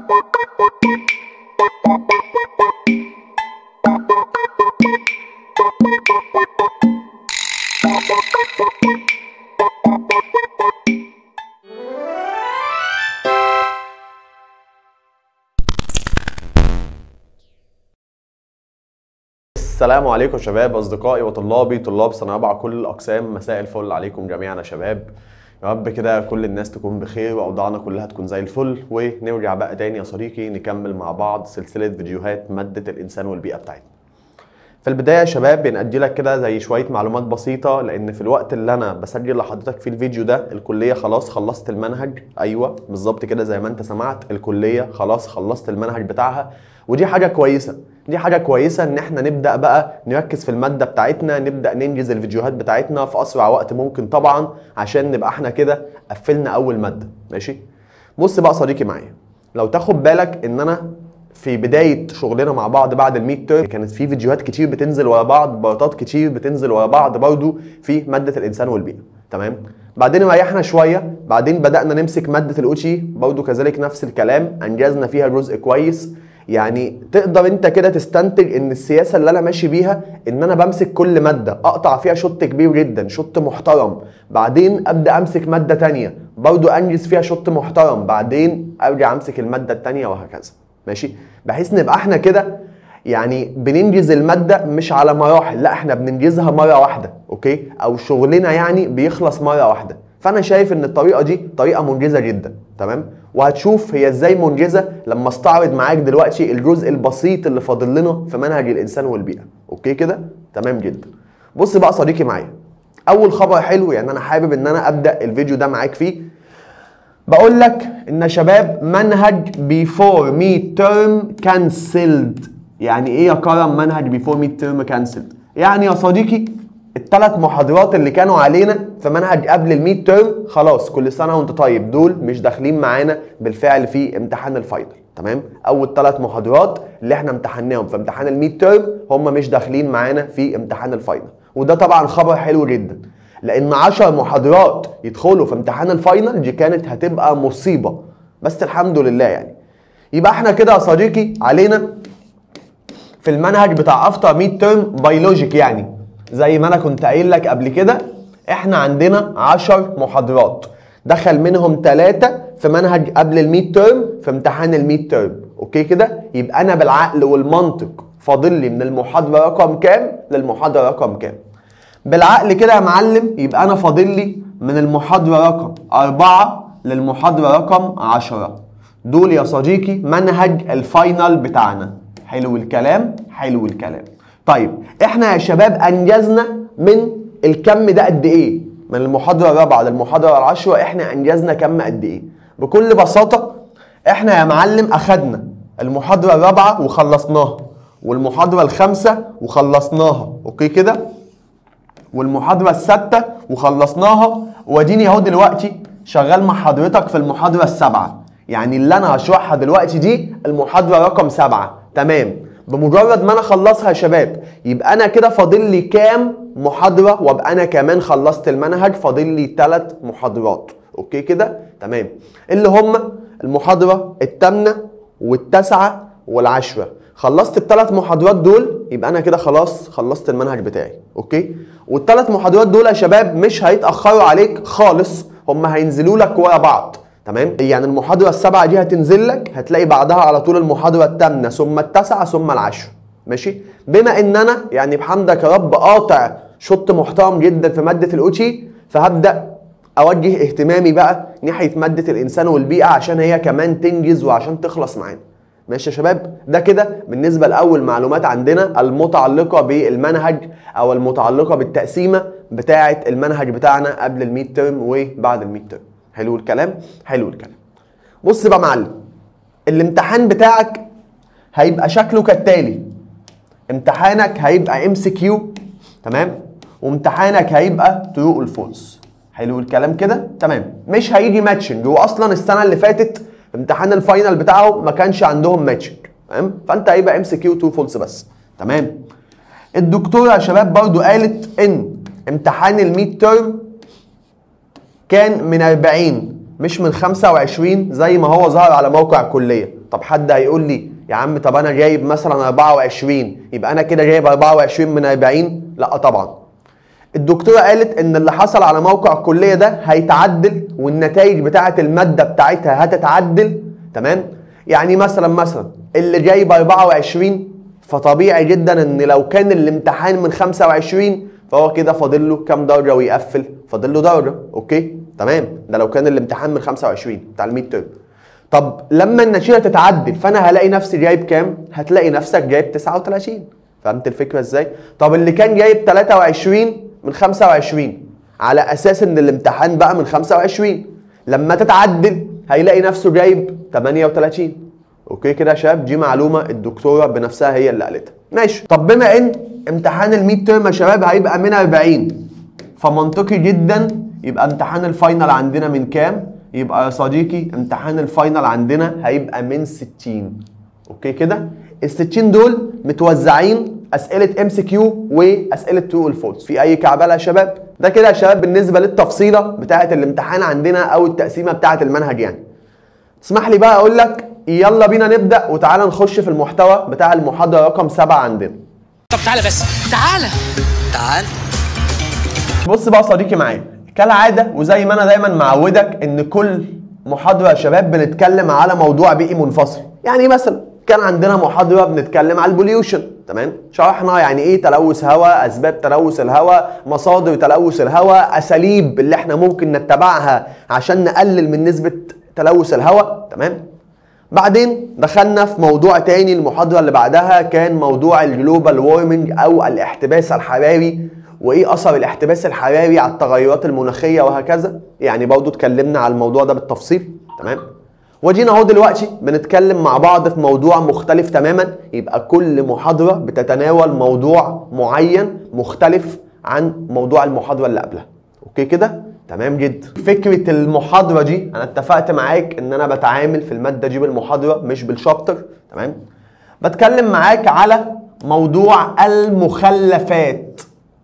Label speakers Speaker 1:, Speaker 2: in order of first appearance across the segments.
Speaker 1: السلام عليكم شباب اصدقائي وطلابي طلاب سنه رابعه كل الاقسام مساء الفل عليكم جميعا يا شباب يا رب كده كل الناس تكون بخير واوضاعنا كلها تكون زي الفل ونرجع بقى تاني يا صديقي نكمل مع بعض سلسله فيديوهات ماده الانسان والبيئه بتاعتنا في البدايه يا شباب بندي لك كده زي شويه معلومات بسيطه لان في الوقت اللي انا بسجل لحضرتك فيه الفيديو ده الكليه خلاص خلصت المنهج ايوه بالظبط كده زي ما انت سمعت الكليه خلاص خلصت المنهج بتاعها ودي حاجه كويسه دي حاجه كويسه ان احنا نبدا بقى نركز في الماده بتاعتنا نبدا ننجز الفيديوهات بتاعتنا في اسرع وقت ممكن طبعا عشان نبقى احنا كده قفلنا اول ماده ماشي بص بقى صديقي معايا لو تاخد بالك ان انا في بدايه شغلنا مع بعض بعد الميد تيرم كانت في فيديوهات كتير بتنزل ورا بعض بارتات كتير بتنزل ورا بعض برضو في ماده الانسان والبيئه تمام بعدين ريحنا شويه بعدين بدانا نمسك ماده الاوتشي برضو كذلك نفس الكلام انجزنا فيها جزء كويس يعني تقدر انت كده تستنتج ان السياسه اللي انا ماشي بيها ان انا بمسك كل ماده اقطع فيها شوط كبير جدا شوط محترم بعدين ابدا امسك ماده تانية برضو انجز فيها شوط محترم بعدين ارجع امسك الماده التانية وهكذا ماشي بحيث نبقى احنا كده يعني بننجز المادة مش على مراحل لا احنا بننجزها مرة واحدة اوكي او شغلنا يعني بيخلص مرة واحدة فانا شايف ان الطريقة دي طريقة منجزة جدا تمام وهتشوف هي ازاي منجزة لما استعرض معاك دلوقتي الجزء البسيط اللي فاضل لنا في منهج الانسان والبيئة اوكي كده تمام جدا بص بقى صديقي معايا اول خبر حلو يعني انا حابب ان انا ابدا الفيديو ده معاك فيه بقول لك ان شباب منهج بيفور ميد تيرم كانسلد يعني ايه يا كرم منهج بيفور ميد تيرم كانسلد يعني يا صديقي الثلاث محاضرات اللي كانوا علينا في منهج قبل الميد تيرم خلاص كل سنه وانت طيب دول مش داخلين معانا بالفعل في امتحان الفاينل تمام اول ثلاث محاضرات اللي احنا امتحناهم في امتحان الميد تيرم هم مش داخلين معانا في امتحان الفاينل وده طبعا خبر حلو جدا لان 10 محاضرات يدخلوا في امتحان الفاينل دي كانت هتبقى مصيبه بس الحمد لله يعني يبقى احنا كده يا صديقي علينا في المنهج بتاع افتر ميد تيرم بيولوجيك يعني زي ما انا كنت قايل لك قبل كده احنا عندنا 10 محاضرات دخل منهم ثلاثة في منهج قبل الميد تيرم في امتحان الميد تيرم اوكي كده يبقى انا بالعقل والمنطق فاضل لي من المحاضرة رقم كام للمحاضرة رقم كام بالعقل كده يا معلم يبقى انا فاضل لي من المحاضرة رقم أربعة للمحاضرة رقم عشرة دول يا صديقي منهج الفاينل بتاعنا حلو الكلام حلو الكلام طيب احنا يا شباب انجزنا من الكم ده قد ايه من المحاضرة الرابعة للمحاضرة العشرة احنا انجزنا كم قد ايه بكل بساطة احنا يا معلم اخدنا المحاضرة الرابعة وخلصناها والمحاضرة الخامسة وخلصناها اوكي كده والمحاضرة السادسة وخلصناها واديني اهو دلوقتي شغال مع حضرتك في المحاضرة السابعة يعني اللي انا هشرحها دلوقتي دي المحاضرة رقم سبعة تمام بمجرد ما انا اخلصها يا شباب يبقى انا كده فاضل لي كام محاضرة وابقى انا كمان خلصت المنهج فاضل لي ثلاث محاضرات اوكي كده تمام اللي هم المحاضرة الثامنة والتاسعة والعشرة خلصت الثلاث محاضرات دول يبقى انا كده خلاص خلصت المنهج بتاعي اوكي والثلاث محاضرات دول يا شباب مش هيتاخروا عليك خالص هم هينزلوا لك ورا بعض تمام يعني المحاضره السابعه دي هتنزل لك هتلاقي بعدها على طول المحاضره الثامنه ثم التاسعه ثم العشره ماشي بما ان انا يعني بحمدك يا رب قاطع شوط محترم جدا في ماده الاوتشي فهبدا اوجه اهتمامي بقى ناحيه ماده الانسان والبيئه عشان هي كمان تنجز وعشان تخلص معانا ماشي يا شباب ده كده بالنسبه لاول معلومات عندنا المتعلقه بالمنهج او المتعلقه بالتقسيمه بتاعه المنهج بتاعنا قبل الميد ترم وبعد الميد ترم حلو الكلام حلو الكلام بص بقى معلم الامتحان بتاعك هيبقى شكله كالتالي امتحانك هيبقى ام سي كيو تمام وامتحانك هيبقى ترو الفولس حلو الكلام كده تمام مش هيجي ماتشنج هو اصلا السنه اللي فاتت امتحان الفاينل بتاعه ما كانش عندهم ماتشنج تمام فانت هيبقى ام سي كيو تو فولس بس تمام الدكتوره يا شباب برضو قالت ان امتحان الميد تيرم كان من 40 مش من 25 زي ما هو ظهر على موقع الكليه طب حد هيقول لي يا عم طب انا جايب مثلا 24 يبقى انا كده جايب 24 من 40 لا طبعا الدكتوره قالت ان اللي حصل على موقع الكليه ده هيتعدل والنتائج بتاعه الماده بتاعتها هتتعدل تمام يعني مثلا مثلا اللي جايب 24 فطبيعي جدا ان لو كان الامتحان من 25 فهو كده فاضل له كام درجه ويقفل فاضل له درجه اوكي تمام ده لو كان الامتحان من 25 بتاع الميد تيرم طب لما النتيجه تتعدل فانا هلاقي نفسي جايب كام هتلاقي نفسك جايب 39 فهمت الفكره ازاي طب اللي كان جايب 23 من 25 على اساس ان الامتحان بقى من 25 لما تتعدل هيلاقي نفسه جايب 38 اوكي كده يا شباب دي معلومه الدكتوره بنفسها هي اللي قالتها ماشي طب بما ان امتحان الميد تيرم يا شباب هيبقى من 40 فمنطقي جدا يبقى امتحان الفاينل عندنا من كام يبقى يا صديقي امتحان الفاينل عندنا هيبقى من 60 اوكي كده ال 60 دول متوزعين اسئله ام سي كيو واسئله ترو والفولس في اي كعبله يا شباب ده كده يا شباب بالنسبه للتفصيله بتاعه الامتحان عندنا او التقسيمه بتاعه المنهج يعني تسمح لي بقى اقول لك يلا بينا نبدا وتعالى نخش في المحتوى بتاع المحاضره رقم 7 عندنا
Speaker 2: طب تعالى بس تعالى
Speaker 3: تعال
Speaker 1: بص بقى صديقي معايا كالعاده وزي ما انا دايما معودك ان كل محاضره يا شباب بنتكلم على موضوع بيئي منفصل يعني مثلا كان عندنا محاضره بنتكلم على البوليوشن تمام شرحنا يعني ايه تلوث هواء اسباب تلوث الهواء مصادر تلوث الهواء اساليب اللي احنا ممكن نتبعها عشان نقلل من نسبه تلوث الهواء تمام بعدين دخلنا في موضوع تاني المحاضرة اللي بعدها كان موضوع الجلوبال وورمنج أو الاحتباس الحراري وإيه أثر الاحتباس الحراري على التغيرات المناخية وهكذا يعني برضو اتكلمنا على الموضوع ده بالتفصيل تمام وجينا اهو دلوقتي بنتكلم مع بعض في موضوع مختلف تماما يبقى كل محاضرة بتتناول موضوع معين مختلف عن موضوع المحاضرة اللي قبلها اوكي كده تمام جدا فكرة المحاضرة دي انا اتفقت معاك ان انا بتعامل في المادة دي بالمحاضرة مش بالشابتر تمام بتكلم معاك على موضوع المخلفات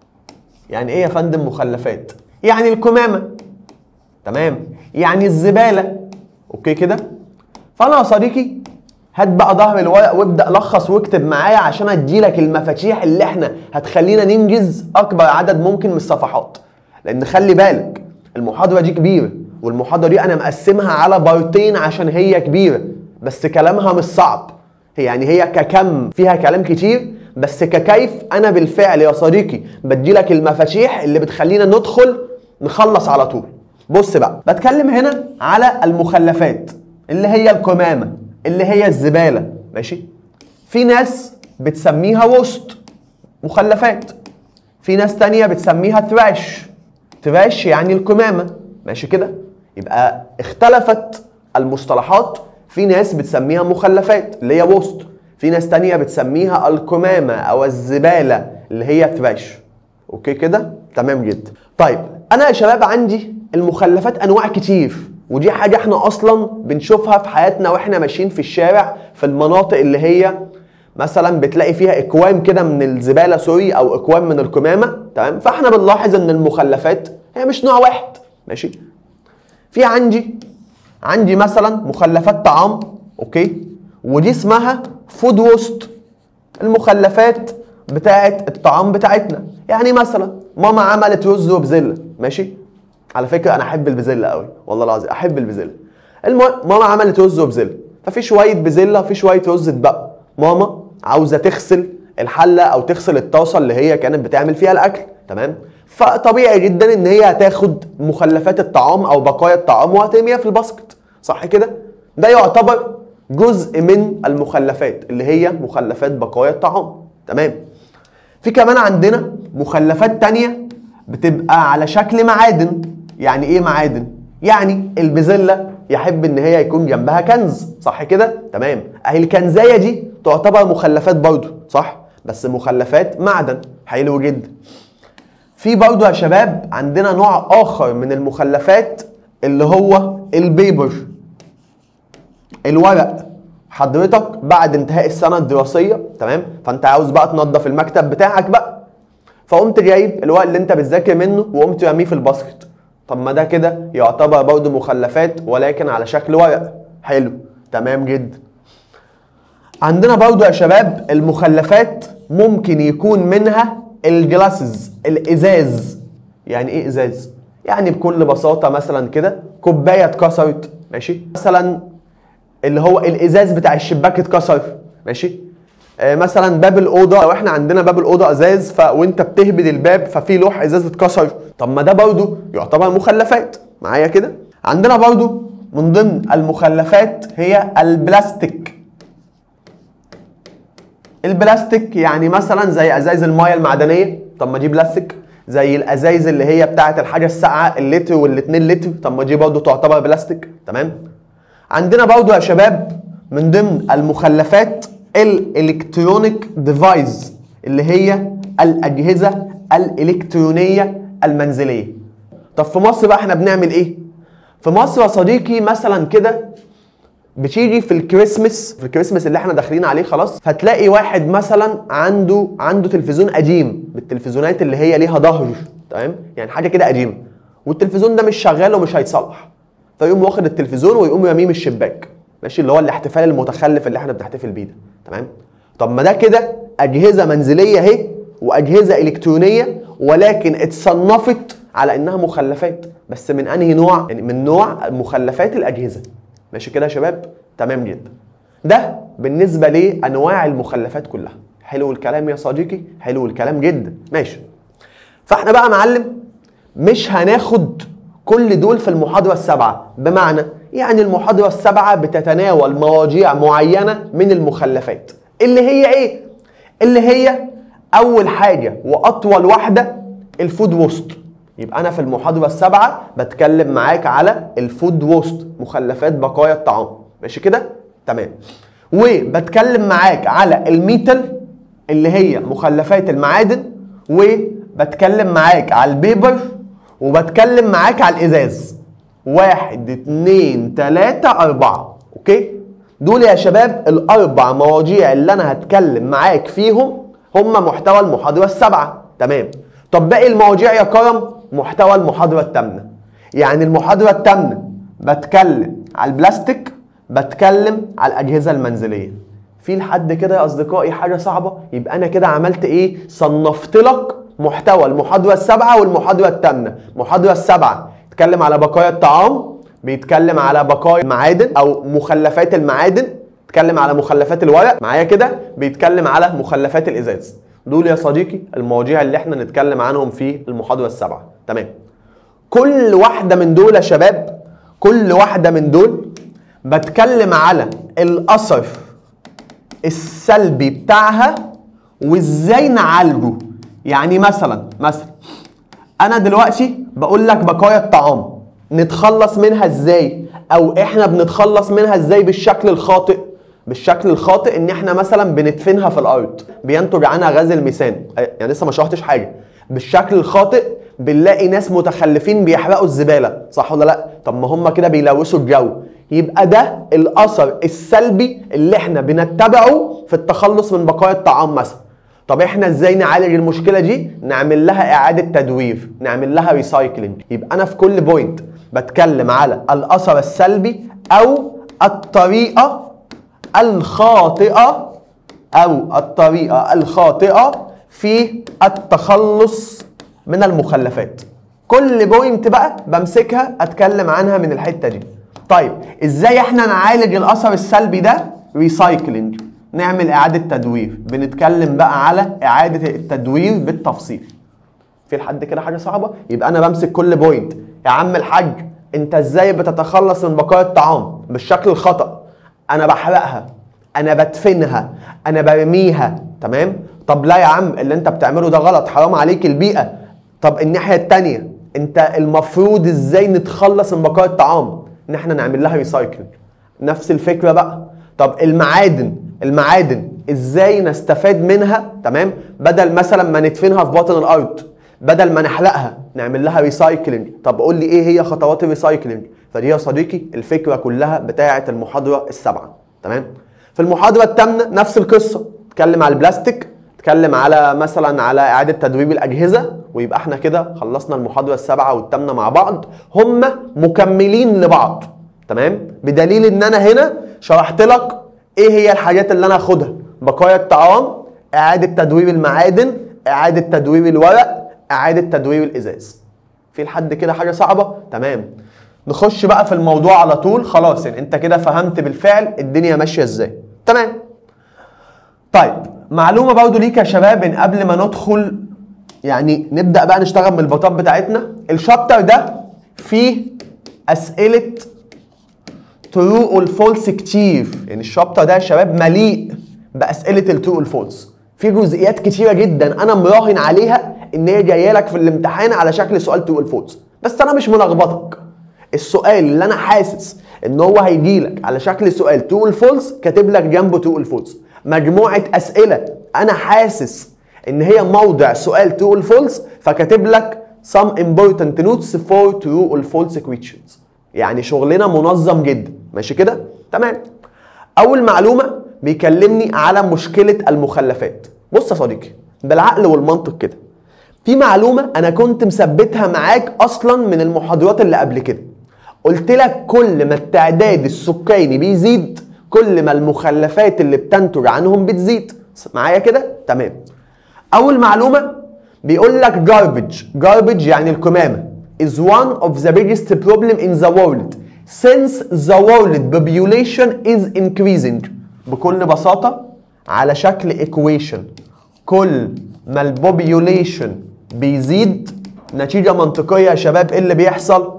Speaker 1: يعني ايه يا فندم مخلفات يعني الكمامة تمام يعني الزبالة اوكي كده فانا يا صديقي هات بقى ظهر الورق وابدا لخص واكتب معايا عشان اديلك المفاتيح اللي احنا هتخلينا ننجز اكبر عدد ممكن من الصفحات لان خلي بالك المحاضره دي كبيره والمحاضره دي انا مقسمها على بارتين عشان هي كبيره بس كلامها مش صعب هي يعني هي ككم فيها كلام كتير بس ككيف انا بالفعل يا صديقي بديلك المفاتيح اللي بتخلينا ندخل نخلص على طول بص بقى بتكلم هنا على المخلفات اللي هي القمامه اللي هي الزباله ماشي في ناس بتسميها وسط مخلفات في ناس تانية بتسميها تراش تراش يعني القمامة ماشي كده يبقى اختلفت المصطلحات في ناس بتسميها مخلفات اللي هي وسط في ناس تانية بتسميها القمامة او الزبالة اللي هي تراش اوكي كده تمام جدا طيب انا يا شباب عندي المخلفات انواع كتير ودي حاجة احنا اصلا بنشوفها في حياتنا واحنا ماشيين في الشارع في المناطق اللي هي مثلا بتلاقي فيها اكوام كده من الزباله سوري او اكوام من القمامه تمام فاحنا بنلاحظ ان المخلفات هي مش نوع واحد ماشي في عندي عندي مثلا مخلفات طعام اوكي ودي اسمها فود وست المخلفات بتاعه الطعام بتاعتنا يعني مثلا ماما عملت رز وبزله ماشي على فكره انا احب البزله قوي والله العظيم احب البزله المهم ماما عملت رز وبزله ففي شويه بزله في شويه رز اتبقوا ماما عاوزه تغسل الحله او تغسل الطاسه اللي هي كانت بتعمل فيها الاكل تمام فطبيعي جدا ان هي هتاخد مخلفات الطعام او بقايا الطعام وهترميها في الباسكت صح كده ده يعتبر جزء من المخلفات اللي هي مخلفات بقايا الطعام تمام في كمان عندنا مخلفات تانية بتبقى على شكل معادن يعني ايه معادن يعني البزله يحب ان هي يكون جنبها كنز صح كده تمام اهي الكنزايه دي تعتبر مخلفات برضو صح بس مخلفات معدن حلو جدا في برضو يا شباب عندنا نوع اخر من المخلفات اللي هو البيبر الورق حضرتك بعد انتهاء السنه الدراسيه تمام فانت عاوز بقى تنظف المكتب بتاعك بقى فقمت جايب الورق اللي انت بتذاكر منه وقمت رميه في الباسكت طب ما ده كده يعتبر برضه مخلفات ولكن على شكل ورق حلو تمام جدا عندنا برضو يا شباب المخلفات ممكن يكون منها الجلاسز الازاز يعني ايه ازاز يعني بكل بساطه مثلا كده كوبايه اتكسرت ماشي مثلا اللي هو الازاز بتاع الشباك اتكسر ماشي آه مثلا باب الاوضه لو احنا عندنا باب الاوضه ازاز ف... وانت بتهبد الباب ففي لوح ازاز اتكسر طب ما ده برضو يعتبر مخلفات معايا كده عندنا برضو من ضمن المخلفات هي البلاستيك البلاستيك يعني مثلا زي ازايز المايه المعدنيه طب ما دي بلاستيك زي الازايز اللي هي بتاعه الحاجه الساقعه اللتر والاتنين لتر طب ما دي برضه تعتبر بلاستيك تمام عندنا برضه يا شباب من ضمن المخلفات الالكترونيك ديفايس اللي هي الاجهزه الالكترونيه المنزليه طب في مصر بقى احنا بنعمل ايه في مصر يا صديقي مثلا كده بتيجي في الكريسماس في الكريسماس اللي احنا داخلين عليه خلاص فتلاقي واحد مثلا عنده عنده تلفزيون قديم بالتلفزيونات اللي هي ليها ظهر تمام يعني حاجه كده قديمه والتلفزيون ده مش شغال ومش هيتصلح فيقوم واخد التلفزيون ويقوم يرميه من الشباك ماشي اللي هو الاحتفال المتخلف اللي احنا بنحتفل بيه ده تمام طب ما ده كده اجهزه منزليه اهي واجهزه الكترونيه ولكن اتصنفت على انها مخلفات بس من انهي نوع يعني من نوع مخلفات الاجهزه ماشي كده يا شباب تمام جدا ده بالنسبه لانواع المخلفات كلها حلو الكلام يا صديقي حلو الكلام جدا ماشي فاحنا بقى يا معلم مش هناخد كل دول في المحاضره السابعه بمعنى يعني المحاضره السابعه بتتناول مواضيع معينه من المخلفات اللي هي ايه اللي هي اول حاجه واطول واحده الفود ووست يبقى انا في المحاضره السابعه بتكلم معاك على الفود ووست مخلفات بقايا الطعام ماشي كده تمام وبتكلم معاك على الميتال اللي هي مخلفات المعادن وبتكلم معاك على البيبر وبتكلم معاك على الازاز واحد اتنين تلاتة اربعة اوكي دول يا شباب الاربع مواضيع اللي انا هتكلم معاك فيهم هم محتوى المحاضرة السابعة تمام طب باقي المواضيع يا كرم محتوى المحاضرة الثامنة يعني المحاضرة الثامنة بتكلم على البلاستيك بتكلم على الأجهزة المنزلية في لحد كده يا أصدقائي حاجة صعبة يبقى أنا كده عملت إيه صنفت لك محتوى المحاضرة السابعة والمحاضرة الثامنة المحاضرة السابعة بيتكلم على بقايا الطعام بيتكلم على بقايا المعادن أو مخلفات المعادن بيتكلم على مخلفات الورق معايا كده بيتكلم على مخلفات الإزاز دول يا صديقي المواضيع اللي احنا نتكلم عنهم في المحاضرة السابعة تمام كل واحدة من دول يا شباب كل واحدة من دول بتكلم على الأثر السلبي بتاعها وازاي نعالجه يعني مثلا مثلا انا دلوقتي بقول لك بقايا الطعام نتخلص منها ازاي او احنا بنتخلص منها ازاي بالشكل الخاطئ بالشكل الخاطئ ان احنا مثلا بندفنها في الارض بينتج عنها غاز الميثان يعني لسه ما شرحتش حاجه بالشكل الخاطئ بنلاقي ناس متخلفين بيحرقوا الزباله صح ولا لا طب ما هم كده بيلوثوا الجو يبقى ده الاثر السلبي اللي احنا بنتبعه في التخلص من بقايا الطعام مثلا طب احنا ازاي نعالج المشكله دي نعمل لها اعاده تدوير نعمل لها ريسايكلينج يبقى انا في كل بوينت بتكلم على الاثر السلبي او الطريقه الخاطئه او الطريقه الخاطئه في التخلص من المخلفات كل بوينت بقى بمسكها اتكلم عنها من الحته دي طيب ازاي احنا نعالج الاثر السلبي ده ريسايكلينج نعمل اعاده تدوير بنتكلم بقى على اعاده التدوير بالتفصيل في لحد كده حاجه صعبه يبقى انا بمسك كل بوينت يا عم الحاج انت ازاي بتتخلص من بقايا الطعام بالشكل الخطا انا بحرقها انا بدفنها انا برميها تمام طب لا يا عم اللي انت بتعمله ده غلط حرام عليك البيئه طب الناحيه التانية انت المفروض ازاي نتخلص من بقايا الطعام ان احنا نعمل لها ريسايكلينج نفس الفكره بقى طب المعادن المعادن ازاي نستفاد منها تمام بدل مثلا ما ندفنها في باطن الارض بدل ما نحرقها نعمل لها ريسايكلينج طب قول لي ايه هي خطوات الريسايكلينج فدي يا صديقي الفكره كلها بتاعه المحاضره السابعه تمام في المحاضره الثامنه نفس القصه اتكلم على البلاستيك اتكلم على مثلا على اعاده تدوير الاجهزه ويبقى احنا كده خلصنا المحاضره السابعه والثامنه مع بعض هم مكملين لبعض تمام بدليل ان انا هنا شرحت لك ايه هي الحاجات اللي انا هاخدها بقايا الطعام اعاده تدوير المعادن اعاده تدوير الورق اعاده تدوير الازاز في لحد كده حاجه صعبه تمام نخش بقى في الموضوع على طول خلاص يعني انت كده فهمت بالفعل الدنيا ماشيه ازاي تمام طيب معلومه برضو ليك يا شباب ان قبل ما ندخل يعني نبدا بقى نشتغل من البطاط بتاعتنا الشابتر ده فيه اسئله ترو والفولس كتير يعني الشابتر ده يا شباب مليء باسئله الترو والفولس في جزئيات كتيره جدا انا مراهن عليها ان هي جايه لك في الامتحان على شكل سؤال ترو والفولس بس انا مش ملخبطك السؤال اللي انا حاسس ان هو هيجي لك على شكل سؤال ترو والفولس كاتب لك جنبه ترو والفولس مجموعه اسئله انا حاسس ان هي موضع سؤال ترو والفولس فكاتب لك some important notes for true or false questions يعني شغلنا منظم جدا ماشي كده تمام اول معلومه بيكلمني على مشكله المخلفات بص يا صديقي بالعقل والمنطق كده في معلومه انا كنت مثبتها معاك اصلا من المحاضرات اللي قبل كده قلت لك كل ما التعداد السكاني بيزيد كل ما المخلفات اللي بتنتج عنهم بتزيد معايا كده تمام اول معلومه بيقول لك garbage garbage يعني القمامه is one of the biggest problem in the world since the world population is increasing بكل بساطة على شكل equation كل ما البوبيوليشن بيزيد نتيجة منطقية يا شباب ايه اللي بيحصل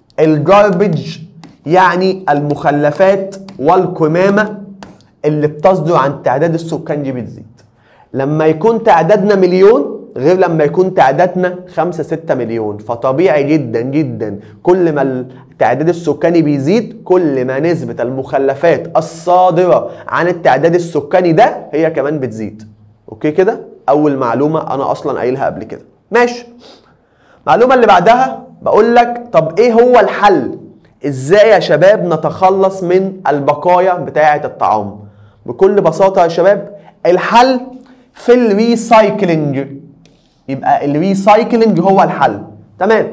Speaker 1: الجاربج يعني المخلفات والقمامة اللي بتصدر عن تعداد السكان دي بتزيد لما يكون تعدادنا مليون غير لما يكون تعدادنا 5 6 مليون فطبيعي جدا جدا كل ما التعداد السكاني بيزيد كل ما نسبة المخلفات الصادرة عن التعداد السكاني ده هي كمان بتزيد اوكي كده اول معلومة انا اصلا قايلها قبل كده ماشي المعلومة اللي بعدها بقول لك طب ايه هو الحل ازاي يا شباب نتخلص من البقايا بتاعة الطعام بكل بساطة يا شباب الحل في الريسايكلينج يبقى الريسايكلينج هو الحل تمام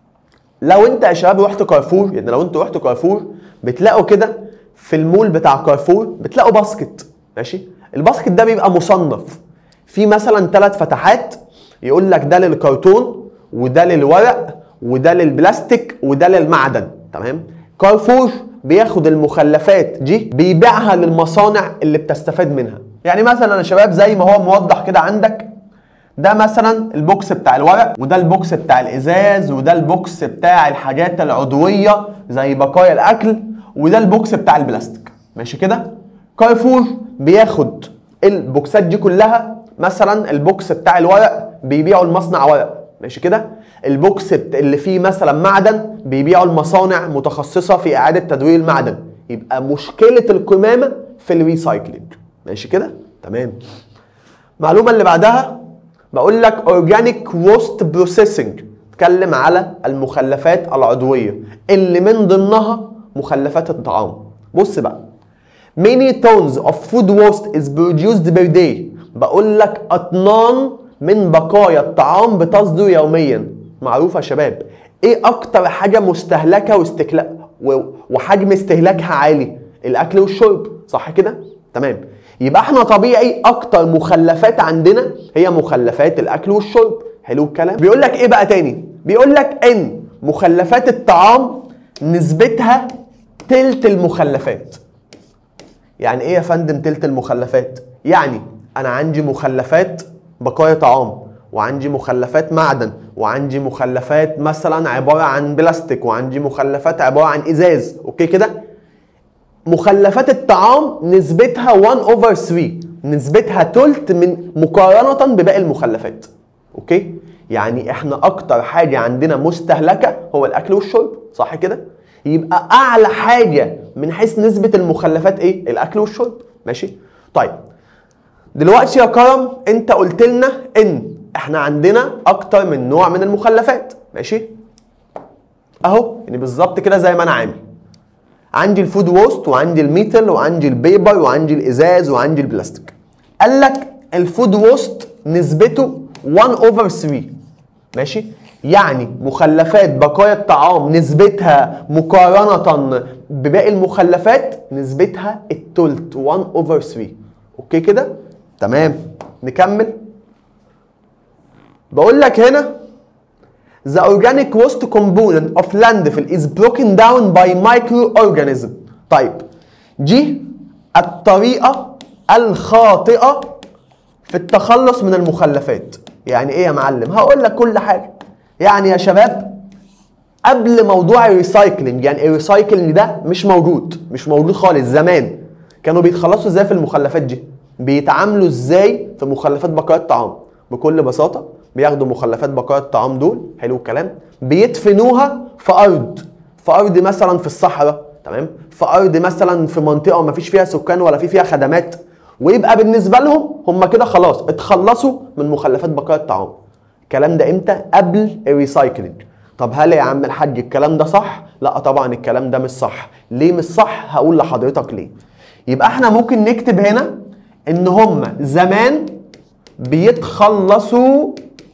Speaker 1: لو انت يا شباب رحت كارفور يعني لو انت رحت كارفور بتلاقوا كده في المول بتاع كارفور بتلاقوا باسكت ماشي الباسكت ده بيبقى مصنف في مثلا ثلاث فتحات يقول لك ده للكرتون وده للورق وده للبلاستيك وده للمعدن تمام كارفور بياخد المخلفات دي بيبيعها للمصانع اللي بتستفاد منها يعني مثلا يا شباب زي ما هو موضح كده عندك ده مثلا البوكس بتاع الورق وده البوكس بتاع الازاز وده البوكس بتاع الحاجات العضويه زي بقايا الاكل وده البوكس بتاع البلاستيك ماشي كده كارفور بياخد البوكسات دي كلها مثلا البوكس بتاع الورق بيبيعه المصنع ورق ماشي كده البوكس بت- اللي فيه مثلا معدن بيبيعه المصانع متخصصه في اعاده تدوير المعدن يبقى مشكله القمامه في الريسايكلينج ماشي كده تمام المعلومه اللي بعدها بقول لك اورجانيك ووست بروسيسنج اتكلم على المخلفات العضويه اللي من ضمنها مخلفات الطعام بص بقى many tons of food waste is produced per day بقول لك اطنان من بقايا الطعام بتصدر يوميا معروفه يا شباب ايه اكتر حاجه مستهلكه واستهلاك و- وحجم استهلاكها عالي الاكل والشرب صح كده تمام يبقى احنا طبيعي اكتر مخلفات عندنا هي مخلفات الاكل والشرب حلو الكلام بيقول لك ايه بقى تاني بيقول لك ان مخلفات الطعام نسبتها تلت المخلفات يعني ايه يا فندم تلت المخلفات يعني انا عندي مخلفات بقايا طعام وعندي مخلفات معدن وعندي مخلفات مثلا عباره عن بلاستيك وعندي مخلفات عباره عن ازاز اوكي كده مخلفات الطعام نسبتها 1 اوفر 3 نسبتها تلت من مقارنه بباقي المخلفات اوكي يعني احنا اكتر حاجه عندنا مستهلكه هو الاكل والشرب صح كده يبقى اعلى حاجه من حيث نسبه المخلفات ايه الاكل والشرب ماشي طيب دلوقتي يا كرم انت قلت لنا ان احنا عندنا اكتر من نوع من المخلفات ماشي اهو يعني بالظبط كده زي ما انا عامل عندي الفود ووست وعندي الميتال وعندي البيبر وعندي الازاز وعندي البلاستيك قال لك الفود ووست نسبته 1 اوفر 3 ماشي يعني مخلفات بقايا الطعام نسبتها مقارنة بباقي المخلفات نسبتها التلت 1 over 3 اوكي كده تمام نكمل بقول لك هنا The organic waste component of landfill is broken down by microorganism. طيب دي الطريقة الخاطئة في التخلص من المخلفات. يعني ايه يا معلم؟ هقول لك كل حاجة. يعني يا شباب قبل موضوع الريسايكلينج يعني الريسايكلينج ده مش موجود مش موجود خالص زمان كانوا بيتخلصوا ازاي في المخلفات دي بيتعاملوا ازاي في مخلفات بقايا الطعام بكل بساطه بياخدوا مخلفات بقايا الطعام دول حلو الكلام بيدفنوها في ارض في ارض مثلا في الصحراء تمام في ارض مثلا في منطقه ما فيش فيها سكان ولا في فيها خدمات ويبقى بالنسبه لهم هم كده خلاص اتخلصوا من مخلفات بقايا الطعام الكلام ده امتى قبل الريسايكلينج طب هل يا عم الحاج الكلام ده صح لا طبعا الكلام ده مش صح ليه مش صح هقول لحضرتك ليه يبقى احنا ممكن نكتب هنا ان هم زمان بيتخلصوا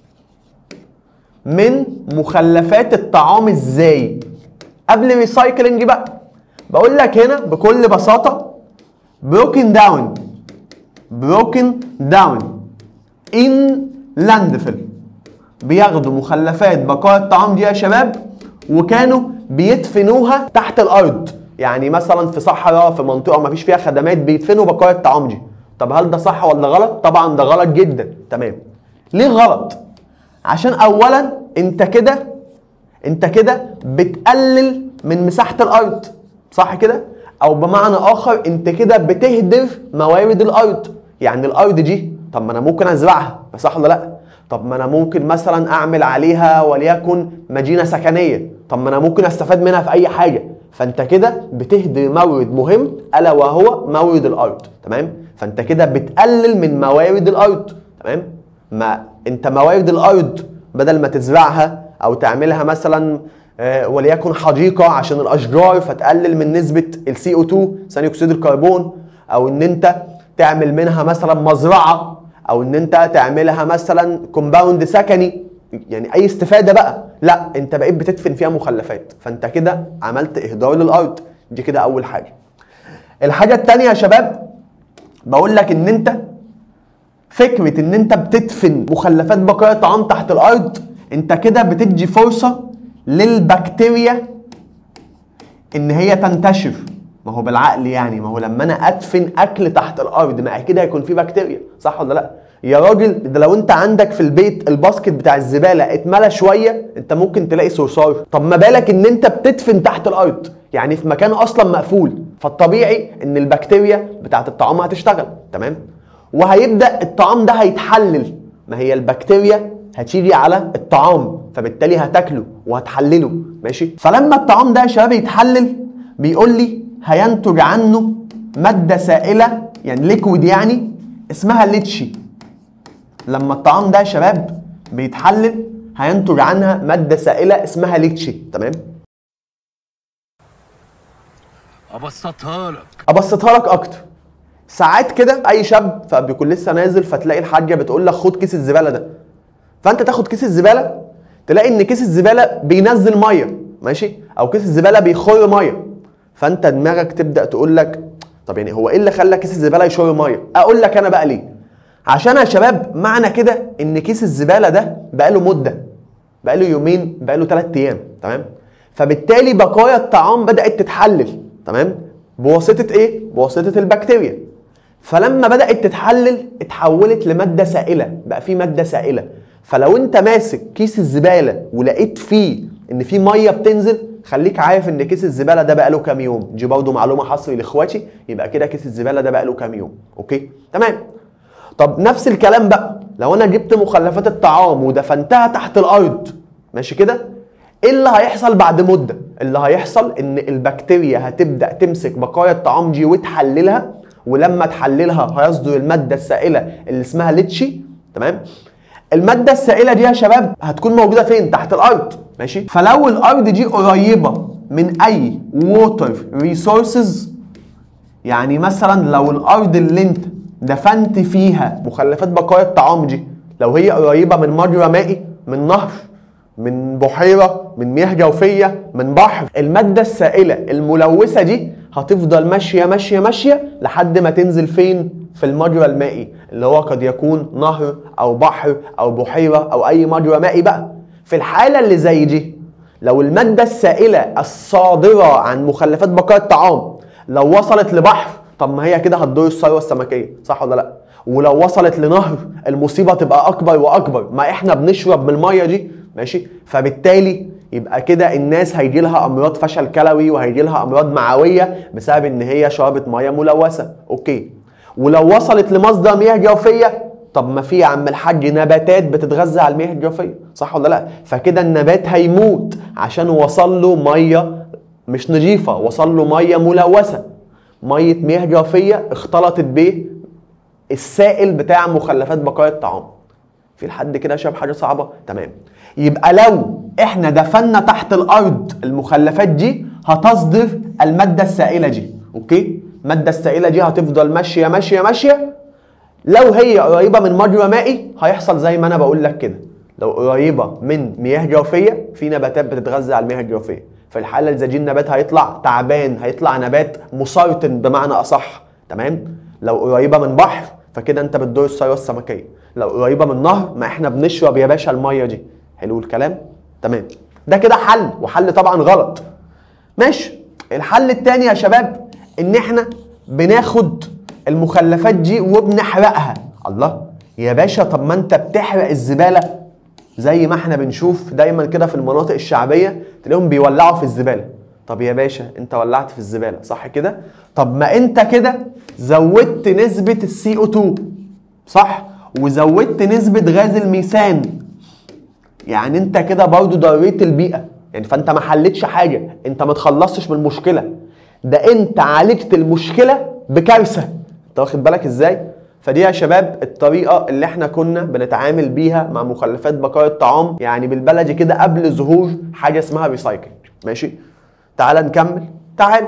Speaker 1: من مخلفات الطعام ازاي قبل الريسايكلينج بقى بقول لك هنا بكل بساطه broken down broken down in landfill بياخدوا مخلفات بقايا الطعام دي يا شباب وكانوا بيدفنوها تحت الارض يعني مثلا في صحراء في منطقه ما فيش فيها خدمات بيدفنوا بقايا الطعام دي طب هل ده صح ولا غلط طبعا ده غلط جدا تمام ليه غلط عشان اولا انت كده انت كده بتقلل من مساحه الارض صح كده او بمعنى اخر انت كده بتهدر موارد الارض يعني الارض دي طب ما انا ممكن ازرعها صح ولا لا طب ما انا ممكن مثلا اعمل عليها وليكن مدينه سكنيه طب ما انا ممكن استفاد منها في اي حاجه فانت كده بتهدر مورد مهم الا وهو مورد الارض تمام فانت كده بتقلل من موارد الارض تمام ما انت موارد الارض بدل ما تزرعها او تعملها مثلا آه، وليكن حديقه عشان الاشجار فتقلل من نسبه السي او 2 ثاني اكسيد الكربون او ان انت تعمل منها مثلا مزرعه او ان انت تعملها مثلا كومباوند سكني يعني اي استفاده بقى لا انت بقيت بتدفن فيها مخلفات فانت كده عملت اهدار للارض دي كده اول حاجه الحاجه التانية يا شباب بقول لك ان انت فكره ان انت بتدفن مخلفات بقايا طعام تحت الارض انت كده بتدي فرصه للبكتيريا ان هي تنتشر ما هو بالعقل يعني ما هو لما انا ادفن اكل تحت الارض ما اكيد هيكون في بكتيريا صح ولا لا يا راجل ده لو انت عندك في البيت الباسكت بتاع الزباله اتملى شويه انت ممكن تلاقي صرصار طب ما بالك ان انت بتدفن تحت الارض يعني في مكان اصلا مقفول فالطبيعي ان البكتيريا بتاعت الطعام هتشتغل تمام وهيبدا الطعام ده هيتحلل ما هي البكتيريا هتيجي على الطعام فبالتالي هتاكله وهتحلله ماشي فلما الطعام ده يا شباب يتحلل بيقول لي هينتج عنه ماده سائله يعني ليكويد يعني اسمها ليتشي لما الطعام ده يا شباب بيتحلل هينتج عنها ماده سائله اسمها ليتشي تمام
Speaker 2: ابسطها لك
Speaker 1: ابسطها لك اكتر ساعات كده اي شاب فبيكون لسه نازل فتلاقي الحاجه بتقول لك خد كيس الزباله ده فانت تاخد كيس الزباله تلاقي ان كيس الزباله بينزل ميه ماشي او كيس الزباله بيخر ميه فانت دماغك تبدا تقول لك طب يعني هو ايه اللي خلى كيس الزباله يشر ميه اقول لك انا بقى ليه عشان يا شباب معنى كده ان كيس الزباله ده بقاله مده بقاله يومين بقاله ثلاث ايام تمام فبالتالي بقايا الطعام بدات تتحلل تمام بواسطه ايه بواسطه البكتيريا فلما بدات تتحلل اتحولت لماده سائله بقى في ماده سائله فلو انت ماسك كيس الزباله ولقيت فيه ان في ميه بتنزل خليك عارف ان كيس الزباله ده بقاله كام يوم دي برضه معلومه حصري لاخواتي يبقى كده كيس الزباله ده بقاله كام يوم اوكي تمام طب نفس الكلام بقى لو انا جبت مخلفات الطعام ودفنتها تحت الارض ماشي كده ايه اللي هيحصل بعد مده اللي هيحصل ان البكتيريا هتبدا تمسك بقايا الطعام دي وتحللها ولما تحللها هيصدر الماده السائله اللي اسمها ليتشي تمام الماده السائله دي يا شباب هتكون موجوده فين تحت الارض ماشي فلو الارض دي قريبه من اي ووتر ريسورسز يعني مثلا لو الارض اللي انت دفنت فيها مخلفات بقايا الطعام دي لو هي قريبه من مجرى مائي من نهر من بحيره من مياه جوفيه من بحر الماده السائله الملوثه دي هتفضل ماشيه ماشيه ماشيه لحد ما تنزل فين في المجرى المائي اللي هو قد يكون نهر او بحر او بحيره او اي مجرى مائي بقى في الحاله اللي زي دي لو الماده السائله الصادره عن مخلفات بقايا الطعام لو وصلت لبحر طب ما هي كده هتضر الثروه السمكيه صح ولا لا ولو وصلت لنهر المصيبه تبقى اكبر واكبر ما احنا بنشرب من الميه دي ماشي فبالتالي يبقى كده الناس هيجي لها امراض فشل كلوي وهيجي لها امراض معويه بسبب ان هي شربت ميه ملوثه اوكي ولو وصلت لمصدر مياه جوفيه طب ما في يا عم الحاج نباتات بتتغذى على المياه الجوفيه صح ولا لا فكده النبات هيموت عشان وصل له ميه مش نظيفه وصل له ميه ملوثه ميه مياه جوفيه اختلطت بيه السائل بتاع مخلفات بقايا الطعام في لحد كده شايف حاجه صعبه تمام يبقى لو احنا دفنا تحت الارض المخلفات دي هتصدر الماده السائله دي اوكي الماده السائله دي هتفضل ماشيه ماشيه ماشيه لو هي قريبه من مجرى مائي هيحصل زي ما انا بقول لك كده لو قريبه من مياه جوفيه في نباتات بتتغذى على المياه الجوفيه في الحاله اللي زي دي النبات هيطلع تعبان هيطلع نبات مسرطن بمعنى اصح تمام لو قريبه من بحر فكده انت بتدور الثروه السمكيه لو قريبه من نهر ما احنا بنشرب يا باشا الميه دي حلو الكلام تمام ده كده حل وحل طبعا غلط ماشي الحل التاني يا شباب ان احنا بناخد المخلفات دي وبنحرقها الله يا باشا طب ما انت بتحرق الزباله زي ما احنا بنشوف دايما كده في المناطق الشعبيه تلاقيهم بيولعوا في الزباله طب يا باشا انت ولعت في الزباله صح كده طب ما انت كده زودت نسبه السي او 2 صح وزودت نسبه غاز الميثان يعني انت كده برضو ضريت البيئه يعني فانت ما حلتش حاجه انت ما تخلصتش من المشكله ده انت عالجت المشكله بكارثه انت واخد بالك ازاي فدي يا شباب الطريقه اللي احنا كنا بنتعامل بيها مع مخلفات بقايا الطعام يعني بالبلدي كده قبل ظهور حاجه اسمها ريسايكل ماشي تعال نكمل تعال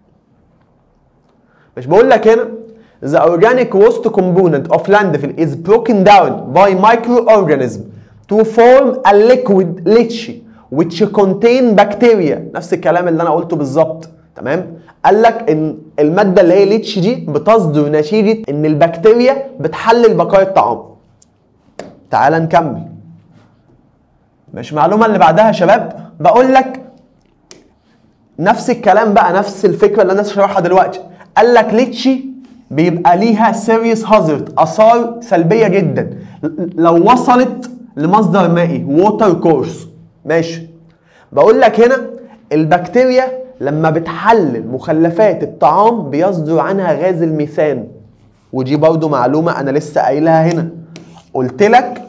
Speaker 1: مش بقول لك هنا The organic waste component of landfill is broken down by microorganisms to form a liquid leachy which contain bacteria نفس الكلام اللي انا قلته بالظبط تمام قال لك ان الماده اللي هي ليتش دي بتصدر نتيجه ان البكتيريا بتحلل بقايا الطعام تعال نكمل مش معلومه اللي بعدها يا شباب بقول لك نفس الكلام بقى نفس الفكره اللي انا شرحها دلوقتي قال لك ليتشي بيبقى ليها سيريس هازارد اثار سلبيه جدا لو وصلت لمصدر مائي ووتر كورس ماشي بقول لك هنا البكتيريا لما بتحلل مخلفات الطعام بيصدر عنها غاز الميثان ودي برضو معلومه انا لسه قايلها هنا قلت لك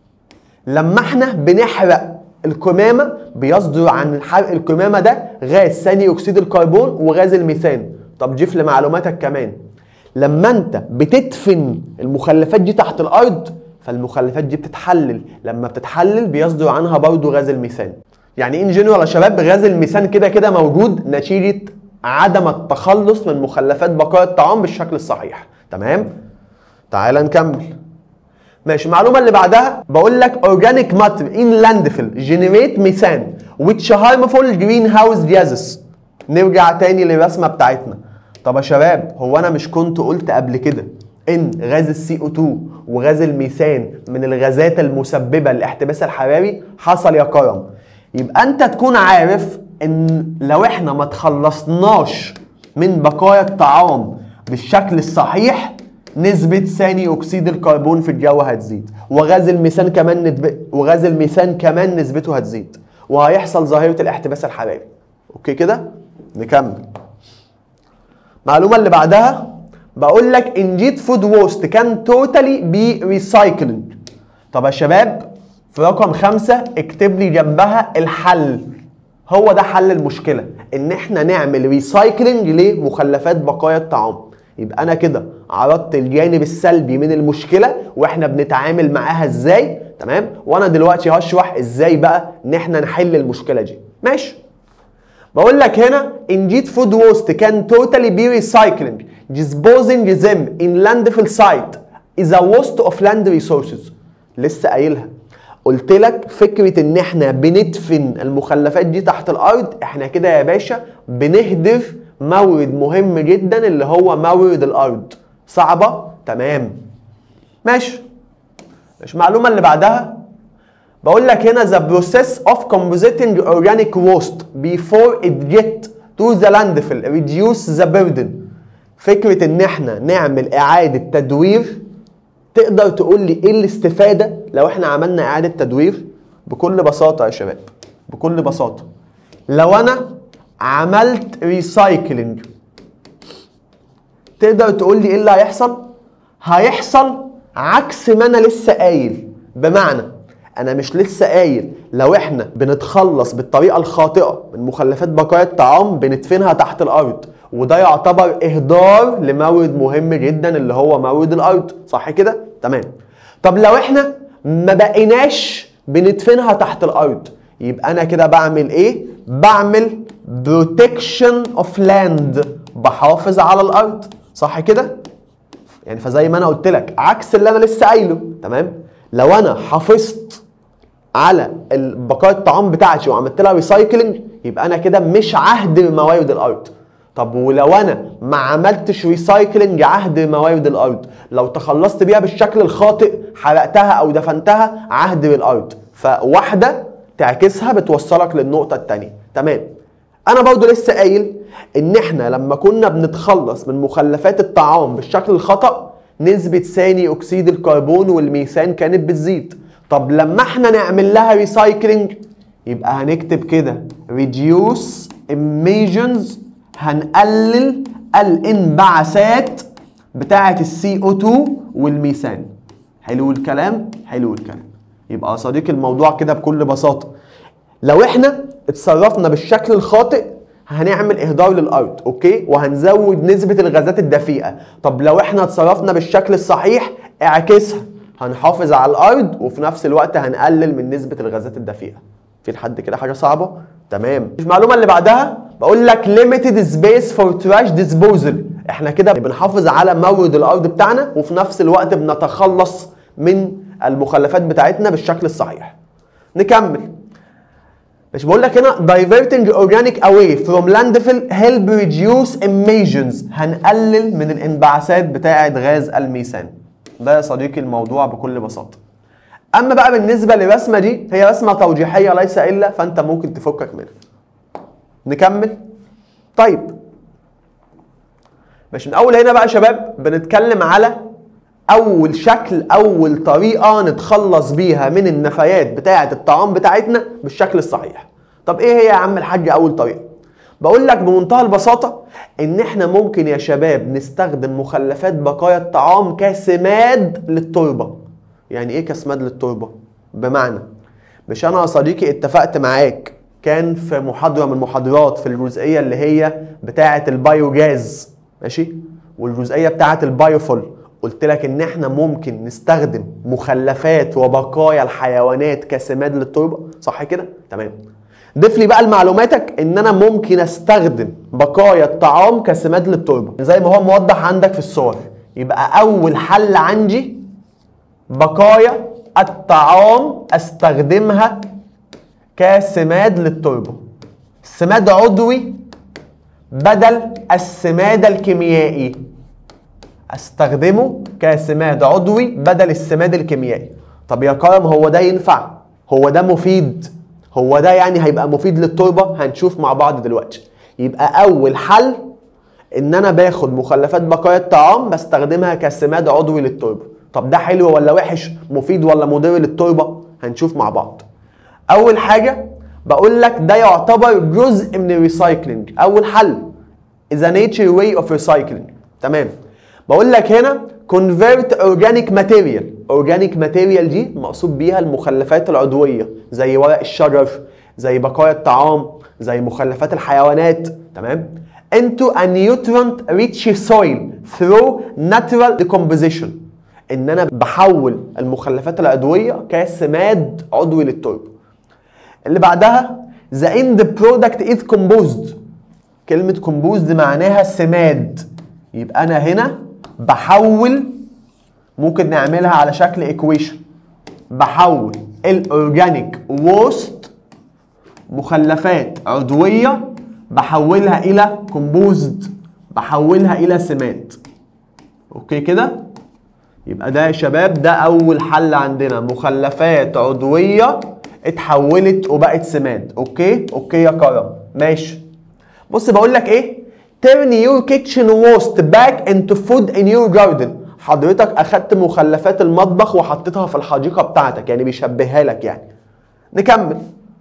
Speaker 1: لما احنا بنحرق القمامه بيصدر عن حرق القمامه ده غاز ثاني اكسيد الكربون وغاز الميثان طب ضيف لمعلوماتك كمان لما انت بتدفن المخلفات دي تحت الارض فالمخلفات دي بتتحلل لما بتتحلل بيصدر عنها برضو غاز الميثان يعني ان جنرال يا شباب غاز الميثان كده كده موجود نتيجه عدم التخلص من مخلفات بقايا الطعام بالشكل الصحيح تمام تعال نكمل ماشي المعلومه اللي بعدها بقول لك organic matter in landfill generate methane which harmful greenhouse gases نرجع تاني للرسمه بتاعتنا طب يا شباب هو انا مش كنت قلت قبل كده ان غاز السي او 2 وغاز الميثان من الغازات المسببه للاحتباس الحراري حصل يا كرم يبقى انت تكون عارف ان لو احنا ما تخلصناش من بقايا الطعام بالشكل الصحيح نسبة ثاني أكسيد الكربون في الجو هتزيد وغاز الميثان كمان ندب... وغاز الميثان كمان نسبته هتزيد وهيحصل ظاهرة الاحتباس الحراري أوكي كده نكمل المعلومة اللي بعدها بقول لك انجيت فود ووست كان توتالي بي ريسايكلينج طب يا شباب في رقم خمسة اكتب لي جنبها الحل هو ده حل المشكلة ان احنا نعمل ريسايكلينج لمخلفات بقايا الطعام يبقى انا كده عرضت الجانب السلبي من المشكلة واحنا بنتعامل معاها ازاي تمام وانا دلوقتي هشرح ازاي بقى ان احنا نحل المشكلة دي ماشي بقول لك هنا indeed food waste can totally be recycling disposing them in landfill site is a waste of land resources لسه قايلها قلت لك فكره ان احنا بندفن المخلفات دي تحت الارض احنا كده يا باشا بنهدر مورد مهم جدا اللي هو مورد الارض صعبه تمام ماشي مش المعلومه اللي بعدها بقول لك هنا the process of compositing organic waste before it get to the landfill reduce the burden فكرة ان احنا نعمل اعادة تدوير تقدر تقول لي ايه الاستفادة لو احنا عملنا اعادة تدوير بكل بساطة يا شباب بكل بساطة لو انا عملت ريسايكلينج تقدر تقول لي ايه اللي هيحصل هيحصل عكس ما انا لسه قايل بمعنى انا مش لسه قايل لو احنا بنتخلص بالطريقه الخاطئه من مخلفات بقايا الطعام بندفنها تحت الارض وده يعتبر اهدار لمورد مهم جدا اللي هو مورد الارض صح كده تمام طب لو احنا ما بقيناش بندفنها تحت الارض يبقى انا كده بعمل ايه بعمل بروتكشن اوف لاند بحافظ على الارض صح كده يعني فزي ما انا قلت لك عكس اللي انا لسه قايله تمام لو انا حافظت على بقايا الطعام بتاعتي وعملت لها ريسايكلينج يبقى انا كده مش عهد موارد الارض طب ولو انا ما عملتش ريسايكلينج عهد موارد الارض لو تخلصت بيها بالشكل الخاطئ حرقتها او دفنتها عهد بالارض فواحده تعكسها بتوصلك للنقطه الثانيه تمام انا برضو لسه قايل ان احنا لما كنا بنتخلص من مخلفات الطعام بالشكل الخطأ نسبة ثاني اكسيد الكربون والميثان كانت بتزيد طب لما احنا نعمل لها ريسايكلينج يبقى هنكتب كده reduce emissions هنقلل الانبعاثات بتاعة السي او 2 والميثان حلو الكلام حلو الكلام يبقى يا صديقي الموضوع كده بكل بساطة لو احنا اتصرفنا بالشكل الخاطئ هنعمل اهدار للارض اوكي وهنزود نسبه الغازات الدفيئه طب لو احنا اتصرفنا بالشكل الصحيح اعكسها هنحافظ على الارض وفي نفس الوقت هنقلل من نسبه الغازات الدفيئه في لحد كده حاجه صعبه تمام المعلومه اللي بعدها بقول لك limited space for trash disposal احنا كده بنحافظ على مورد الارض بتاعنا وفي نفس الوقت بنتخلص من المخلفات بتاعتنا بالشكل الصحيح نكمل مش بقول لك هنا diverting organic away from landfill help reduce emissions هنقلل من الانبعاثات بتاعه غاز الميثان ده يا صديقي الموضوع بكل بساطه اما بقى بالنسبه للرسمه دي هي رسمه توضيحيه ليس الا فانت ممكن تفكك منها نكمل طيب مش من اول هنا بقى يا شباب بنتكلم على اول شكل اول طريقه نتخلص بيها من النفايات بتاعه الطعام بتاعتنا بالشكل الصحيح طب ايه هي يا عم الحاج اول طريقه بقول لك بمنتهى البساطه ان احنا ممكن يا شباب نستخدم مخلفات بقايا الطعام كسماد للتربه يعني ايه كسماد للتربه بمعنى مش انا يا صديقي اتفقت معاك كان في محاضره من المحاضرات في الجزئيه اللي هي بتاعه البايوجاز ماشي والجزئيه بتاعه البايوفول قلت لك ان احنا ممكن نستخدم مخلفات وبقايا الحيوانات كسماد للتربه صح كده تمام ضيف لي بقى لمعلوماتك ان انا ممكن استخدم بقايا الطعام كسماد للتربه زي ما هو موضح عندك في الصور يبقى اول حل عندي بقايا الطعام استخدمها كسماد للتربه سماد عضوي بدل السماد الكيميائي استخدمه كسماد عضوي بدل السماد الكيميائي طب يا كرم هو ده ينفع هو ده مفيد هو ده يعني هيبقى مفيد للتربه هنشوف مع بعض دلوقتي يبقى اول حل ان انا باخد مخلفات بقايا الطعام بستخدمها كسماد عضوي للتربه طب ده حلو ولا وحش مفيد ولا مضر للتربه هنشوف مع بعض اول حاجه بقول لك ده يعتبر جزء من الريسايكلينج اول حل is a nature way of recycling تمام بقول لك هنا convert organic material organic material دي مقصود بيها المخلفات العضويه زي ورق الشجر زي بقايا الطعام زي مخلفات الحيوانات تمام into a nutrient rich soil through natural decomposition ان انا بحول المخلفات العضويه كسماد عضوي للتربه اللي بعدها the end product is composed كلمة composed معناها سماد يبقى أنا هنا بحول ممكن نعملها على شكل equation بحول الاورجانيك ووست مخلفات عضويه بحولها الى كومبوزد بحولها الى سمات اوكي كده يبقى ده يا شباب ده اول حل عندنا مخلفات عضويه اتحولت وبقت سماد اوكي اوكي يا كرم ماشي بص بقول لك ايه turn your kitchen waste back into food in your garden حضرتك اخدت مخلفات المطبخ وحطيتها في الحديقه بتاعتك يعني بيشبهها لك يعني نكمل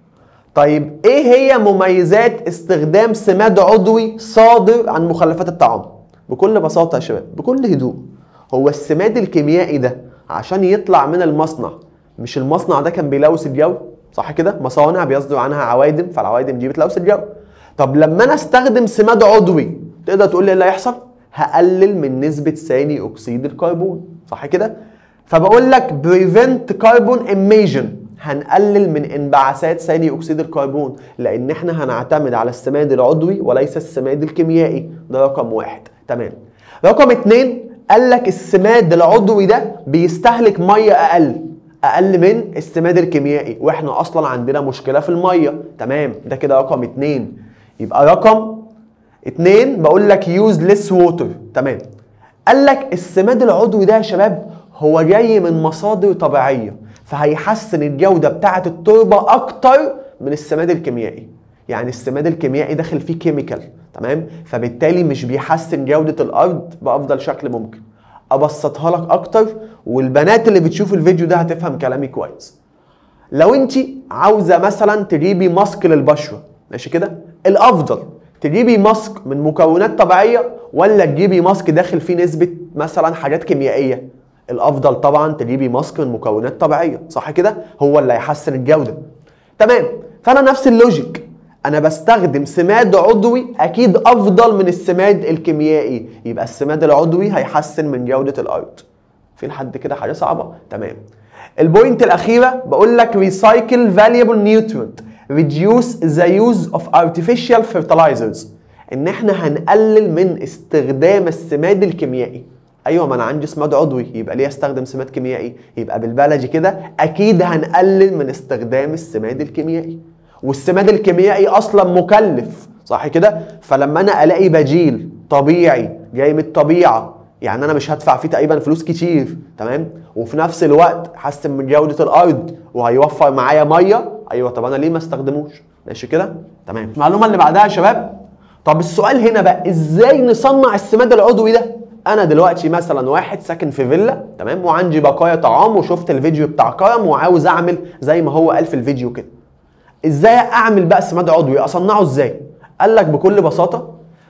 Speaker 1: طيب ايه هي مميزات استخدام سماد عضوي صادر عن مخلفات الطعام بكل بساطه يا شباب بكل هدوء هو السماد الكيميائي ده عشان يطلع من المصنع مش المصنع ده كان بيلوث الجو صح كده مصانع بيصدر عنها عوادم فالعوادم دي بتلوث الجو طب لما انا استخدم سماد عضوي تقدر تقول لي ايه اللي هيحصل هقلل من نسبه ثاني اكسيد الكربون صح كده فبقول لك بريفنت كربون ايميجن هنقلل من انبعاثات ثاني اكسيد الكربون لان احنا هنعتمد على السماد العضوي وليس السماد الكيميائي ده رقم واحد تمام رقم اتنين قال لك السماد العضوي ده بيستهلك ميه اقل اقل من السماد الكيميائي واحنا اصلا عندنا مشكله في الميه تمام ده كده رقم اتنين يبقى رقم اتنين بقول لك يوز ليس ووتر تمام قال لك السماد العضوي ده يا شباب هو جاي من مصادر طبيعيه فهيحسن الجوده بتاعه التربه اكتر من السماد الكيميائي يعني السماد الكيميائي داخل فيه كيميكال تمام فبالتالي مش بيحسن جوده الارض بافضل شكل ممكن ابسطها لك اكتر والبنات اللي بتشوف الفيديو ده هتفهم كلامي كويس لو انت عاوزه مثلا تجيبي ماسك للبشره ماشي كده الافضل تجيبي ماسك من مكونات طبيعيه ولا تجيبي ماسك داخل فيه نسبه مثلا حاجات كيميائيه الافضل طبعا تجيبي ماسك من مكونات طبيعيه صح كده هو اللي هيحسن الجوده تمام فانا نفس اللوجيك انا بستخدم سماد عضوي اكيد افضل من السماد الكيميائي يبقى السماد العضوي هيحسن من جوده الارض في لحد كده حاجه صعبه تمام البوينت الاخيره بقول لك ريسايكل فاليبل نيوترينت reduce the use of artificial fertilizers ان احنا هنقلل من استخدام السماد الكيميائي ايوه ما انا عندي سماد عضوي يبقى ليه استخدم سماد كيميائي يبقى بالبلدي كده اكيد هنقلل من استخدام السماد الكيميائي والسماد الكيميائي اصلا مكلف صح كده فلما انا الاقي بديل طبيعي جاي من الطبيعه يعني انا مش هدفع فيه تقريبا فلوس كتير تمام وفي نفس الوقت حسن من جوده الارض وهيوفر معايا ميه ايوه طب انا ليه ما استخدموش ماشي كده تمام المعلومه اللي بعدها يا شباب طب السؤال هنا بقى ازاي نصنع السماد العضوي ده انا دلوقتي مثلا واحد ساكن في فيلا تمام وعندي بقايا طعام وشفت الفيديو بتاع كرم وعاوز اعمل زي ما هو قال في الفيديو كده ازاي اعمل بقى سماد عضوي اصنعه ازاي قال لك بكل بساطه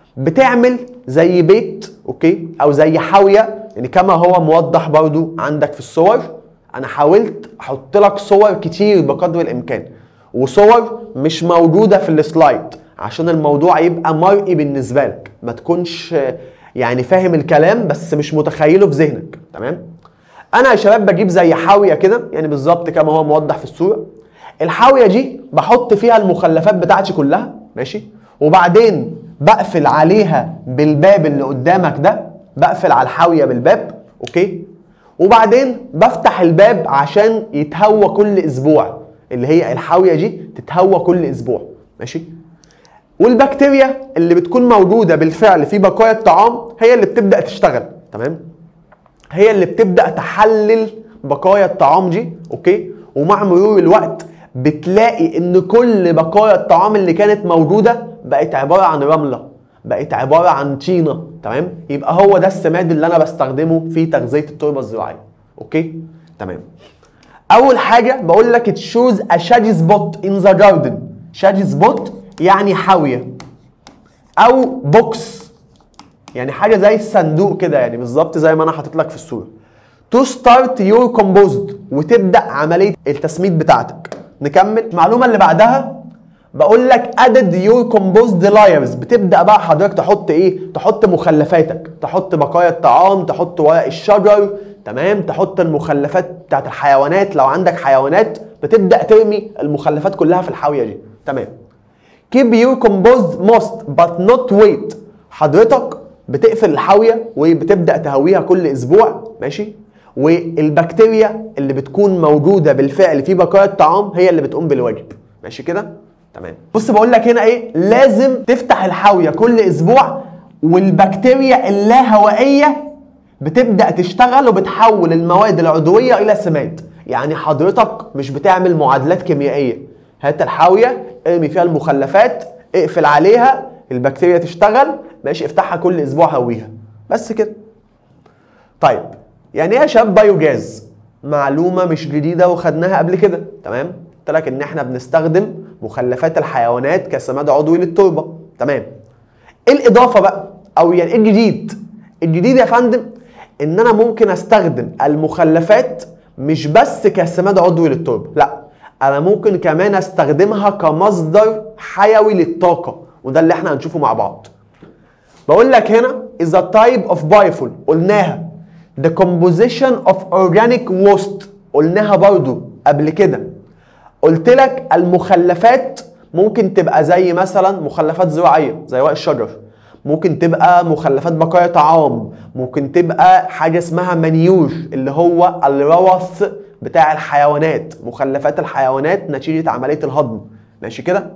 Speaker 1: بتعمل زي بيت اوكي او زي حاويه يعني كما هو موضح برضو عندك في الصور انا حاولت احط لك صور كتير بقدر الامكان وصور مش موجوده في السلايد عشان الموضوع يبقى مرئي بالنسبه لك ما تكونش يعني فاهم الكلام بس مش متخيله في ذهنك تمام انا يا شباب بجيب زي حاويه كده يعني بالظبط كما هو موضح في الصوره الحاويه دي بحط فيها المخلفات بتاعتي كلها ماشي وبعدين بقفل عليها بالباب اللي قدامك ده بقفل على الحاويه بالباب اوكي وبعدين بفتح الباب عشان يتهوى كل اسبوع اللي هي الحاويه دي تتهوى كل اسبوع ماشي والبكتيريا اللي بتكون موجوده بالفعل في بقايا الطعام هي اللي بتبدا تشتغل تمام هي اللي بتبدا تحلل بقايا الطعام دي اوكي ومع مرور الوقت بتلاقي ان كل بقايا الطعام اللي كانت موجوده بقت عباره عن رمله بقت عباره عن طينه تمام يبقى هو ده السماد اللي انا بستخدمه في تغذيه التربه الزراعيه اوكي تمام اول حاجه بقول لك تشوز ا شادي سبوت ان ذا جاردن شادي سبوت يعني حاويه او بوكس يعني حاجه زي الصندوق كده يعني بالظبط زي ما انا حاطط لك في الصوره تو ستارت يور كومبوزد وتبدا عمليه التسميد بتاعتك نكمل المعلومه اللي بعدها بقول لك ادد يور كومبوزد لايرز بتبدا بقى حضرتك تحط ايه تحط مخلفاتك تحط بقايا الطعام تحط ورق الشجر تمام تحط المخلفات بتاعت الحيوانات لو عندك حيوانات بتبدا ترمي المخلفات كلها في الحاويه دي تمام keep your composed most but not wait حضرتك بتقفل الحاويه وبتبدا تهويها كل اسبوع ماشي والبكتيريا اللي بتكون موجوده بالفعل في بقايا الطعام هي اللي بتقوم بالواجب ماشي كده تمام بص بقول لك هنا ايه لازم تفتح الحاويه كل اسبوع والبكتيريا اللاهوائيه بتبدا تشتغل وبتحول المواد العضويه الى سماد يعني حضرتك مش بتعمل معادلات كيميائيه هات الحاويه ارمي فيها المخلفات اقفل عليها البكتيريا تشتغل ماشي افتحها كل اسبوع هويها بس كده طيب يعني ايه يا شباب بايوجاز معلومه مش جديده وخدناها قبل كده تمام قلت لك ان احنا بنستخدم مخلفات الحيوانات كسماد عضوي للتربه تمام ايه الاضافه بقى او يعني ايه الجديد الجديد يا فندم ان انا ممكن استخدم المخلفات مش بس كسماد عضوي للتربه لا انا ممكن كمان استخدمها كمصدر حيوي للطاقه وده اللي احنا هنشوفه مع بعض بقول لك هنا is a type of biofuel قلناها the composition of organic waste قلناها برضو قبل كده قلت لك المخلفات ممكن تبقى زي مثلا مخلفات زراعيه زي ورق الشجر ممكن تبقى مخلفات بقايا طعام ممكن تبقى حاجه اسمها منيور اللي هو الروث بتاع الحيوانات مخلفات الحيوانات نتيجه عمليه الهضم ماشي كده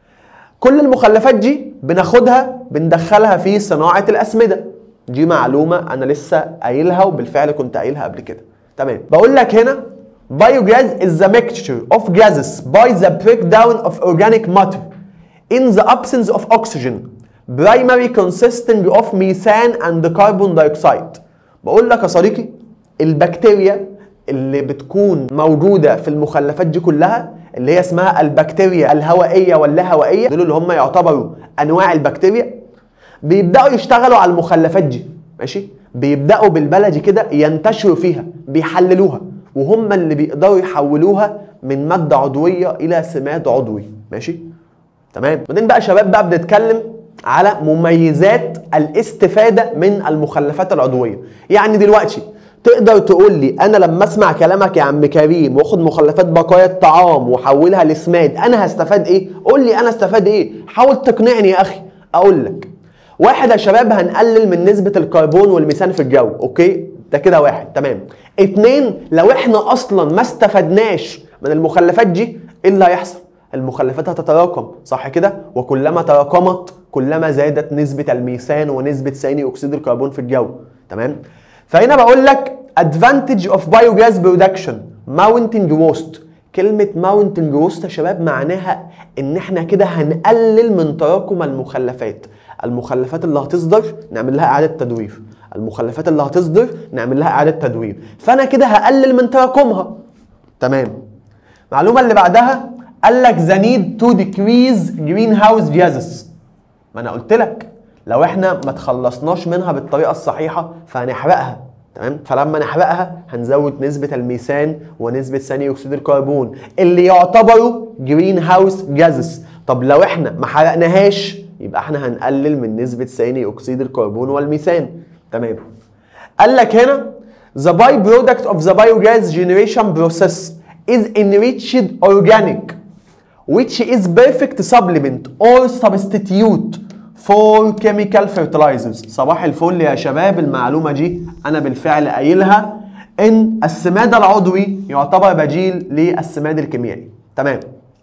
Speaker 1: كل المخلفات دي بناخدها بندخلها في صناعه الاسمده دي معلومه انا لسه قايلها وبالفعل كنت قايلها قبل كده تمام بقول لك هنا Biogas is the mixture of gases by the breakdown of organic matter in the absence of oxygen primary consisting of methane and carbon dioxide بقول لك يا صديقي البكتيريا اللي بتكون موجودة في المخلفات دي كلها اللي هي اسمها البكتيريا الهوائية واللاهوائية دول اللي هم يعتبروا أنواع البكتيريا بيبدأوا يشتغلوا على المخلفات دي ماشي بيبدأوا بالبلدي كده ينتشروا فيها بيحللوها وهم اللي بيقدروا يحولوها من مادة عضوية إلى سماد عضوي ماشي تمام بعدين بقى شباب بقى بنتكلم على مميزات الاستفادة من المخلفات العضوية يعني دلوقتي تقدر تقول لي انا لما اسمع كلامك يا عم كريم واخد مخلفات بقايا الطعام واحولها لسماد انا هستفاد ايه قول لي انا استفاد ايه حاول تقنعني يا اخي اقول لك واحد يا شباب هنقلل من نسبة الكربون والميثان في الجو اوكي ده كده واحد تمام اتنين لو احنا اصلا ما استفدناش من المخلفات دي ايه اللي هيحصل المخلفات هتتراكم صح كده وكلما تراكمت كلما زادت نسبة الميثان ونسبة ثاني اكسيد الكربون في الجو تمام فهنا بقول لك advantage of biogas production mounting waste كلمة mounting waste يا شباب معناها ان احنا كده هنقلل من تراكم المخلفات المخلفات اللي هتصدر نعمل لها اعادة تدوير المخلفات اللي هتصدر نعمل لها اعادة تدوير فانا كده هقلل من تراكمها تمام المعلومة اللي بعدها قال لك the need to decrease greenhouse gases ما انا قلت لك لو احنا ما تخلصناش منها بالطريقه الصحيحه فهنحرقها تمام فلما نحرقها هنزود نسبه الميثان ونسبه ثاني اكسيد الكربون اللي يعتبروا جرين هاوس جازز طب لو احنا ما حرقناهاش يبقى احنا هنقلل من نسبه ثاني اكسيد الكربون والميثان تمام قال لك هنا the byproduct of the biogas generation process is enriched organic which is perfect supplement or substitute for chemical fertilizers صباح الفل يا شباب المعلومة دي أنا بالفعل قايلها إن السماد العضوي يعتبر بديل للسماد الكيميائي تمام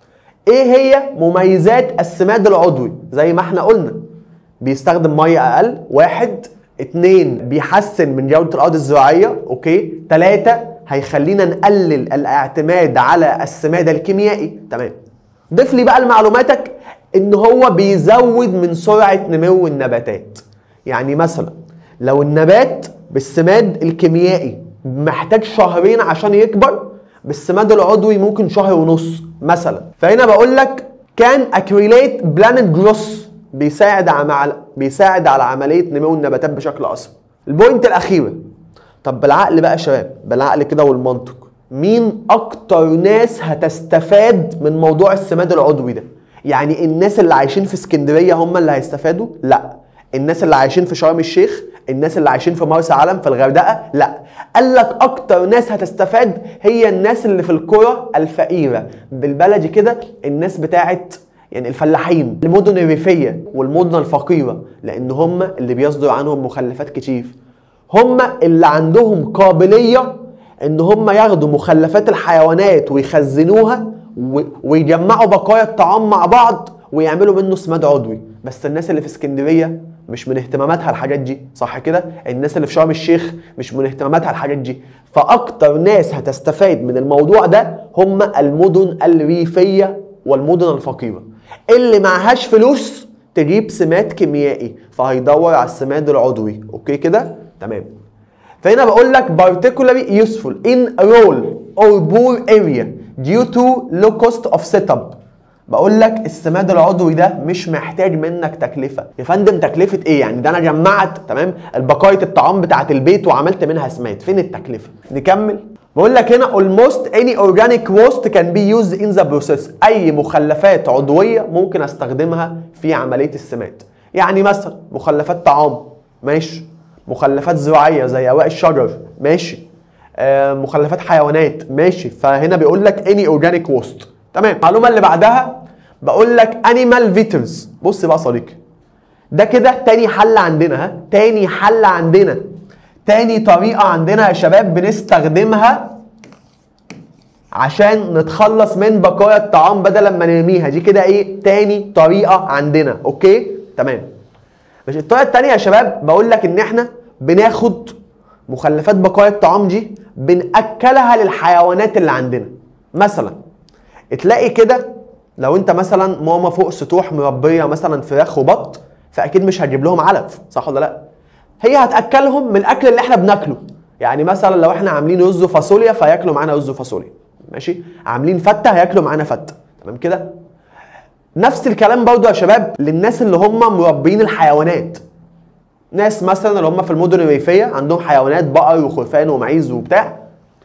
Speaker 1: إيه هي مميزات السماد العضوي زي ما احنا قلنا بيستخدم مية أقل واحد اتنين بيحسن من جودة الأرض الزراعية أوكي تلاتة هيخلينا نقلل الاعتماد على السماد الكيميائي تمام ضيف لي بقى لمعلوماتك ان هو بيزود من سرعه نمو النباتات يعني مثلا لو النبات بالسماد الكيميائي محتاج شهرين عشان يكبر بالسماد العضوي ممكن شهر ونص مثلا فهنا بقول لك كان اكريليت بلانت جروس بيساعد على بيساعد على عمليه نمو النباتات بشكل اسرع البوينت الاخيره طب بالعقل بقى يا شباب بالعقل كده والمنطق مين اكتر ناس هتستفاد من موضوع السماد العضوي ده يعني الناس اللي عايشين في اسكندريه هم اللي هيستفادوا لا الناس اللي عايشين في شرم الشيخ الناس اللي عايشين في مرسى علم في الغردقه لا قال لك اكتر ناس هتستفاد هي الناس اللي في القرى الفقيره بالبلدي كده الناس بتاعت يعني الفلاحين المدن الريفيه والمدن الفقيره لان هم اللي بيصدر عنهم مخلفات كتير هم اللي عندهم قابليه ان هم ياخدوا مخلفات الحيوانات ويخزنوها و- ويجمعوا بقايا الطعام مع بعض ويعملوا منه سماد عضوي بس الناس اللي في اسكندريه مش من اهتماماتها الحاجات دي صح كده الناس اللي في شرم الشيخ مش من اهتماماتها الحاجات دي فاكتر ناس هتستفاد من الموضوع ده هم المدن الريفيه والمدن الفقيره اللي معهاش فلوس تجيب سماد كيميائي فهيدور على السماد العضوي اوكي كده تمام فهنا بقول لك particularly useful in rural or poor area due to low cost of setup بقول لك السماد العضوي ده مش محتاج منك تكلفه يا فندم تكلفه ايه يعني ده انا جمعت تمام البقايه الطعام بتاعه البيت وعملت منها سماد فين التكلفه نكمل بقول لك هنا almost any organic waste can be used in the process اي مخلفات عضويه ممكن استخدمها في عمليه السماد يعني مثلا مخلفات طعام ماشي مخلفات زراعيه زي اوراق الشجر ماشي آه مخلفات حيوانات ماشي فهنا بيقول لك اني اورجانيك ووست تمام المعلومه اللي بعدها بقول لك انيمال فيترز بص بقى يا صديقي ده كده تاني حل عندنا ها تاني حل عندنا تاني طريقه عندنا يا شباب بنستخدمها عشان نتخلص من بقايا الطعام بدل ما نرميها دي كده ايه تاني طريقه عندنا اوكي تمام مش الطريقه التانيه يا شباب بقول لك ان احنا بناخد مخلفات بقايا الطعام دي بناكلها للحيوانات اللي عندنا مثلا تلاقي كده لو انت مثلا ماما فوق سطوح مربيه مثلا فراخ وبط فاكيد مش هتجيب لهم علف صح ولا لا هي هتاكلهم من الاكل اللي احنا بناكله يعني مثلا لو احنا عاملين رز وفاصوليا فياكلوا معانا رز وفاصوليا ماشي عاملين فته هياكلوا معانا فته تمام كده نفس الكلام برضو يا شباب للناس اللي هم مربين الحيوانات ناس مثلا اللي هم في المدن الريفيه عندهم حيوانات بقر وخرفان ومعيز وبتاع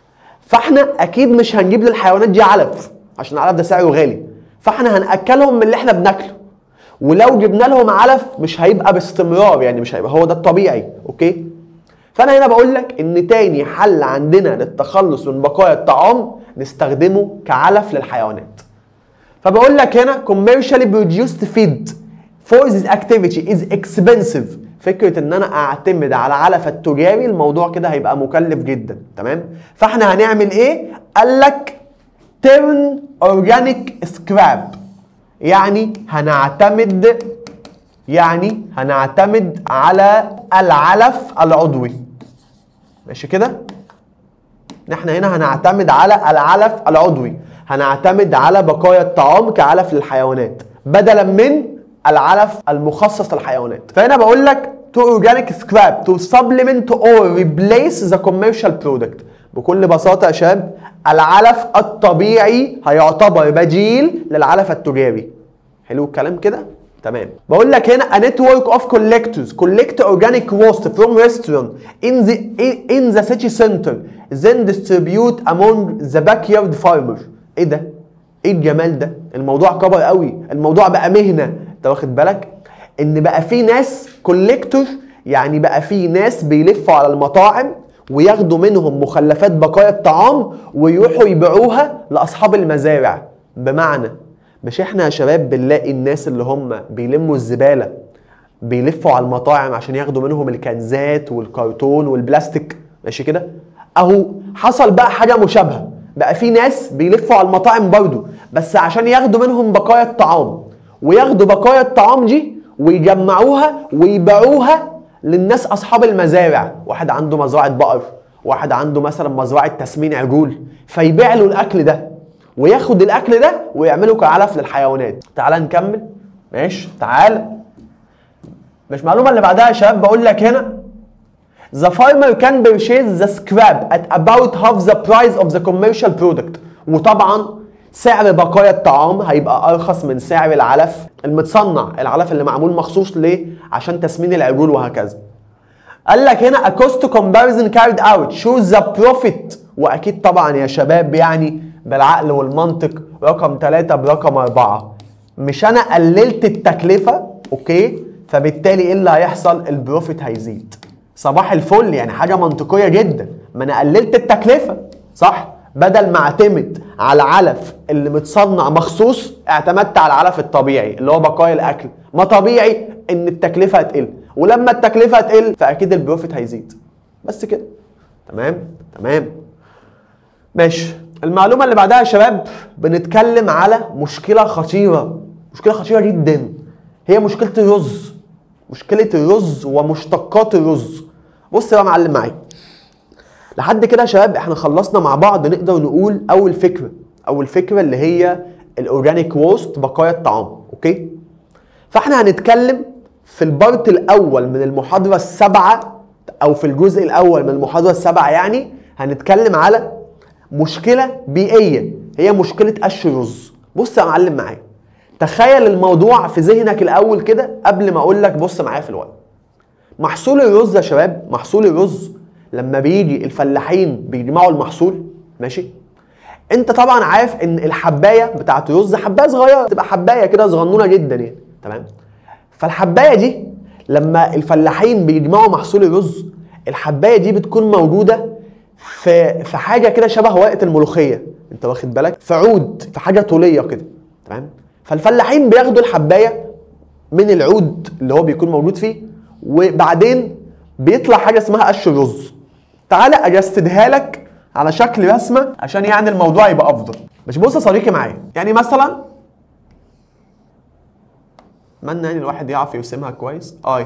Speaker 1: فاحنا اكيد مش هنجيب للحيوانات دي علف عشان العلف ده سعره غالي فاحنا هناكلهم من اللي احنا بناكله ولو جبنا لهم علف مش هيبقى باستمرار يعني مش هيبقى هو ده الطبيعي اوكي فانا هنا بقول لك ان تاني حل عندنا للتخلص من بقايا الطعام نستخدمه كعلف للحيوانات فبقول لك هنا commercially produced feed for this activity is expensive فكره ان انا اعتمد على علف التجاري الموضوع كده هيبقى مكلف جدا تمام فاحنا هنعمل ايه قال لك turn organic scrap يعني هنعتمد يعني هنعتمد على العلف العضوي ماشي كده احنا هنا هنعتمد على العلف العضوي هنعتمد على بقايا الطعام كعلف للحيوانات بدلا من العلف المخصص للحيوانات فهنا بقول لك to organic scrap to supplement or replace the commercial product بكل بساطة يا شباب العلف الطبيعي هيعتبر بديل للعلف التجاري حلو الكلام كده تمام بقول لك هنا a network of collectors collect organic waste from restaurant in the in the city center then distribute among the backyard farmers ايه ده ايه الجمال ده الموضوع كبر قوي الموضوع بقى مهنه انت واخد بالك ان بقى في ناس كوليكتور يعني بقى في ناس بيلفوا على المطاعم وياخدوا منهم مخلفات بقايا الطعام ويروحوا يبيعوها لاصحاب المزارع بمعنى مش احنا يا شباب بنلاقي الناس اللي هم بيلموا الزباله بيلفوا على المطاعم عشان ياخدوا منهم الكنزات والكرتون والبلاستيك ماشي كده اهو حصل بقى حاجه مشابهه بقى في ناس بيلفوا على المطاعم برضو بس عشان ياخدوا منهم بقايا الطعام وياخدوا بقايا الطعام دي ويجمعوها ويبيعوها للناس اصحاب المزارع واحد عنده مزرعه بقر واحد عنده مثلا مزرعه تسمين عجول فيبيع له الاكل ده وياخد الاكل ده ويعمله كعلف للحيوانات تعال نكمل ماشي تعال مش معلومه اللي بعدها يا شباب بقول لك هنا The farmer can purchase the scrap at about half the price of the commercial product وطبعا سعر بقايا الطعام هيبقى ارخص من سعر العلف المتصنع العلف اللي معمول مخصوص ليه عشان تسمين العجول وهكذا قال لك هنا a cost comparison carried out shows the profit واكيد طبعا يا شباب يعني بالعقل والمنطق رقم ثلاثة برقم أربعة مش أنا قللت التكلفة أوكي فبالتالي إيه اللي هيحصل البروفيت هيزيد صباح الفل يعني حاجة منطقية جدا ما أنا قللت التكلفة صح بدل ما اعتمد على العلف اللي متصنع مخصوص اعتمدت على العلف الطبيعي اللي هو بقايا الاكل ما طبيعي ان التكلفه هتقل ولما التكلفه هتقل فاكيد البروفيت هيزيد بس كده تمام تمام ماشي المعلومة اللي بعدها يا شباب بنتكلم على مشكلة خطيرة مشكلة خطيرة جدا هي مشكلة الرز مشكلة الرز ومشتقات الرز بص بقى يا معلم معايا لحد كده يا شباب احنا خلصنا مع بعض نقدر نقول اول فكرة اول فكرة اللي هي الاورجانيك ووست بقايا الطعام اوكي فاحنا هنتكلم في البارت الاول من المحاضرة السابعة او في الجزء الاول من المحاضرة السابعة يعني هنتكلم على مشكلة بيئية هي مشكلة قش الرز بص يا معلم معايا تخيل الموضوع في ذهنك الاول كده قبل ما اقول لك بص معايا في الورق محصول الرز يا شباب محصول الرز لما بيجي الفلاحين بيجمعوا المحصول ماشي انت طبعا عارف ان الحبايه بتاعت الرز حبايه صغيره تبقى حبايه كده صغنونه جدا يعني تمام فالحبايه دي لما الفلاحين بيجمعوا محصول الرز الحبايه دي بتكون موجوده في في حاجه كده شبه ورقه الملوخيه انت واخد بالك في عود في حاجه طوليه كده تمام فالفلاحين بياخدوا الحبايه من العود اللي هو بيكون موجود فيه وبعدين بيطلع حاجه اسمها قش الرز تعالى اجسدها لك على شكل رسمه عشان يعني الموضوع يبقى افضل مش بص يا صديقي معايا يعني مثلا اتمنى يعني الواحد يعرف يرسمها كويس اي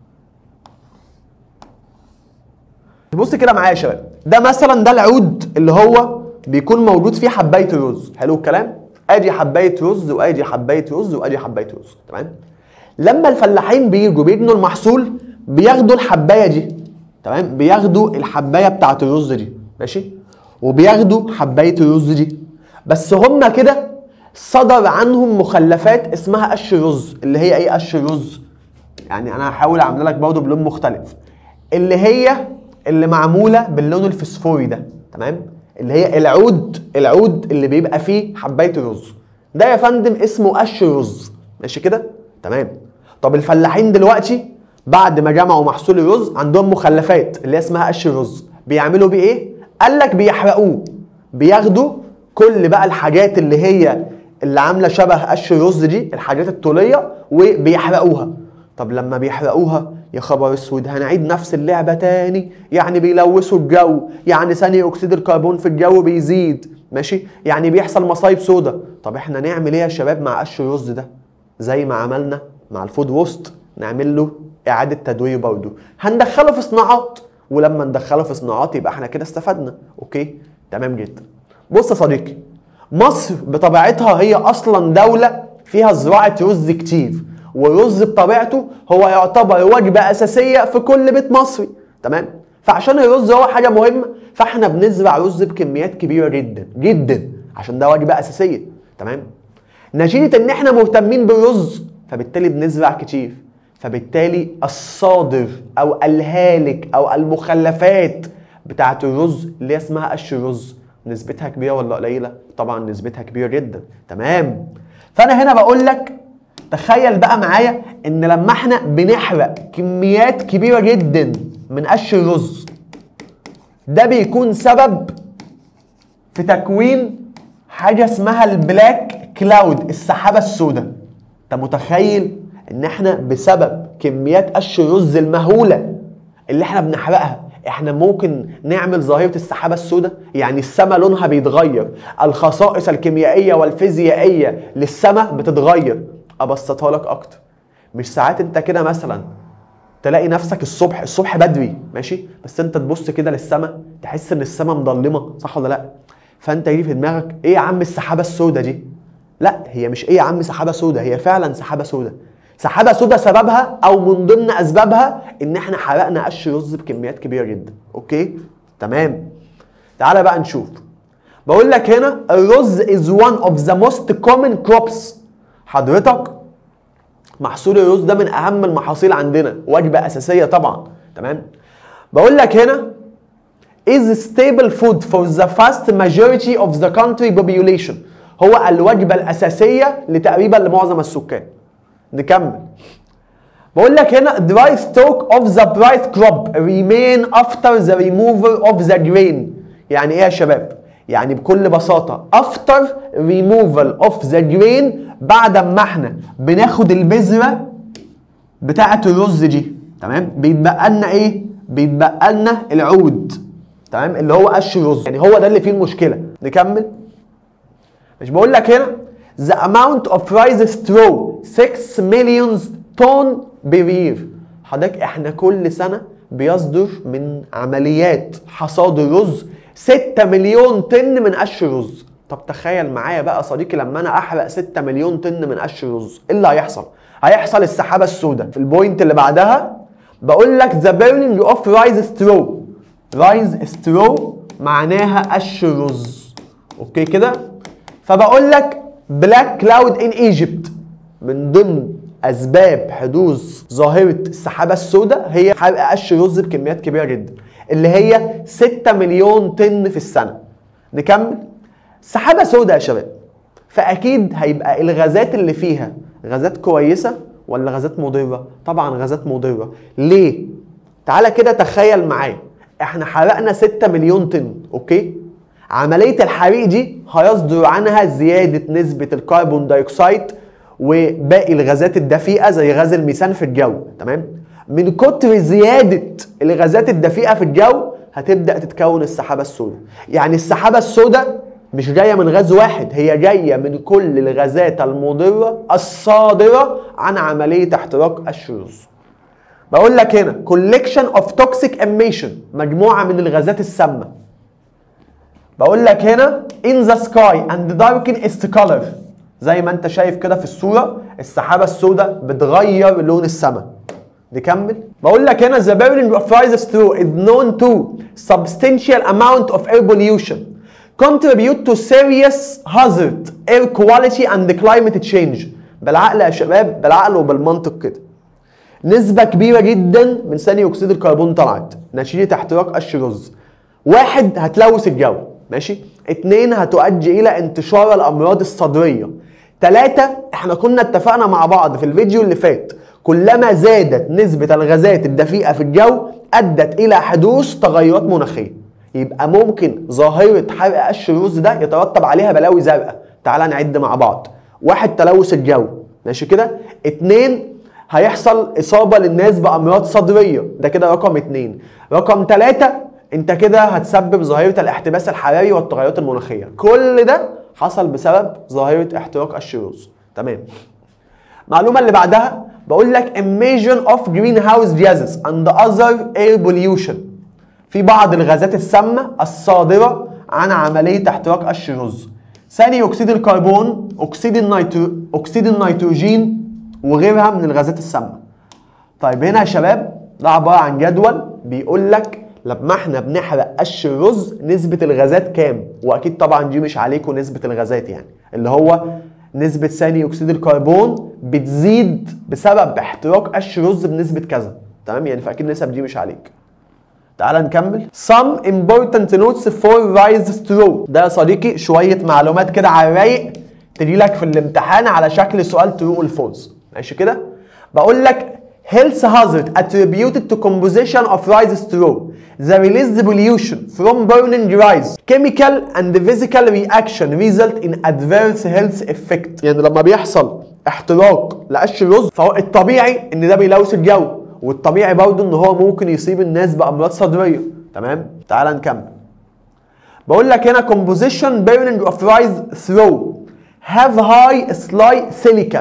Speaker 1: بص كده معايا يا شباب ده مثلا ده العود اللي هو بيكون موجود فيه حبايه الرز حلو الكلام ادي حبايه رز وادي حبايه رز وادي حبايه رز تمام لما الفلاحين بيجوا بيبنوا المحصول بياخدوا الحبايه دي تمام بياخدوا الحبايه بتاعت الرز دي ماشي وبياخدوا حبايه الرز دي بس هما كده صدر عنهم مخلفات اسمها قش رز اللي هي ايه قش رز يعني انا هحاول اعمل لك برضه بلون مختلف اللي هي اللي معموله باللون الفسفوري ده تمام اللي هي العود العود اللي بيبقى فيه حبايه الرز ده يا فندم اسمه قش رز ماشي كده تمام طب الفلاحين دلوقتي بعد ما جمعوا محصول الرز عندهم مخلفات اللي هي اسمها قش الرز بيعملوا بيه ايه قال لك بيحرقوه بياخدوا كل بقى الحاجات اللي هي اللي عامله شبه قش الرز دي الحاجات الطوليه وبيحرقوها طب لما بيحرقوها يا خبر اسود هنعيد نفس اللعبه تاني يعني بيلوثوا الجو يعني ثاني اكسيد الكربون في الجو بيزيد ماشي يعني بيحصل مصايب سودا طب احنا نعمل ايه يا شباب مع قش الرز ده زي ما عملنا مع الفود ووست نعمل له اعاده تدوير برضه هندخله في صناعات ولما ندخله في صناعات يبقى احنا كده استفدنا اوكي تمام جدا بص يا صديقي مصر بطبيعتها هي اصلا دوله فيها زراعه رز كتير والرز بطبيعته هو يعتبر وجبه اساسيه في كل بيت مصري تمام فعشان الرز هو حاجه مهمه فاحنا بنزرع رز بكميات كبيره جدا جدا عشان ده وجبه اساسيه تمام نتيجه ان احنا مهتمين بالرز فبالتالي بنزرع كتير فبالتالي الصادر او الهالك او المخلفات بتاعه الرز اللي هي اسمها قش الرز نسبتها كبيره ولا قليله طبعا نسبتها كبيره جدا تمام فانا هنا بقول لك تخيل بقى معايا ان لما احنا بنحرق كميات كبيره جدا من قش الرز ده بيكون سبب في تكوين حاجه اسمها البلاك كلاود السحابه السوداء انت متخيل ان احنا بسبب كميات قش الرز المهوله اللي احنا بنحرقها احنا ممكن نعمل ظاهره السحابه السوداء يعني السماء لونها بيتغير الخصائص الكيميائيه والفيزيائيه للسماء بتتغير ابسطها لك اكتر مش ساعات انت كده مثلا تلاقي نفسك الصبح الصبح بدري ماشي بس انت تبص كده للسماء تحس ان السماء مظلمه صح ولا لا فانت يجي في دماغك ايه يا عم السحابه السوداء دي لا هي مش ايه يا عم سحابه سوداء هي فعلا سحابه سوداء سحابه سوداء سببها او من ضمن اسبابها ان احنا حرقنا قش رز بكميات كبيره جدا اوكي تمام تعالى بقى نشوف بقول لك هنا الرز is one of the most common crops حضرتك محصول الرز ده من اهم المحاصيل عندنا وجبه اساسيه طبعا تمام بقول لك هنا is stable food for the vast majority of the country population هو الوجبه الاساسيه لتقريبا لمعظم السكان نكمل بقول لك هنا dry stock of the bright crop remain after the removal of the grain يعني ايه يا شباب يعني بكل بساطة after removal of the grain بعد ما احنا بناخد البذرة بتاعة الرز دي تمام بيتبقى لنا ايه بيتبقى لنا العود تمام اللي هو قش رز يعني هو ده اللي فيه المشكله نكمل مش بقول لك هنا the amount of rice straw 6 million ton per year حضرتك احنا كل سنه بيصدر من عمليات حصاد الرز 6 مليون طن من قش رز طب تخيل معايا بقى صديقي لما انا احرق 6 مليون طن من قش رز ايه اللي هيحصل هيحصل السحابه السوداء في البوينت اللي بعدها بقول لك the burning of rice straw rice straw معناها قش رز اوكي كده فبقول لك بلاك كلاود ان ايجيبت من ضمن اسباب حدوث ظاهره السحابه السوداء هي حرق قش رز بكميات كبيره جدا اللي هي 6 مليون طن في السنه نكمل سحابه سوداء يا شباب فاكيد هيبقى الغازات اللي فيها غازات كويسه ولا غازات مضره طبعا غازات مضره ليه تعالى كده تخيل معايا احنا حرقنا 6 مليون طن اوكي عمليه الحريق دي هيصدر عنها زياده نسبه الكربون دايوكسيد وباقي الغازات الدفيئه زي غاز الميثان في الجو تمام من كتر زياده الغازات الدفيئه في الجو هتبدا تتكون السحابه السوداء يعني السحابه السوداء مش جايه من غاز واحد هي جايه من كل الغازات المضره الصادره عن عمليه احتراق الشرز بقول لك هنا collection of toxic emission مجموعه من الغازات السامه بقول لك هنا in the sky and darken its color زي ما انت شايف كده في الصوره السحابه السوداء بتغير لون السماء نكمل بقول لك هنا the burning of rice straw is known to substantial amount of air pollution contribute to serious hazard air quality and climate change بالعقل يا شباب بالعقل وبالمنطق كده نسبة كبيرة جدا من ثاني أكسيد الكربون طلعت نتيجة احتراق قش رز واحد هتلوث الجو ماشي اتنين هتؤدي إلى انتشار الأمراض الصدرية تلاتة احنا كنا اتفقنا مع بعض في الفيديو اللي فات كلما زادت نسبة الغازات الدفيئة في الجو أدت إلى حدوث تغيرات مناخية يبقى ممكن ظاهرة حرق قش الرز ده يترتب عليها بلاوي زرقاء تعال نعد مع بعض واحد تلوث الجو ماشي كده اتنين هيحصل إصابة للناس بأمراض صدرية ده كده رقم اتنين رقم تلاتة انت كده هتسبب ظاهرة الاحتباس الحراري والتغيرات المناخية كل ده حصل بسبب ظاهرة احتراق قش الرز تمام المعلومة اللي بعدها بقول لك emission of greenhouse gases and other air pollution في بعض الغازات السامة الصادرة عن عملية احتراق قش الرز ثاني أكسيد الكربون أكسيد النيترو أكسيد النيتروجين وغيرها من الغازات السامة طيب هنا يا شباب ده عبارة عن جدول بيقول لك لما احنا بنحرق قش الرز نسبة الغازات كام؟ واكيد طبعا دي مش عليكم نسبة الغازات يعني اللي هو نسبة ثاني اكسيد الكربون بتزيد بسبب احتراق قش رز بنسبة كذا تمام يعني فاكيد النسب دي مش عليك تعال نكمل some important notes for rice straw ده يا صديقي شوية معلومات كده على الرايق تجي لك في الامتحان على شكل سؤال true والفولس ماشي كده بقول لك health hazard attributed to composition of rice straw the released pollution from burning rice chemical and physical reaction result in adverse health effect يعني لما بيحصل احتراق لقش الرز فهو الطبيعي ان ده بيلوث الجو والطبيعي برضه ان هو ممكن يصيب الناس بامراض صدريه تمام تعال نكمل بقول لك هنا composition burning of rice through have high slight silica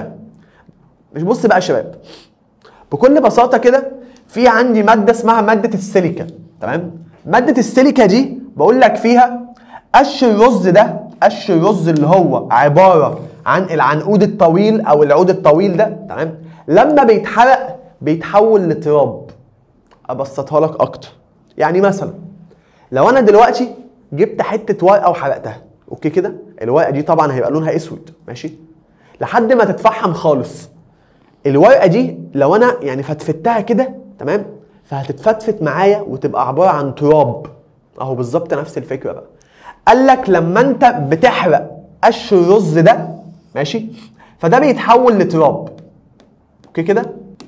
Speaker 1: مش بص بقى يا شباب بكل بساطه كده في عندي ماده اسمها ماده السيليكا تمام ماده السيليكا دي بقول لك فيها قش الرز ده قش الرز اللي هو عباره عن العنقود الطويل او العود الطويل ده تمام لما بيتحرق بيتحول لتراب ابسطها لك اكتر يعني مثلا لو انا دلوقتي جبت حته ورقه وحرقتها اوكي كده الورقه دي طبعا هيبقى لونها اسود ماشي لحد ما تتفحم خالص الورقه دي لو انا يعني فتفتها كده تمام فهتتفتفت معايا وتبقى عباره عن تراب اهو بالظبط نفس الفكره بقى قال لك لما انت بتحرق قش الرز ده ماشي فده بيتحول لتراب اوكي كده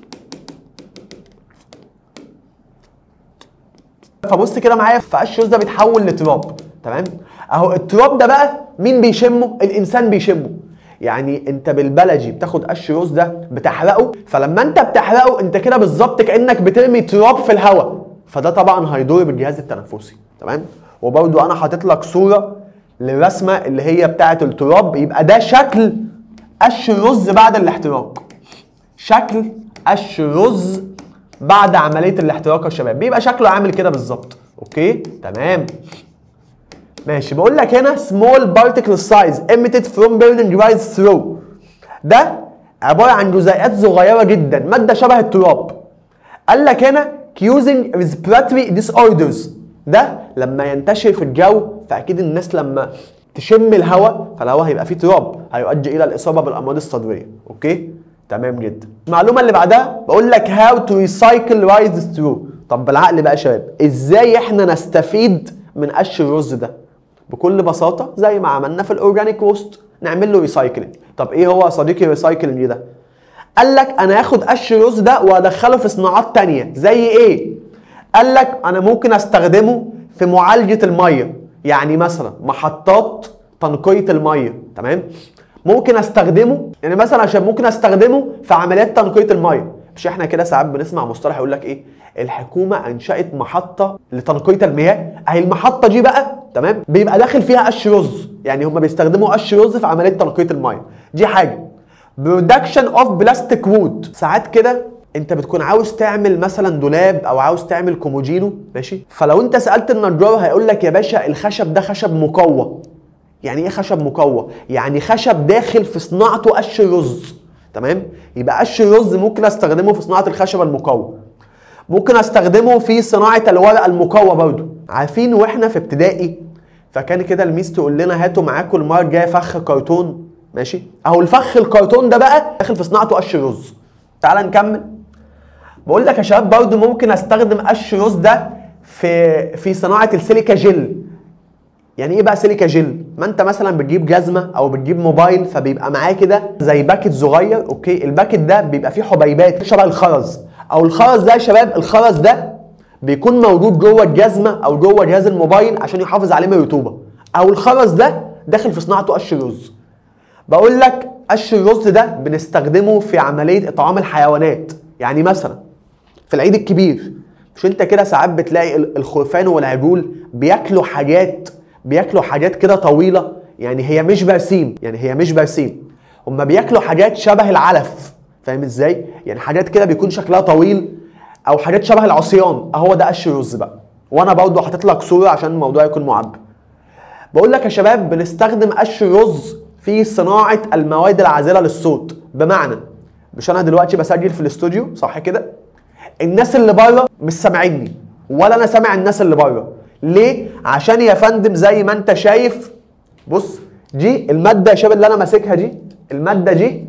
Speaker 1: فبص كده معايا فقش الرز ده بيتحول لتراب تمام اهو التراب ده بقى مين بيشمه الانسان بيشمه يعني انت بالبلدي بتاخد قش رز ده بتحرقه فلما انت بتحرقه انت كده بالظبط كانك بترمي تراب في الهواء فده طبعا هيضر بالجهاز التنفسي تمام وبرده انا حاطط لك صوره للرسمه اللي هي بتاعه التراب يبقى ده شكل قش الرز بعد الاحتراق شكل قش الرز بعد عمليه الاحتراق يا شباب بيبقى شكله عامل كده بالظبط اوكي تمام ماشي بقول لك هنا small particle size emitted from burning rise through ده عباره عن جزيئات صغيره جدا ماده شبه التراب قال لك هنا causing respiratory disorders ده لما ينتشر في الجو فاكيد الناس لما تشم الهواء فالهواء هيبقى فيه تراب هيؤدي الى الاصابه بالامراض الصدريه اوكي تمام جدا المعلومه اللي بعدها بقول لك how to recycle rice through طب بالعقل بقى يا شباب ازاي احنا نستفيد من قش الرز ده بكل بساطه زي ما عملنا في الاورجانيك ووست نعمل له ريسايكلينج طب ايه هو يا صديقي الريسايكلينج ده قال لك انا هاخد قش الرز ده وادخله في صناعات تانية زي ايه قال لك انا ممكن استخدمه في معالجه الميه يعني مثلا محطات تنقيه الميه تمام ممكن استخدمه يعني مثلا عشان ممكن استخدمه في عمليات تنقيه الميه مش احنا كده ساعات بنسمع مصطلح يقول لك ايه الحكومه انشات محطه لتنقيه المياه اهي المحطه دي بقى تمام بيبقى داخل فيها قش رز يعني هم بيستخدموا قش رز في عمليه تنقيه الميه دي حاجه برودكشن اوف بلاستيك وود ساعات كده انت بتكون عاوز تعمل مثلا دولاب او عاوز تعمل كومودينو ماشي فلو انت سالت النجار هيقول لك يا باشا الخشب ده خشب مقوى يعني ايه خشب مقوى يعني خشب داخل في صناعته قش رز تمام يبقى قش الرز ممكن استخدمه في صناعه الخشب المقوى ممكن استخدمه في صناعه الورق المقوى برضو عارفين واحنا في ابتدائي فكان كده الميس تقول لنا هاتوا معاكم المره الجايه فخ كرتون ماشي اهو الفخ الكرتون ده بقى داخل في صناعته قش رز تعال نكمل بقول لك يا شباب برضو ممكن استخدم قش رز ده في في صناعه السيليكا جل يعني ايه بقى سيليكا جل ما انت مثلا بتجيب جزمه او بتجيب موبايل فبيبقى معاه كده زي باكت صغير اوكي الباكت ده بيبقى فيه حبيبات شبه الخرز او الخرز ده يا شباب الخرز ده بيكون موجود جوه الجزمه او جوه جهاز الموبايل عشان يحافظ عليه من الرطوبه او الخرز ده داخل في صناعته قش رز بقول لك قش الرز ده بنستخدمه في عمليه اطعام الحيوانات يعني مثلا في العيد الكبير مش انت كده ساعات بتلاقي الخرفان والعجول بياكلوا حاجات بياكلوا حاجات كده طويله يعني هي مش برسيم يعني هي مش برسيم هم بياكلوا حاجات شبه العلف فاهم ازاي يعني حاجات كده بيكون شكلها طويل او حاجات شبه العصيان اهو ده قش رز بقى وانا برضه حاطط لك صوره عشان الموضوع يكون معبر بقول لك يا شباب بنستخدم قش الرز في صناعه المواد العازله للصوت بمعنى مش انا دلوقتي بسجل في الاستوديو صح كده الناس اللي بره مش سامعيني ولا انا سامع الناس اللي بره ليه عشان يا فندم زي ما انت شايف بص دي الماده يا شباب اللي انا ماسكها دي الماده دي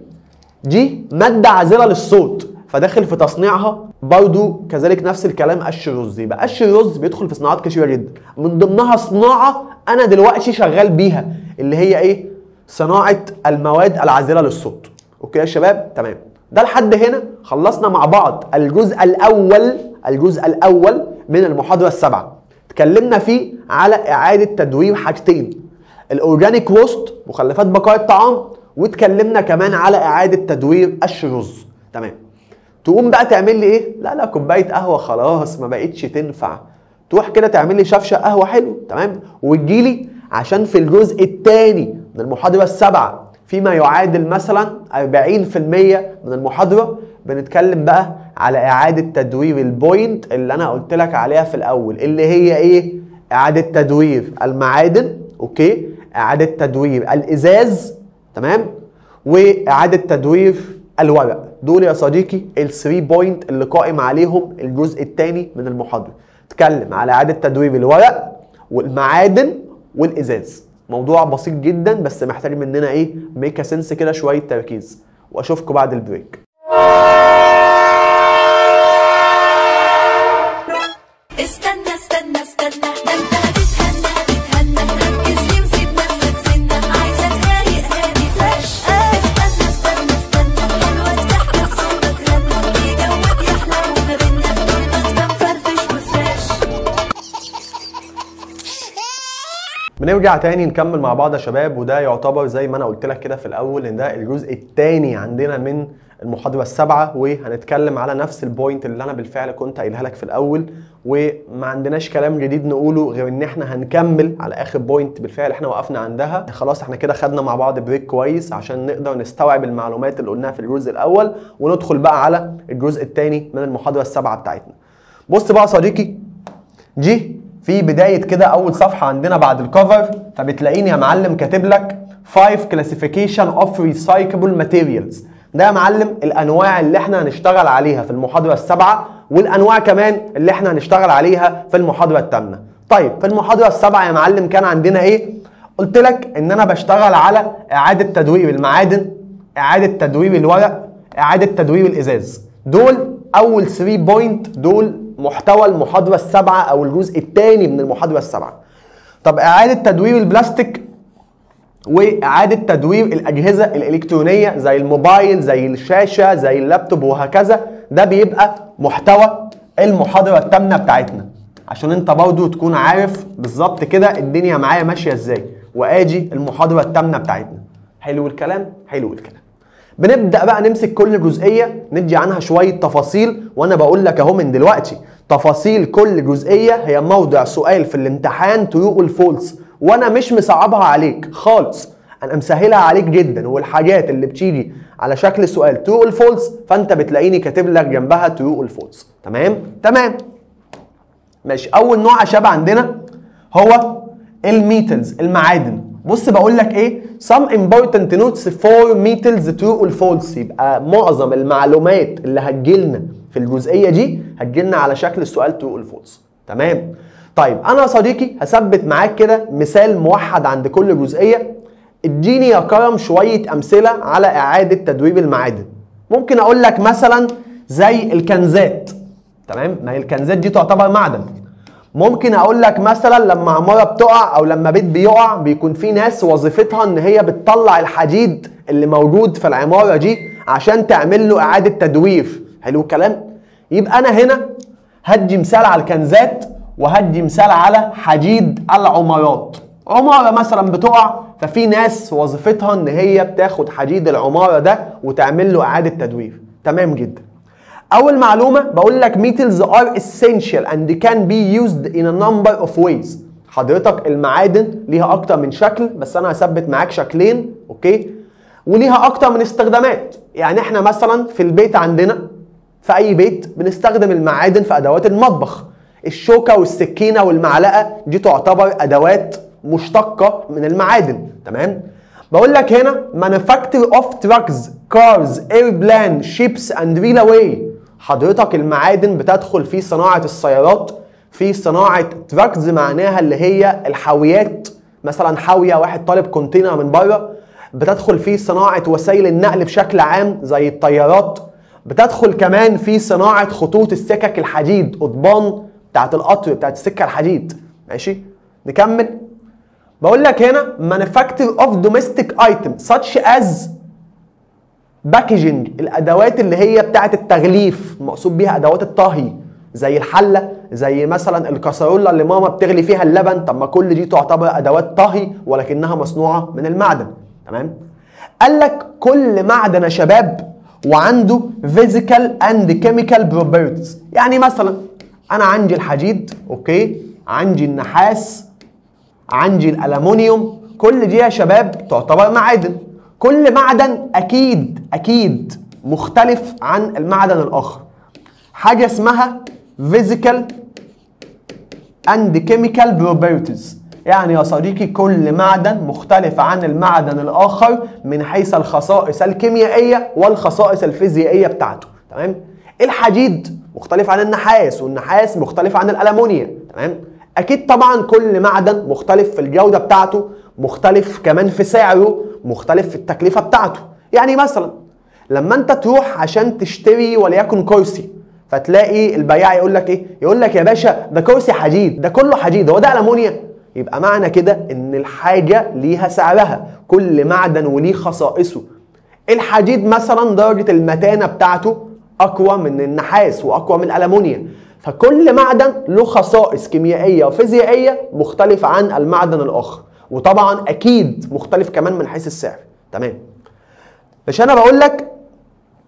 Speaker 1: دي ماده عازله للصوت فداخل في تصنيعها برضو كذلك نفس الكلام قش الرز يبقى قش الرز بيدخل في صناعات كثيره جدا من ضمنها صناعه انا دلوقتي شغال بيها اللي هي ايه صناعه المواد العازله للصوت اوكي يا شباب تمام ده لحد هنا خلصنا مع بعض الجزء الاول الجزء الاول من المحاضره السابعه اتكلمنا فيه على اعاده تدوير حاجتين الاورجانيك ووست مخلفات بقايا الطعام واتكلمنا كمان على اعاده تدوير قش الرز تمام تقوم بقى تعمل لي ايه لا لا كوبايه قهوه خلاص ما بقتش تنفع تروح كده تعمل لي شفشه قهوه حلو تمام وتجيلي عشان في الجزء الثاني من المحاضره السابعه فيما يعادل مثلا 40% من المحاضره بنتكلم بقى على اعاده تدوير البوينت اللي انا قلت لك عليها في الاول اللي هي ايه اعاده تدوير المعادن اوكي اعاده تدوير الازاز تمام واعاده تدوير الورق دول يا صديقي الثري بوينت اللي قائم عليهم الجزء الثاني من المحاضره اتكلم على اعاده تدوير الورق والمعادن والازاز موضوع بسيط جدا بس محتاج مننا ايه ميكا سنس كده شويه تركيز واشوفكم بعد البريك
Speaker 3: استنى استنى استنى ده انت هتتهنى هتتهنى ركز لي وسيب نفسك سنة عايزك رايق هادي فريش استنى استنى استنى حلوة تحرك صوتك غنى في جوك يحلى وما بينا طول ما انت مفرفش وفريش
Speaker 1: بنرجع تاني نكمل مع بعض يا شباب وده يعتبر زي ما انا قلت لك كده في الاول ان ده الجزء الثاني عندنا من المحاضره السابعه وهنتكلم على نفس البوينت اللي انا بالفعل كنت قايلها لك في الاول وما عندناش كلام جديد نقوله غير ان احنا هنكمل على اخر بوينت بالفعل احنا وقفنا عندها خلاص احنا كده خدنا مع بعض بريك كويس عشان نقدر نستوعب المعلومات اللي قلناها في الجزء الاول وندخل بقى على الجزء الثاني من المحاضره السابعه بتاعتنا بص بقى يا صديقي دي في بدايه كده اول صفحه عندنا بعد الكفر فبتلاقيني يا معلم كاتب لك 5 classification of recyclable materials ده يا معلم الانواع اللي احنا هنشتغل عليها في المحاضره السابعه والانواع كمان اللي احنا هنشتغل عليها في المحاضره الثامنه طيب في المحاضره السابعه يا معلم كان عندنا ايه قلت لك ان انا بشتغل على اعاده تدوير المعادن اعاده تدوير الورق اعاده تدوير الازاز دول اول 3 بوينت دول محتوى المحاضره السابعه او الجزء الثاني من المحاضره السابعه طب اعاده تدوير البلاستيك واعاده تدوير الاجهزه الالكترونيه زي الموبايل زي الشاشه زي اللابتوب وهكذا ده بيبقى محتوى المحاضره الثامنه بتاعتنا عشان انت برضو تكون عارف بالظبط كده الدنيا معايا ماشيه ازاي وادي المحاضره الثامنه بتاعتنا حلو الكلام حلو الكلام بنبدا بقى نمسك كل جزئيه ندي عنها شويه تفاصيل وانا بقول لك اهو من دلوقتي تفاصيل كل جزئيه هي موضع سؤال في الامتحان ترو والفولس وانا مش مصعبها عليك خالص انا مسهلها عليك جدا والحاجات اللي بتيجي على شكل سؤال ترو والفولس فانت بتلاقيني كاتب لك جنبها ترو والفولس تمام تمام ماشي اول نوع يا شباب عندنا هو الميتلز المعادن بص بقول لك ايه some important notes for metals true or false يبقى معظم المعلومات اللي هتجيلنا في الجزئيه دي هتجيلنا على شكل سؤال true or false تمام طيب انا يا صديقي هثبت معاك كده مثال موحد عند كل جزئيه اديني يا كرم شويه امثله على اعاده تدوير المعادن ممكن اقول لك مثلا زي الكنزات تمام ما هي الكنزات دي تعتبر معدن ممكن اقول لك مثلا لما عماره بتقع او لما بيت بيقع بيكون في ناس وظيفتها ان هي بتطلع الحديد اللي موجود في العماره دي عشان تعمل له اعاده تدوير حلو الكلام يبقى انا هنا هدي مثال على الكنزات وهدي مثال على حديد العمارات عماره مثلا بتقع ففي ناس وظيفتها ان هي بتاخد حديد العماره ده وتعمل له اعاده تدوير تمام جدا اول معلومه بقول لك metals are essential and can be used in a number of ways حضرتك المعادن ليها اكتر من شكل بس انا هثبت معاك شكلين اوكي وليها اكتر من استخدامات يعني احنا مثلا في البيت عندنا في اي بيت بنستخدم المعادن في ادوات المطبخ الشوكه والسكينه والمعلقه دي تعتبر ادوات مشتقه من المعادن تمام بقول لك هنا manufacture of trucks cars airplane ships and railway حضرتك المعادن بتدخل في صناعة السيارات في صناعة تراكز معناها اللي هي الحاويات مثلا حاوية واحد طالب كونتينر من بره بتدخل في صناعة وسائل النقل بشكل عام زي الطيارات بتدخل كمان في صناعة خطوط السكك الحديد قضبان بتاعت القطر بتاعت السكة الحديد ماشي نكمل بقول لك هنا manufacture of domestic items such as باكجينج الادوات اللي هي بتاعه التغليف مقصود بيها ادوات الطهي زي الحله زي مثلا الكسرولة اللي ماما بتغلي فيها اللبن طب ما كل دي تعتبر ادوات طهي ولكنها مصنوعه من المعدن تمام قال لك كل معدن يا شباب وعنده physical and chemical properties يعني مثلا انا عندي الحديد اوكي عندي النحاس عندي الالومنيوم كل دي يا شباب تعتبر معادن كل معدن اكيد اكيد مختلف عن المعدن الاخر حاجه اسمها physical and chemical properties يعني يا صديقي كل معدن مختلف عن المعدن الاخر من حيث الخصائص الكيميائيه والخصائص الفيزيائيه بتاعته تمام الحديد مختلف عن النحاس والنحاس مختلف عن الالومنيوم تمام اكيد طبعا كل معدن مختلف في الجوده بتاعته مختلف كمان في سعره مختلف في التكلفه بتاعته يعني مثلا لما انت تروح عشان تشتري وليكن كرسي فتلاقي البياع يقول لك ايه يقول لك يا باشا ده كرسي حديد ده كله حديد هو ده المونيا يبقى معنى كده ان الحاجه ليها سعرها كل معدن وليه خصائصه الحديد مثلا درجه المتانه بتاعته اقوى من النحاس واقوى من الالومنيوم فكل معدن له خصائص كيميائيه وفيزيائيه مختلفه عن المعدن الاخر وطبعا اكيد مختلف كمان من حيث السعر تمام مش انا بقول لك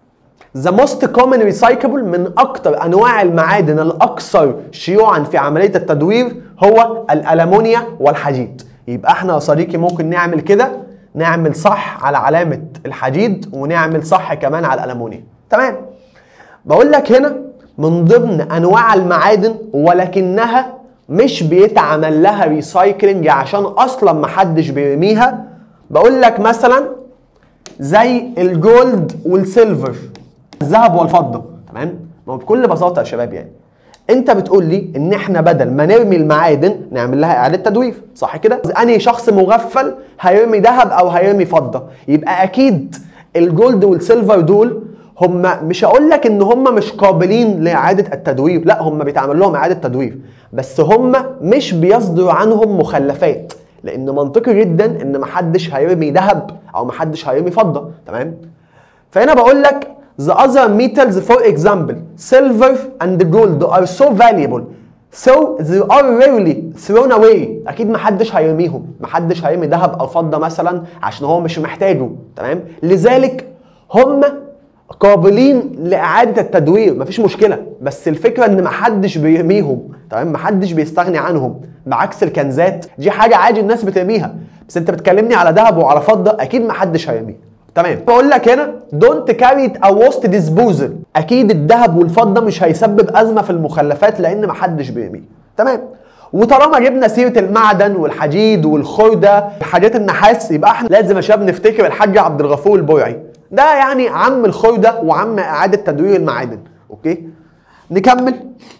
Speaker 1: The most common recyclable من أكثر أنواع المعادن الأكثر شيوعا في عملية التدوير هو الألمونيا والحديد. يبقى احنا يا صديقي ممكن نعمل كده نعمل صح على علامة الحديد ونعمل صح كمان على الألمونيا. تمام. بقول لك هنا من ضمن أنواع المعادن ولكنها مش بيتعمل لها ريسايكلينج عشان أصلا محدش بيرميها. بقول لك مثلا زي الجولد والسيلفر الذهب والفضه تمام ما هو بكل بساطه يا شباب يعني انت بتقول لي ان احنا بدل ما نرمي المعادن نعمل لها اعاده تدوير صح كده انهي شخص مغفل هيرمي ذهب او هيرمي فضه يبقى اكيد الجولد والسيلفر دول هم مش هقول لك ان هم مش قابلين لاعاده التدوير لا هم بيتعمل لهم اعاده تدوير بس هم مش بيصدر عنهم مخلفات لان منطقي جدا ان محدش هيرمي ذهب او محدش هيرمي فضه تمام فهنا بقول لك the other metals for example silver and gold are so valuable so they are rarely thrown away اكيد محدش هيرميهم محدش هيرمي ذهب او فضه مثلا عشان هو مش محتاجه تمام لذلك هم قابلين لاعاده التدوير مفيش مشكله بس الفكره ان محدش بيرميهم تمام محدش بيستغني عنهم بعكس الكنزات دي حاجه عادي الناس بترميها بس انت بتكلمني على ذهب وعلى فضه اكيد محدش هيرميه تمام بقول لك هنا دونت كاري ا وست ديسبوزل اكيد الذهب والفضه مش هيسبب ازمه في المخلفات لان محدش بيرميه تمام وطالما جبنا سيره المعدن والحديد والخرده حاجات النحاس يبقى احنا لازم يا شباب نفتكر الحاج عبد الغفور البرعي ده يعني عم الخرده وعم اعاده تدوير المعادن اوكي نكمل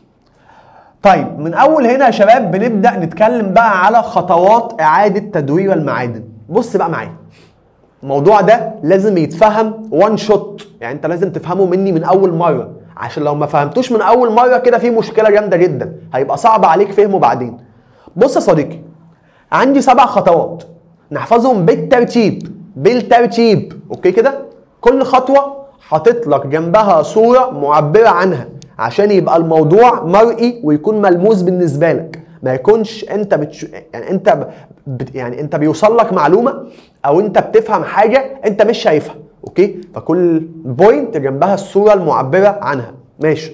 Speaker 1: طيب من اول هنا يا شباب بنبدا نتكلم بقى على خطوات اعاده تدوير المعادن بص بقى معايا الموضوع ده لازم يتفهم وان شوت يعني انت لازم تفهمه مني من اول مره عشان لو ما فهمتوش من اول مره كده في مشكله جامده جدا هيبقى صعب عليك فهمه بعدين بص يا صديقي عندي سبع خطوات نحفظهم بالترتيب بالترتيب اوكي كده كل خطوه حاطط لك جنبها صوره معبره عنها عشان يبقى الموضوع مرئي ويكون ملموس بالنسبه لك ما يكونش انت بتش... يعني انت ب... بت... يعني انت بيوصل لك معلومه او انت بتفهم حاجه انت مش شايفها اوكي فكل بوينت جنبها الصوره المعبره عنها ماشي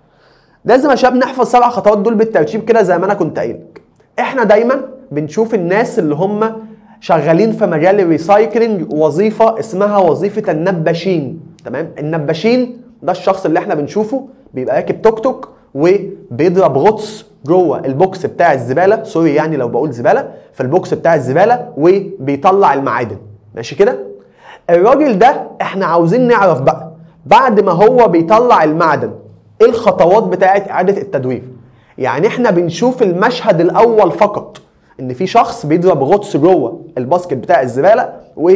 Speaker 1: لازم يا شباب نحفظ سبع خطوات دول بالترتيب كده زي ما انا كنت قايل لك احنا دايما بنشوف الناس اللي هم شغالين في مجال الريسايكلينج وظيفه اسمها وظيفه النباشين تمام النباشين ده الشخص اللي احنا بنشوفه بيبقى راكب توك توك وبيضرب غطس جوه البوكس بتاع الزباله سوري يعني لو بقول زباله في البوكس بتاع الزباله وبيطلع المعادن ماشي كده الراجل ده احنا عاوزين نعرف بقى بعد ما هو بيطلع المعدن ايه الخطوات بتاعه اعاده التدوير يعني احنا بنشوف المشهد الاول فقط ان في شخص بيضرب غطس جوه الباسكت بتاع الزباله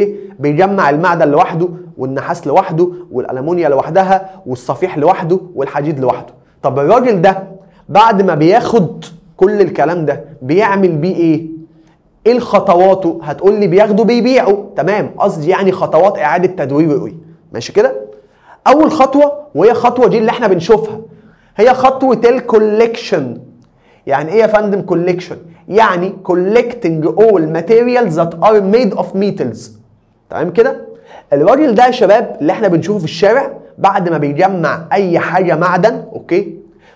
Speaker 1: وبيجمع المعدن لوحده والنحاس لوحده والالومنيا لوحدها والصفيح لوحده والحديد لوحده طب الراجل ده بعد ما بياخد كل الكلام ده بيعمل بيه ايه ايه الخطواته هتقول لي بياخده بيبيعه تمام قصدي يعني خطوات اعاده تدويره ايه ماشي كده اول خطوه وهي الخطوه دي اللي احنا بنشوفها هي خطوه الكوليكشن يعني ايه يا فندم كوليكشن يعني collecting all materials that are made of metals تمام كده الراجل ده يا شباب اللي احنا بنشوفه في الشارع بعد ما بيجمع اي حاجه معدن اوكي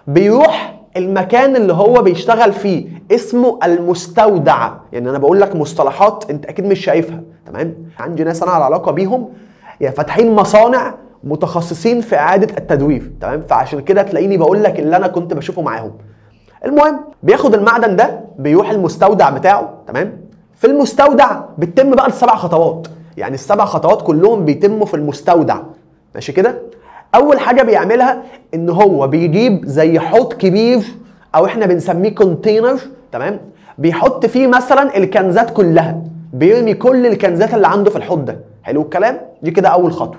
Speaker 1: بيروح المكان اللي هو بيشتغل فيه اسمه المستودع يعني انا بقول لك مصطلحات انت اكيد مش شايفها تمام عندي ناس انا على علاقه بيهم يعني فاتحين مصانع متخصصين في اعاده التدوير تمام فعشان كده تلاقيني بقول لك اللي انا كنت بشوفه معاهم المهم بياخد المعدن ده بيروح المستودع بتاعه تمام في المستودع بتتم بقى السبع خطوات يعني السبع خطوات كلهم بيتموا في المستودع ماشي كده اول حاجه بيعملها ان هو بيجيب زي حوض كبير او احنا بنسميه كونتينر تمام بيحط فيه مثلا الكنزات كلها بيرمي كل الكنزات اللي عنده في الحوض ده حلو الكلام دي كده اول خطوه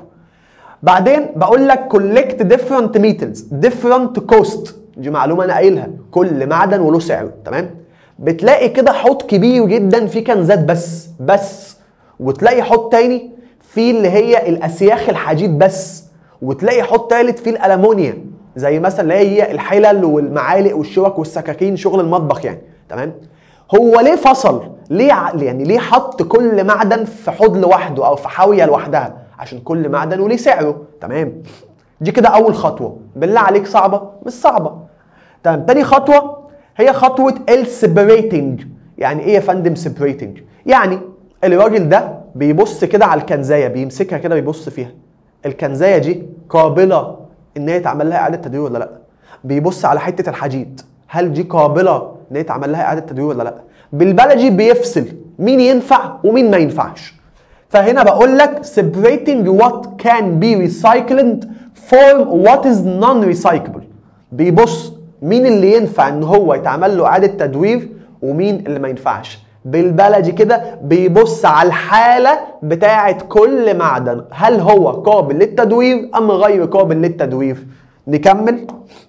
Speaker 1: بعدين بقول لك كولكت ديفرنت ميتلز ديفرنت كوست دي معلومه انا قايلها كل معدن وله سعره تمام بتلاقي كده حوض كبير جدا فيه كنزات بس بس وتلاقي حوض تاني فيه اللي هي الاسياخ الحديد بس وتلاقي حوض تالت فيه الالمونيا زي مثلا اللي هي الحلل والمعالق والشوك والسكاكين شغل المطبخ يعني تمام هو ليه فصل ليه ع- يعني ليه حط كل معدن في حوض لوحده او في حاويه لوحدها عشان كل معدن وليه سعره تمام دي كده اول خطوه بالله عليك صعبه مش صعبه تمام تاني خطوه هي خطوه السيبريتنج يعني ايه يا فندم سيبريتنج يعني الراجل ده بيبص كده على الكنزايه بيمسكها كده بيبص فيها الكنزايه دي قابله ان هي يتعمل لها اعاده تدوير ولا لا بيبص على حته الحديد هل دي قابله ان هي يتعمل لها اعاده تدوير ولا لا بالبلدي بيفصل مين ينفع ومين ما ينفعش فهنا بقول لك separating what can be recycled from what is non-recyclable بيبص مين اللي ينفع ان هو يتعمل له اعاده تدوير ومين اللي ما ينفعش بالبلدي كده بيبص على الحاله بتاعه كل معدن هل هو قابل للتدوير ام غير قابل للتدوير نكمل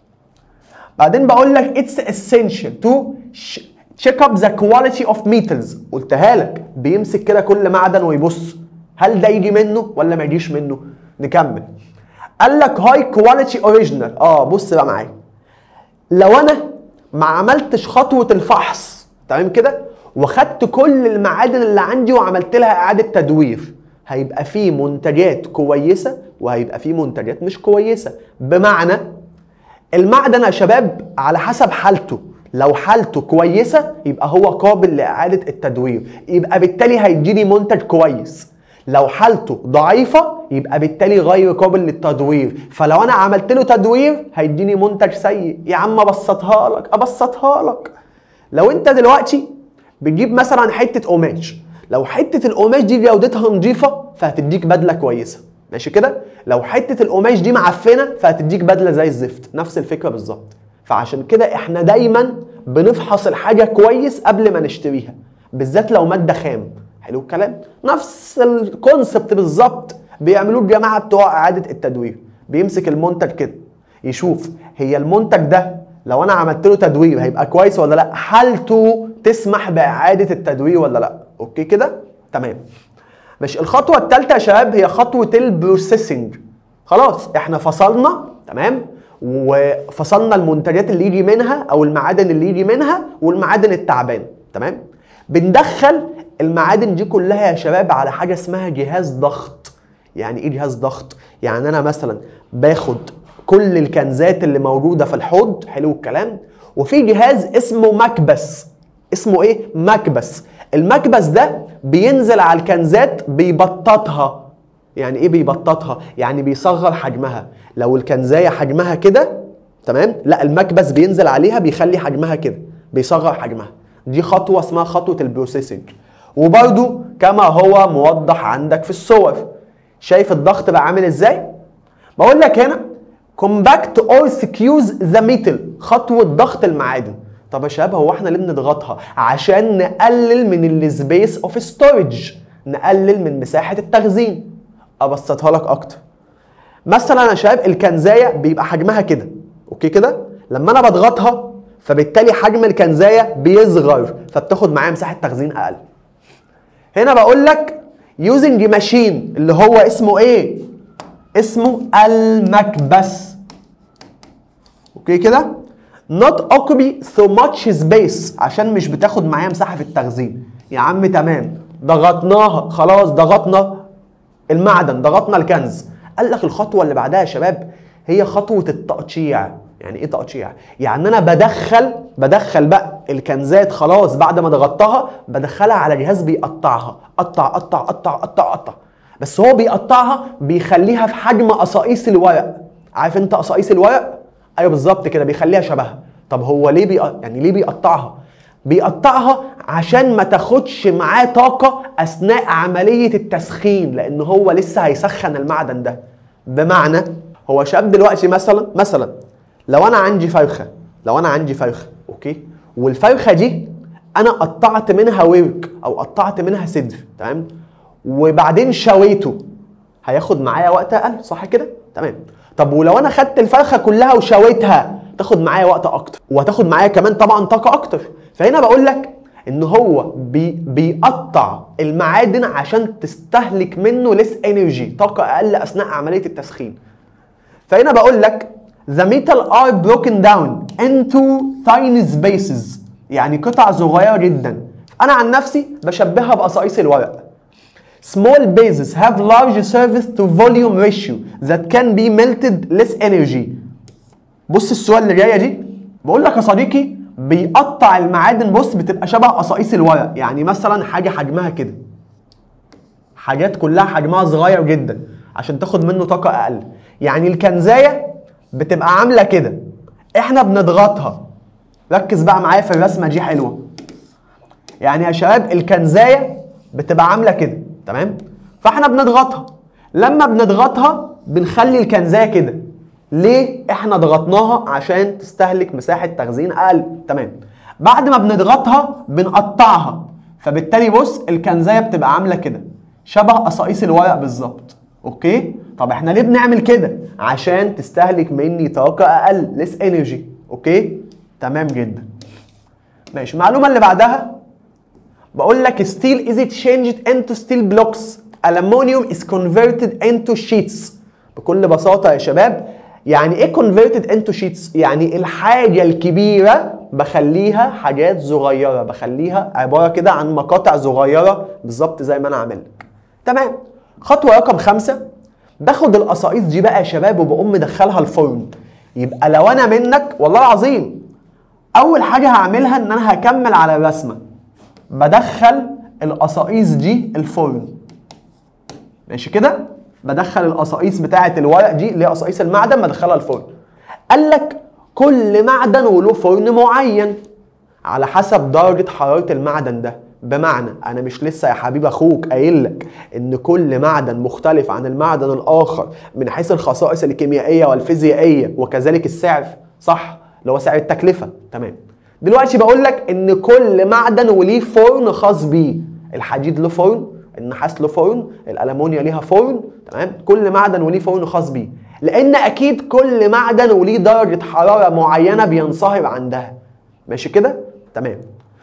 Speaker 1: بعدين بقول لك it's essential to sh- check up the quality of metals قلتها لك بيمسك كده كل معدن ويبص هل ده يجي منه ولا ما يجيش منه نكمل قال لك هاي كواليتي اوريجينال اه بص بقى معايا لو انا ما عملتش خطوه الفحص تمام كده وخدت كل المعادن اللي عندي وعملت لها اعاده تدوير هيبقى في منتجات كويسه وهيبقى في منتجات مش كويسه بمعنى المعدن يا شباب على حسب حالته لو حالته كويسه يبقى هو قابل لاعاده التدوير يبقى بالتالي هيديني منتج كويس لو حالته ضعيفه يبقى بالتالي غير قابل للتدوير فلو انا عملت له تدوير هيديني منتج سيء يا عم ابسطها لك ابسطها لك لو انت دلوقتي بتجيب مثلا حته قماش لو حته القماش دي جودتها نظيفه فهتديك بدله كويسه ماشي كده لو حته القماش دي معفنه فهتديك بدله زي الزفت نفس الفكره بالظبط فعشان كده احنا دايما بنفحص الحاجه كويس قبل ما نشتريها بالذات لو ماده خام حلو الكلام نفس الكونسبت بالظبط بيعملوه الجماعه بتوع اعاده التدوير بيمسك المنتج كده يشوف هي المنتج ده لو انا عملت له تدوير هيبقى كويس ولا لا حالته تسمح باعاده التدوير ولا لا اوكي كده تمام ماشي الخطوه الثالثه يا شباب هي خطوه البروسيسنج خلاص احنا فصلنا تمام وفصلنا المنتجات اللي يجي منها او المعادن اللي يجي منها والمعادن التعبانه تمام بندخل المعادن دي كلها يا شباب على حاجه اسمها جهاز ضغط يعني ايه جهاز ضغط يعني انا مثلا باخد كل الكنزات اللي موجوده في الحوض حلو الكلام وفي جهاز اسمه مكبس اسمه ايه مكبس المكبس ده بينزل على الكنزات بيبططها يعني ايه بيبططها يعني بيصغر حجمها لو الكنزايه حجمها كده تمام لا المكبس بينزل عليها بيخلي حجمها كده بيصغر حجمها دي خطوه اسمها خطوه البروسيسنج وبرده كما هو موضح عندك في الصور شايف الضغط بقى عامل ازاي بقول لك هنا كومباكت اور سكيوز ذا ميتال خطوه ضغط المعادن طب يا شباب هو احنا ليه بنضغطها عشان نقلل من السبيس اوف ستورج نقلل من مساحه التخزين ابسطها لك اكتر مثلا يا شباب الكنزايه بيبقى حجمها كده اوكي كده لما انا بضغطها فبالتالي حجم الكنزايه بيصغر فبتاخد معايا مساحه تخزين اقل هنا بقول لك يوزنج ماشين اللي هو اسمه ايه اسمه المكبس اوكي كده not occupy so much space عشان مش بتاخد معايا مساحه في التخزين يا عم تمام ضغطناها خلاص ضغطنا المعدن ضغطنا الكنز قال لك الخطوه اللي بعدها يا شباب هي خطوه التقطيع يعني ايه تقطيع يعني انا بدخل بدخل بقى الكنزات خلاص بعد ما ضغطتها بدخلها على جهاز بيقطعها قطع قطع قطع قطع قطع بس هو بيقطعها بيخليها في حجم قصاقيس الورق عارف انت قصاقيس الورق ايوه بالظبط كده بيخليها شبهها طب هو ليه بي... يعني ليه بيقطعها بيقطعها عشان ما تاخدش معاه طاقة أثناء عملية التسخين لأن هو لسه هيسخن المعدن ده بمعنى هو شاب دلوقتي مثلا مثلا لو أنا عندي فرخة لو أنا عندي فرخة أوكي والفرخة دي أنا قطعت منها ورك أو قطعت منها صدر تمام وبعدين شويته هياخد معايا وقت أقل صح كده؟ تمام طب ولو أنا خدت الفرخة كلها وشويتها تاخد معايا وقت اكتر وهتاخد معايا كمان طبعا طاقه اكتر فهنا بقول لك ان هو بي بيقطع المعادن عشان تستهلك منه ليس انرجي طاقه اقل اثناء عمليه التسخين فهنا بقول لك the metal are broken down into tiny spaces يعني قطع صغيره جدا انا عن نفسي بشبهها بقصاقيس الورق small bases have large surface to volume ratio that can be melted less energy بص السؤال اللي جايه دي بقول لك يا صديقي بيقطع المعادن بص بتبقى شبه قصاقيس الورق يعني مثلا حاجه حجمها كده حاجات كلها حجمها صغير جدا عشان تاخد منه طاقه اقل يعني الكنزايه بتبقى عامله كده احنا بنضغطها ركز بقى معايا في الرسمه دي حلوه يعني يا شباب الكنزايه بتبقى عامله كده تمام فاحنا بنضغطها لما بنضغطها بنخلي الكنزايه كده ليه احنا ضغطناها عشان تستهلك مساحه تخزين اقل تمام بعد ما بنضغطها بنقطعها فبالتالي بص الكنزايه بتبقى عامله كده شبه قصاقيس الورق بالظبط اوكي طب احنا ليه بنعمل كده عشان تستهلك مني طاقه اقل ليس انرجي اوكي تمام جدا ماشي المعلومه اللي بعدها بقول لك steel is changed into steel blocks aluminium is converted into sheets بكل بساطة يا شباب يعني ايه converted into sheets يعني الحاجة الكبيرة بخليها حاجات صغيرة بخليها عبارة كده عن مقاطع صغيرة بالظبط زي ما انا عامل لك تمام خطوة رقم خمسة باخد القصاقيص دي بقى يا شباب وبقوم مدخلها الفرن يبقى لو انا منك والله العظيم اول حاجة هعملها ان انا هكمل على الرسمة بدخل القصاقيص دي الفرن ماشي كده بدخل القصاقيص بتاعه الورق دي اللي هي قصاقيص المعدن بدخلها الفرن قال لك كل معدن وله فرن معين على حسب درجه حراره المعدن ده بمعنى انا مش لسه يا حبيب اخوك قايل لك ان كل معدن مختلف عن المعدن الاخر من حيث الخصائص الكيميائيه والفيزيائيه وكذلك السعر صح اللي هو سعر التكلفه تمام دلوقتي بقول لك ان كل معدن وليه فرن خاص بيه الحديد له فرن النحاس له فرن الالمونيا ليها فرن تمام كل معدن وليه فرن خاص بيه لان اكيد كل معدن وليه درجه حراره معينه بينصهر عندها ماشي كده تمام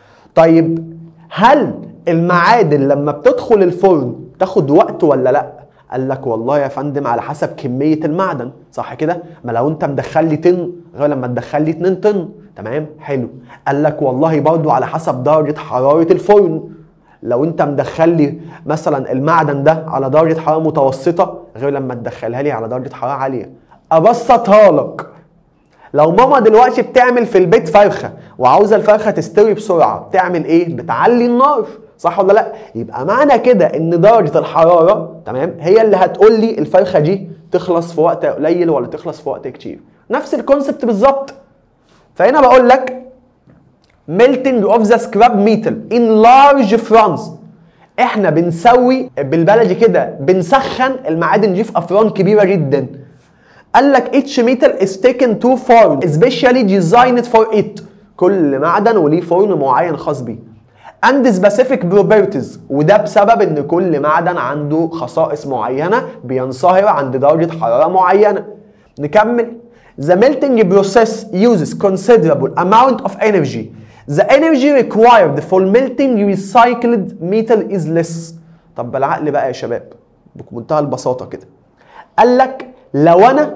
Speaker 1: طيب هل المعادن لما بتدخل الفرن تاخد وقت ولا لا قال لك والله يا فندم على حسب كميه المعدن صح كده ما لو انت مدخل لي طن غير لما تدخل لي 2 طن تمام حلو قال لك والله برضو على حسب درجه حراره الفرن لو انت مدخل لي مثلا المعدن ده على درجه حراره متوسطه غير لما تدخلها لي على درجه حراره عاليه ابسطها لك لو ماما دلوقتي بتعمل في البيت فرخه وعاوزه الفرخه تستوي بسرعه بتعمل ايه بتعلي النار صح ولا لا يبقى معنى كده ان درجه الحراره تمام هي اللي هتقول لي الفرخه دي تخلص في وقت قليل ولا تخلص في وقت كتير نفس الكونسبت بالظبط فهنا بقول لك melting of the scrap metal in large France احنا بنسوي بالبلدي كده بنسخن المعادن دي في افران كبيره جدا قال لك each metal is taken to farm especially designed for it كل معدن وليه فرن معين خاص بيه and specific properties وده بسبب ان كل معدن عنده خصائص معينه بينصهر عند درجه حراره معينه نكمل The melting process uses considerable amount of energy. The energy required for melting recycled metal is less. طب بالعقل بقى يا شباب بمنتهى البساطة كده. قال لك لو أنا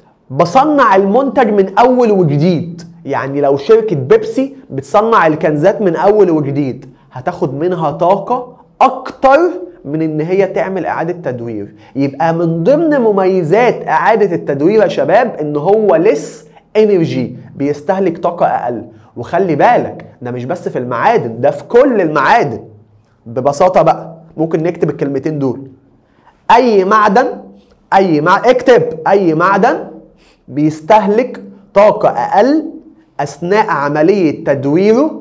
Speaker 1: بصنع المنتج من أول وجديد يعني لو شركة بيبسي بتصنع الكنزات من أول وجديد هتاخد منها طاقة أكتر من ان هي تعمل اعاده تدوير يبقى من ضمن مميزات اعاده التدوير يا شباب ان هو لس انرجي بيستهلك طاقه اقل وخلي بالك ده مش بس في المعادن ده في كل المعادن ببساطه بقى ممكن نكتب الكلمتين دول اي معدن اي مع اكتب اي معدن بيستهلك طاقه اقل اثناء عمليه تدويره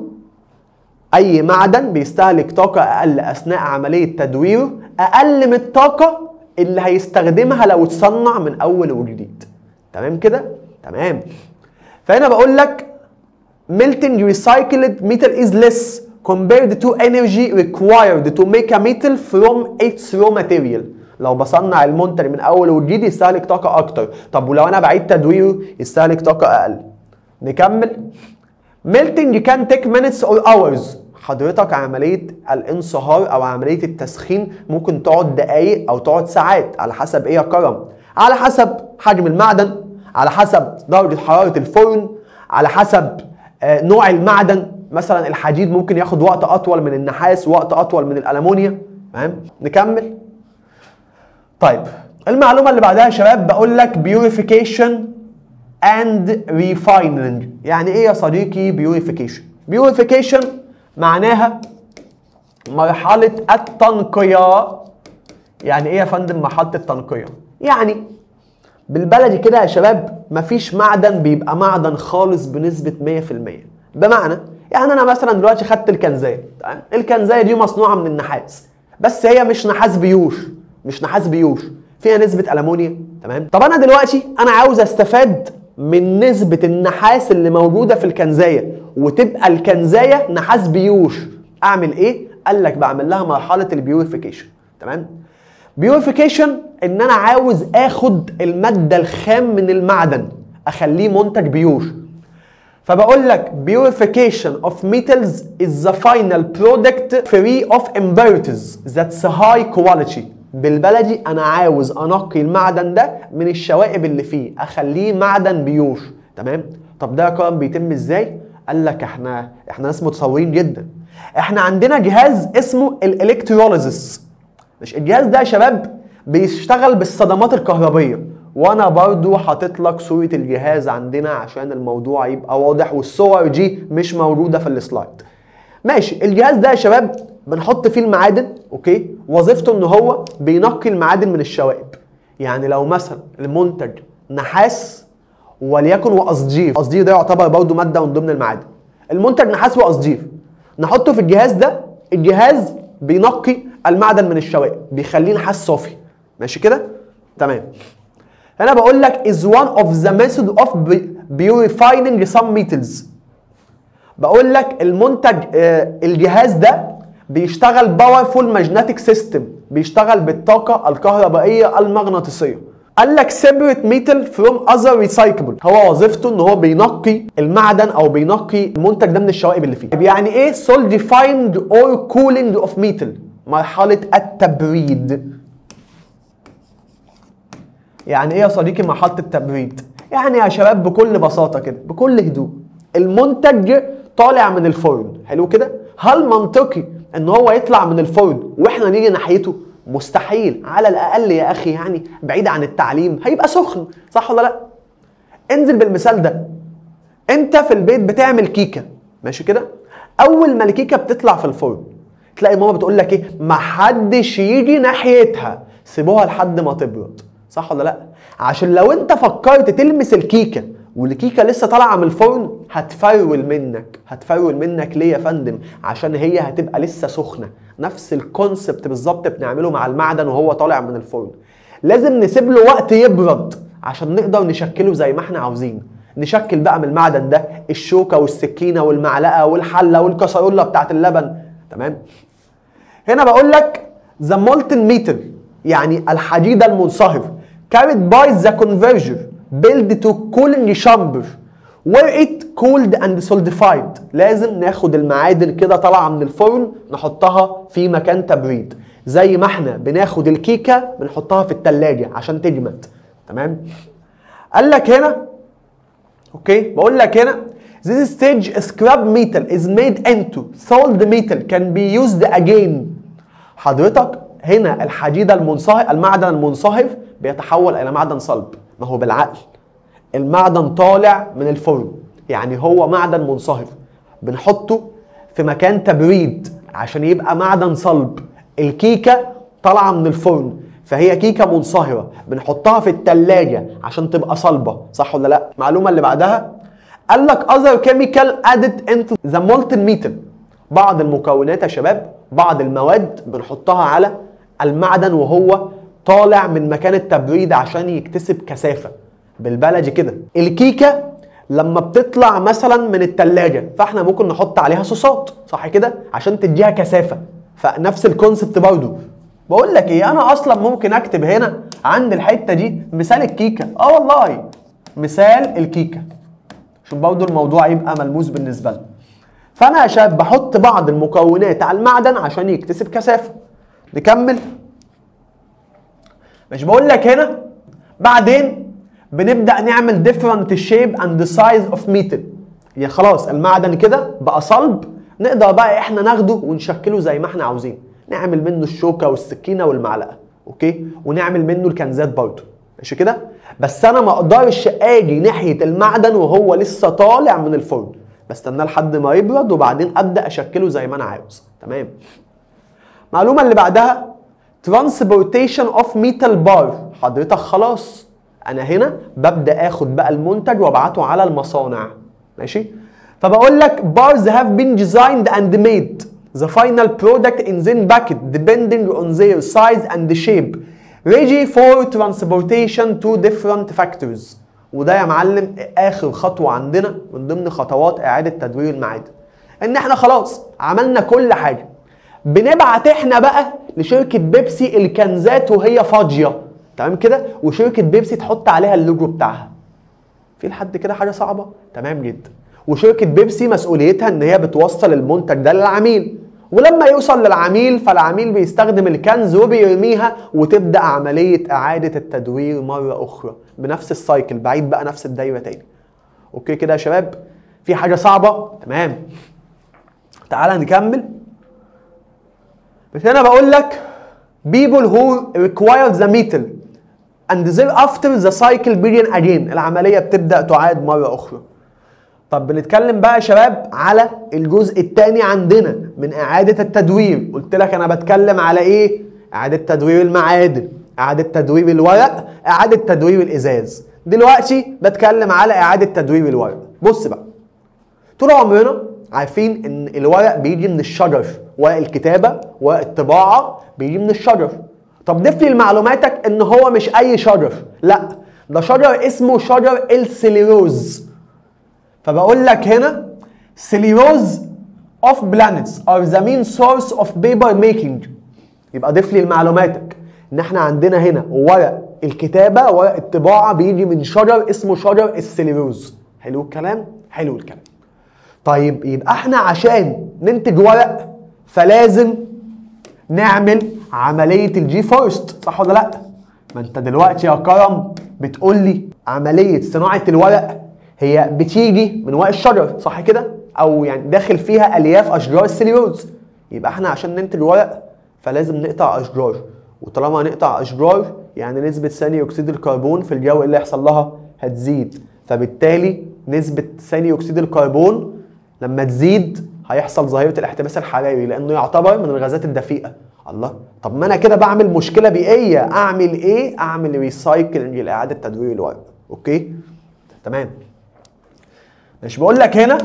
Speaker 1: اي معدن بيستهلك طاقه اقل اثناء عمليه تدويره اقل من الطاقه اللي هيستخدمها لو اتصنع من اول وجديد تمام كده تمام فهنا بقول لك melting recycled metal is less compared to energy required to make a metal from its raw material لو بصنع المنتج من اول وجديد يستهلك طاقه اكتر طب ولو انا بعيد تدويره يستهلك طاقه اقل نكمل melting can take minutes or hours حضرتك عملية الانصهار أو عملية التسخين ممكن تقعد دقايق أو تقعد ساعات على حسب إيه يا كرم على حسب حجم المعدن على حسب درجة حرارة الفرن على حسب آه، نوع المعدن مثلا الحديد ممكن ياخد وقت أطول من النحاس وقت أطول من الألمونيا تمام نكمل طيب المعلومه اللي بعدها يا شباب بقول لك purification and refining يعني ايه يا صديقي purification purification معناها مرحله التنقيه يعني ايه يا فندم مرحله التنقيه يعني بالبلدي كده يا شباب مفيش معدن بيبقى معدن خالص بنسبة 100% بمعنى يعني انا مثلا دلوقتي خدت الكنزايه تمام الكنزايه دي مصنوعه من النحاس بس هي مش نحاس بيوش مش نحاس بيوش فيها نسبه المونيوم تمام طب انا دلوقتي انا عاوز استفاد من نسبه النحاس اللي موجوده في الكنزايه وتبقى الكنزايه نحاس بيوش اعمل ايه قال لك بعمل لها مرحله البيوريفيكيشن تمام بيوريفيكيشن ان انا عاوز اخد الماده الخام من المعدن اخليه منتج بيور فبقول لك purification of metals is the final product free of impurities that's high quality بالبلدي انا عاوز انقي المعدن ده من الشوائب اللي فيه اخليه معدن بيور تمام طب ده يا كرم بيتم ازاي قال لك احنا احنا ناس متصورين جدا احنا عندنا جهاز اسمه الالكتروليزس مش الجهاز ده يا شباب بيشتغل بالصدمات الكهربيه وانا برضو حاطط لك صوره الجهاز عندنا عشان الموضوع يبقى واضح والصور دي مش موجوده في السلايد ماشي الجهاز ده يا شباب بنحط فيه المعادن اوكي وظيفته ان هو بينقي المعادن من الشوائب يعني لو مثلا المنتج نحاس وليكن وقصدير قصدير ده يعتبر برضو ماده من ضمن المعادن المنتج نحاس وقصدير نحطه في الجهاز ده الجهاز بينقي المعدن من الشوائب بيخليه نحاس صافي ماشي كده تمام هنا بقول لك is one of the method of purifying some metals بقول لك المنتج آه، الجهاز ده بيشتغل باورفول ماجنتيك سيستم بيشتغل بالطاقه الكهربائيه المغناطيسيه قال لك separate metal from other recyclable هو وظيفته ان هو بينقي المعدن او بينقي المنتج ده من الشوائب اللي فيه طب يعني ايه solidifying or cooling of metal مرحله التبريد يعني ايه يا صديقي مرحله التبريد يعني يا شباب بكل بساطه كده بكل هدوء المنتج طالع من الفرن حلو كده هل منطقي ان هو يطلع من الفرن واحنا نيجي ناحيته مستحيل على الاقل يا اخي يعني بعيد عن التعليم هيبقى سخن صح ولا لا انزل بالمثال ده انت في البيت بتعمل كيكه ماشي كده اول ما الكيكه بتطلع في الفرن تلاقي ماما بتقول لك ايه ما حدش يجي ناحيتها سيبوها لحد ما تبرد صح ولا لا عشان لو انت فكرت تلمس الكيكه والكيكه لسه طالعه من الفرن هتفرول منك هتفرول منك ليه يا فندم عشان هي هتبقى لسه سخنه نفس الكونسبت بالظبط بنعمله مع المعدن وهو طالع من الفرن لازم نسيب له وقت يبرد عشان نقدر نشكله زي ما احنا عاوزين نشكل بقى من المعدن ده الشوكه والسكينه والمعلقه والحله والكسرولة بتاعت اللبن تمام هنا بقول لك ذا molten metal يعني الحديد المنصهر carried by the converger built to cooling chamber where it cooled and solidified لازم ناخد المعادن كده طالعه من الفرن نحطها في مكان تبريد زي ما احنا بناخد الكيكه بنحطها في التلاجة عشان تجمد تمام قال لك هنا اوكي بقول لك هنا This stage scrap metal is made into solid metal can be used again حضرتك هنا الحديد المنصهر المعدن المنصهر بيتحول الى معدن صلب ما هو بالعقل المعدن طالع من الفرن يعني هو معدن منصهر بنحطه في مكان تبريد عشان يبقى معدن صلب الكيكه طالعه من الفرن فهي كيكه منصهره بنحطها في التلاجة عشان تبقى صلبه صح ولا لا المعلومه اللي بعدها قال لك other chemical added into the molten metal بعض المكونات يا شباب بعض المواد بنحطها على المعدن وهو طالع من مكان التبريد عشان يكتسب كثافه بالبلدي كده الكيكه لما بتطلع مثلا من التلاجة فاحنا ممكن نحط عليها صوصات صح كده عشان تديها كثافه فنفس الكونسبت برضه بقول لك ايه انا اصلا ممكن اكتب هنا عند الحته دي مثال الكيكه اه والله مثال الكيكه عشان برضه الموضوع يبقى ملموس بالنسبه لنا فانا يا شباب بحط بعض المكونات على المعدن عشان يكتسب كثافه نكمل مش بقول لك هنا بعدين بنبدا نعمل different shape and size of metal يعني خلاص المعدن كده بقى صلب نقدر بقى احنا ناخده ونشكله زي ما احنا عاوزين نعمل منه الشوكه والسكينه والمعلقه اوكي ونعمل منه الكنزات برضه ماشي كده بس انا ما اقدرش اجي ناحيه المعدن وهو لسه طالع من الفرن بستناه لحد ما يبرد وبعدين ابدا اشكله زي ما انا عاوز تمام المعلومه اللي بعدها ترانسبورتيشن اوف ميتال بار حضرتك خلاص انا هنا ببدا اخد بقى المنتج وابعته على المصانع ماشي فبقول لك bars have been designed and made the final product in then packet depending on their size and shape ready for transportation to different factories وده يا معلم اخر خطوه عندنا من ضمن خطوات اعاده تدوير المعادن ان احنا خلاص عملنا كل حاجه بنبعت احنا بقى لشركه بيبسي الكنزات وهي فاضيه تمام كده وشركه بيبسي تحط عليها اللوجو بتاعها في لحد كده حاجه صعبه تمام جدا وشركه بيبسي مسؤوليتها ان هي بتوصل المنتج ده للعميل ولما يوصل للعميل فالعميل بيستخدم الكنز وبيرميها وتبدا عمليه اعاده التدوير مره اخرى بنفس السايكل بعيد بقى نفس الدايره تاني اوكي كده يا شباب في حاجه صعبه تمام تعالى نكمل بس انا بقول لك people who require the metal and thereafter the cycle begin again العمليه بتبدا تعاد مره اخرى طب بنتكلم بقى يا شباب على الجزء الثاني عندنا من اعاده التدوير قلت لك انا بتكلم على ايه اعاده تدوير المعادن اعاده تدوير الورق اعاده تدوير الازاز دلوقتي بتكلم على اعاده تدوير الورق بص بقى طول عمرنا عارفين ان الورق بيجي من الشجر ورق الكتابه ورق الطباعه بيجي من الشجر طب ضيف لي لمعلوماتك ان هو مش اي شجر لا ده شجر اسمه شجر السليروز فبقول لك هنا سليروز of planets are the main source of paper making يبقى ضيف لي لمعلوماتك ان احنا عندنا هنا ورق الكتابه ورق الطباعه بيجي من شجر اسمه شجر السليروز حلو الكلام حلو الكلام طيب يبقى احنا عشان ننتج ورق فلازم نعمل عمليه الجي فورست صح ولا لا ما انت دلوقتي يا كرم بتقول لي عمليه صناعه الورق هي بتيجي من ورق الشجر صح كده او يعني داخل فيها الياف اشجار السليروز يبقى احنا عشان ننتج ورق فلازم نقطع اشجار وطالما هنقطع اشجار يعني نسبه ثاني اكسيد الكربون في الجو اللي هيحصل لها هتزيد فبالتالي نسبه ثاني اكسيد الكربون لما تزيد هيحصل ظاهره الاحتباس الحراري لانه يعتبر من الغازات الدفيئه الله طب ما انا كده بعمل مشكله بيئيه اعمل ايه اعمل ريسايكلنج لاعاده تدوير الورق اوكي تمام مش بقول لك هنا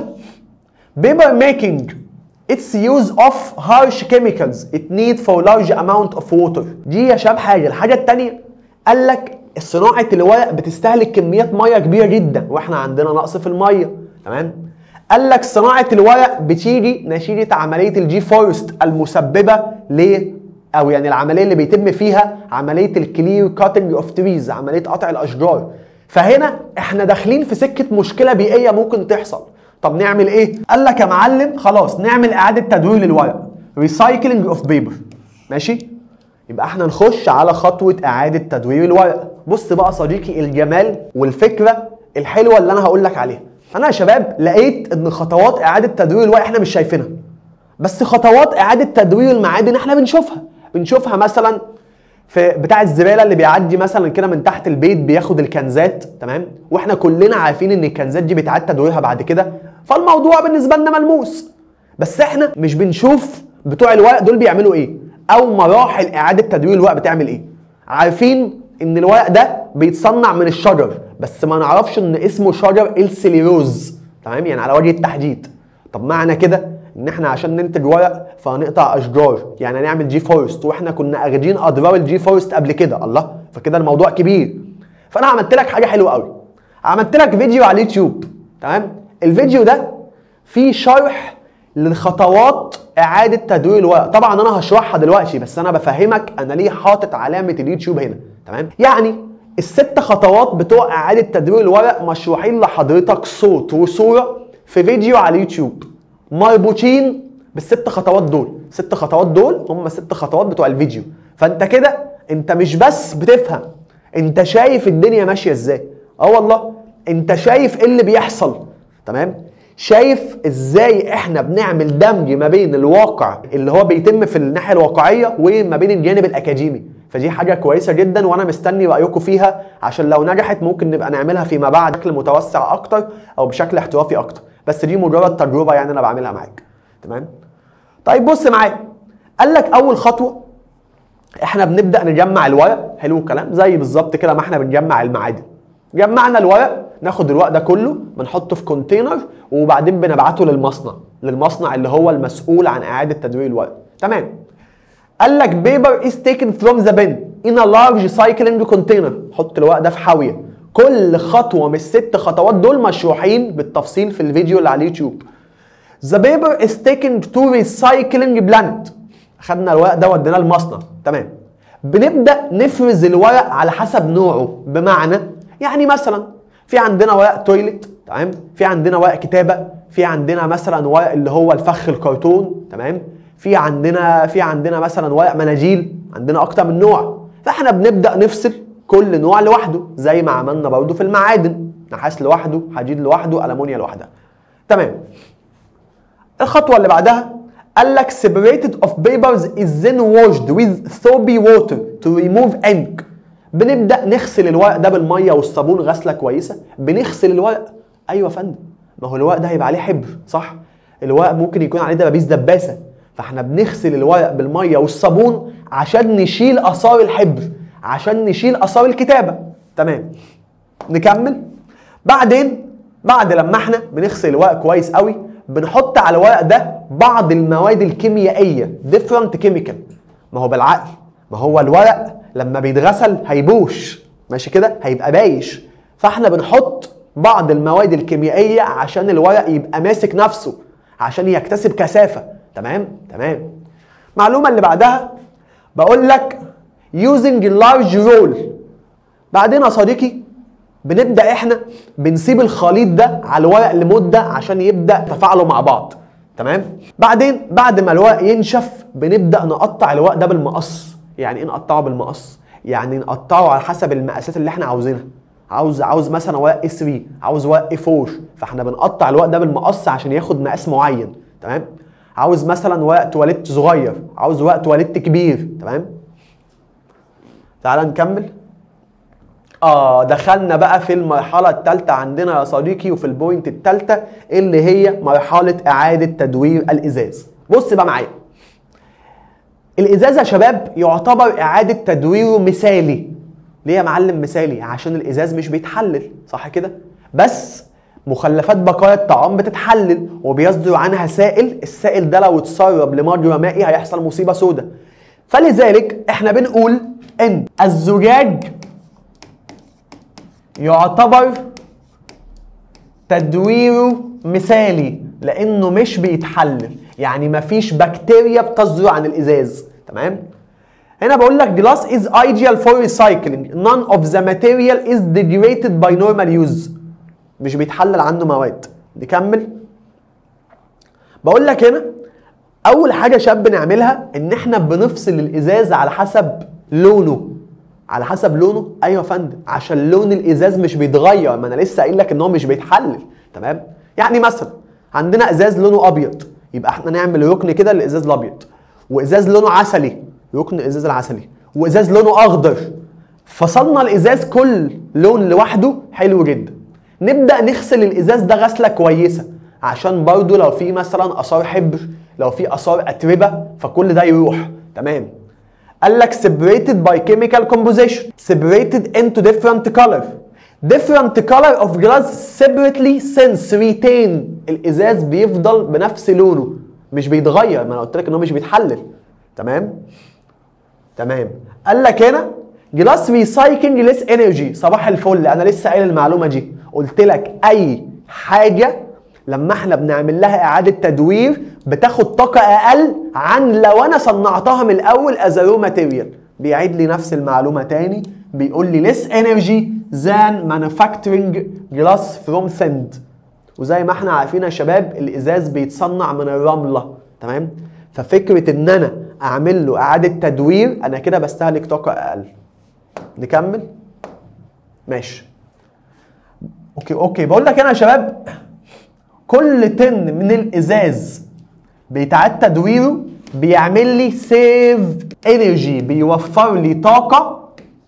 Speaker 1: paper making its use of harsh chemicals it need for large amount of water دي يا شباب حاجه الحاجه الثانيه قال لك صناعه الورق بتستهلك كميات ميه كبيره جدا واحنا عندنا نقص في الميه تمام قال لك صناعه الورق بتيجي نتيجه عمليه الجي فورست المسببه ل او يعني العمليه اللي بيتم فيها عمليه الكلير كاتنج اوف تريز عمليه قطع الاشجار فهنا احنا داخلين في سكه مشكله بيئيه ممكن تحصل طب نعمل ايه قال لك يا معلم خلاص نعمل اعاده تدوير للورق ريسايكلينج اوف بيبر ماشي يبقى احنا نخش على خطوه اعاده تدوير الورق بص بقى صديقي الجمال والفكره الحلوه اللي انا هقول لك عليها انا يا شباب لقيت ان خطوات اعاده تدوير الورق احنا مش شايفينها بس خطوات اعاده تدوير المعادن احنا بنشوفها بنشوفها مثلا في بتاع الزباله اللي بيعدي مثلا كده من تحت البيت بياخد الكنزات تمام واحنا كلنا عارفين ان الكنزات دي بيتعاد تدويرها بعد كده فالموضوع بالنسبه لنا ملموس بس احنا مش بنشوف بتوع الورق دول بيعملوا ايه او مراحل اعاده تدوير الورق بتعمل ايه عارفين ان الورق ده بيتصنع من الشجر بس ما نعرفش ان اسمه شجر السليروز تمام يعني على وجه التحديد طب معنى كده ان احنا عشان ننتج ورق فهنقطع اشجار يعني هنعمل جي فورست واحنا كنا اخدين اضرار الجي فورست قبل كده الله فكده الموضوع كبير فانا عملت لك حاجه حلوه قوي عملت لك فيديو على اليوتيوب تمام الفيديو ده فيه شرح للخطوات اعاده تدوير الورق طبعا انا هشرحها دلوقتي بس انا بفهمك انا ليه حاطط علامه اليوتيوب هنا تمام يعني الست خطوات بتوع اعاده تدوير الورق مشروحين لحضرتك صوت وصوره في فيديو على اليوتيوب مربوطين بالست خطوات دول ست خطوات دول هم ست خطوات بتوع الفيديو فانت كده انت مش بس بتفهم انت شايف الدنيا ماشيه ازاي اه والله انت شايف ايه اللي بيحصل تمام شايف ازاي احنا بنعمل دمج ما بين الواقع اللي هو بيتم في الناحيه الواقعيه وما بين الجانب الاكاديمي فدي حاجه كويسه جدا وانا مستني رايكم فيها عشان لو نجحت ممكن نبقى نعملها فيما بعد بشكل متوسع اكتر او بشكل احترافي اكتر بس دي مجرد تجربه يعني انا بعملها معاك تمام طيب بص معايا قال لك اول خطوه احنا بنبدا نجمع الورق حلو الكلام زي بالظبط كده ما احنا بنجمع المعادن جمعنا الورق ناخد الورق ده كله بنحطه في كونتينر وبعدين بنبعته للمصنع للمصنع اللي هو المسؤول عن اعاده تدوير الورق تمام قال لك بيبر از تيكن فروم ذا بن ان ا لارج سايكلينج كونتينر حط الورق ده في حاويه كل خطوه من الست خطوات دول مشروحين بالتفصيل في الفيديو اللي على اليوتيوب The paper is taken to recycling plant خدنا الورق ده وديناه المصنع تمام بنبدا نفرز الورق على حسب نوعه بمعنى يعني مثلا في عندنا ورق تويلت تمام في عندنا ورق كتابه في عندنا مثلا ورق اللي هو الفخ الكرتون تمام في عندنا في عندنا مثلا ورق مناجيل عندنا اكتر من نوع فاحنا بنبدا نفصل كل نوع لوحده زي ما عملنا برضو في المعادن نحاس لوحده حديد لوحده المونيا لوحدها تمام الخطوه اللي بعدها قال لك separated of papers is then washed with soapy water to remove ink بنبدا نغسل الورق ده بالميه والصابون غسله كويسه بنغسل الورق ايوه يا فندم ما هو الورق ده هيبقى عليه حبر صح الورق ممكن يكون عليه دبابيس دباسه فاحنا بنغسل الورق بالميه والصابون عشان نشيل اثار الحبر عشان نشيل اثار الكتابه تمام نكمل بعدين بعد لما احنا بنغسل الورق كويس قوي بنحط على الورق ده بعض المواد الكيميائيه different chemical ما هو بالعقل ما هو الورق لما بيتغسل هيبوش ماشي كده هيبقى بايش فاحنا بنحط بعض المواد الكيميائيه عشان الورق يبقى ماسك نفسه عشان يكتسب كثافه تمام تمام المعلومه اللي بعدها بقول لك using large roll بعدين يا صديقي بنبدا احنا بنسيب الخليط ده على الورق لمده عشان يبدا تفاعلوا مع بعض تمام بعدين بعد ما الورق ينشف بنبدا نقطع الورق ده بالمقص يعني ايه نقطعه بالمقص يعني نقطعه على حسب المقاسات اللي احنا عاوزينها عاوز عاوز مثلا ورق اس 3 عاوز ورق اي 4 فاحنا بنقطع الورق ده بالمقص عشان ياخد مقاس معين تمام عاوز مثلا ورق تواليت صغير عاوز ورق تواليت كبير تمام تعال نكمل اه دخلنا بقى في المرحلة الثالثة عندنا يا صديقي وفي البوينت الثالثة اللي هي مرحلة إعادة تدوير الإزاز. بص بقى معايا. الإزاز يا شباب يعتبر إعادة تدويره مثالي. ليه يا معلم مثالي؟ عشان الإزاز مش بيتحلل، صح كده؟ بس مخلفات بقايا الطعام بتتحلل وبيصدر عنها سائل، السائل ده لو اتسرب لمجرى مائي هيحصل مصيبة سودة. فلذلك احنا بنقول ان الزجاج يعتبر تدويره مثالي لانه مش بيتحلل يعني مفيش بكتيريا بتصدر عن الازاز تمام هنا بقول لك glass is ideal for recycling none of the material is degraded by normal use مش بيتحلل عنه مواد نكمل بقول لك هنا اول حاجه شاب نعملها ان احنا بنفصل الازاز على حسب لونه على حسب لونه ايوه يا فندم عشان لون الازاز مش بيتغير ما انا لسه قايل لك ان هو مش بيتحلل تمام يعني مثلا عندنا ازاز لونه ابيض يبقى احنا نعمل ركن كده للازاز الابيض وازاز لونه عسلي ركن الازاز العسلي وازاز لونه اخضر فصلنا الازاز كل لون لوحده حلو جدا نبدا نغسل الازاز ده غسله كويسه عشان برضو لو في مثلا اثار حبر لو في اثار اتربه فكل ده يروح تمام قال لك separated by chemical composition separated into different color different color of glass separately since retain الازاز بيفضل بنفس لونه مش بيتغير ما انا قلت لك ان هو مش بيتحلل تمام تمام قال لك هنا جلاس ريسايكلينج ليس انرجي صباح الفل انا لسه قايل المعلومه دي قلت لك اي حاجه لما احنا بنعمل لها اعاده تدوير بتاخد طاقه اقل عن لو انا صنعتها من الاول از رو ماتيريال بيعيد لي نفس المعلومه تاني بيقول لي less energy than manufacturing glass from sand وزي ما احنا عارفين يا شباب الازاز بيتصنع من الرمله تمام ففكره ان انا اعمل له اعاده تدوير انا كده بستهلك طاقه اقل نكمل ماشي اوكي اوكي بقول لك انا يا شباب كل طن من الازاز بيتعاد تدويره بيعمل لي سيف انرجي بيوفر لي طاقه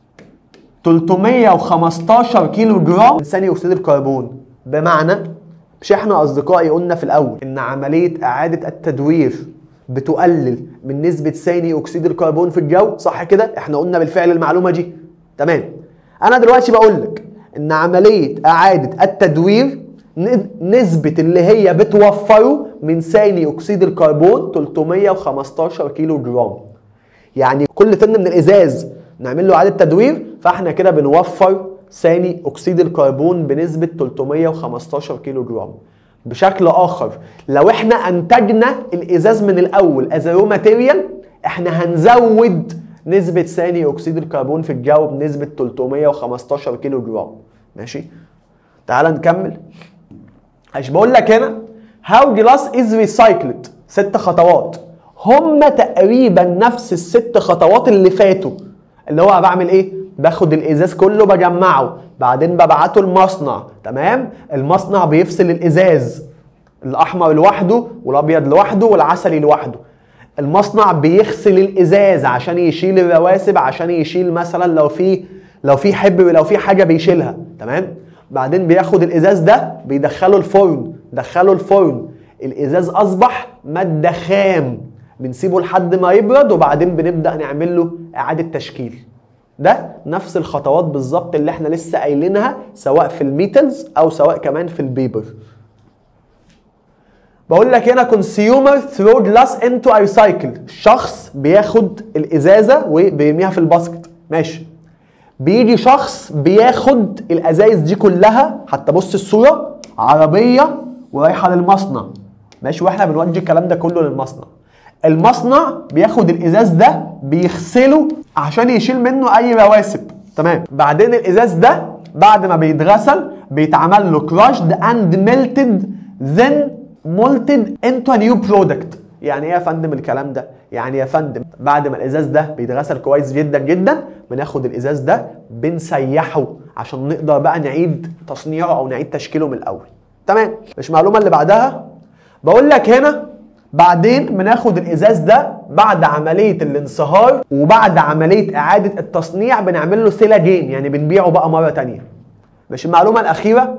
Speaker 1: 315 كيلو جرام من ثاني اكسيد الكربون بمعنى مش احنا اصدقائي قلنا في الاول ان عمليه اعاده التدوير بتقلل من نسبه ثاني اكسيد الكربون في الجو صح كده احنا قلنا بالفعل المعلومه دي تمام انا دلوقتي بقول لك ان عمليه اعاده التدوير ن- نسبة اللي هي بتوفره من ثاني أكسيد الكربون 315 كيلو جرام يعني كل طن من الإزاز نعمل له إعادة تدوير فإحنا كده بنوفر ثاني أكسيد الكربون بنسبة 315 كيلو جرام بشكل آخر لو إحنا أنتجنا الإزاز من الأول از رو ماتيريال إحنا هنزود نسبة ثاني أكسيد الكربون في الجو بنسبة 315 كيلو جرام ماشي تعال نكمل مش بقول لك هنا هاو جلاس از ريسايكلد ست خطوات هم تقريبا نفس الست خطوات اللي فاتوا اللي هو بعمل ايه باخد الازاز كله بجمعه بعدين ببعته المصنع تمام المصنع بيفصل الازاز الاحمر لوحده والابيض لوحده والعسلي لوحده المصنع بيغسل الازاز عشان يشيل الرواسب عشان يشيل مثلا لو في لو في حبر لو في حاجه بيشيلها تمام بعدين بياخد الازاز ده بيدخله الفرن دخله الفرن الازاز اصبح ماده خام بنسيبه لحد ما يبرد وبعدين بنبدا نعمل له اعاده تشكيل ده نفس الخطوات بالظبط اللي احنا لسه قايلينها سواء في الميتالز او سواء كمان في البيبر بقول لك هنا كونسيومر ثرو جلاس انتو ريسايكل شخص بياخد الازازه وبيرميها في الباسكت ماشي بيجي شخص بياخد الازايز دي كلها حتى بص الصوره عربيه ورايحه للمصنع ماشي واحنا بنودي الكلام ده كله للمصنع المصنع بياخد الازاز ده بيغسله عشان يشيل منه اي رواسب تمام بعدين الازاز ده بعد ما بيتغسل بيتعمل له كراشد اند ميلتد then مولتد انتو نيو برودكت يعني ايه يا فندم الكلام ده يعني يا فندم بعد ما الازاز ده بيتغسل كويس جدا جدا بناخد الازاز ده بنسيحه عشان نقدر بقى نعيد تصنيعه او نعيد تشكيله من الاول تمام مش معلومه اللي بعدها بقول لك هنا بعدين بناخد الازاز ده بعد عمليه الانصهار وبعد عمليه اعاده التصنيع بنعمل له سيلاجين يعني بنبيعه بقى مره تانية مش المعلومه الاخيره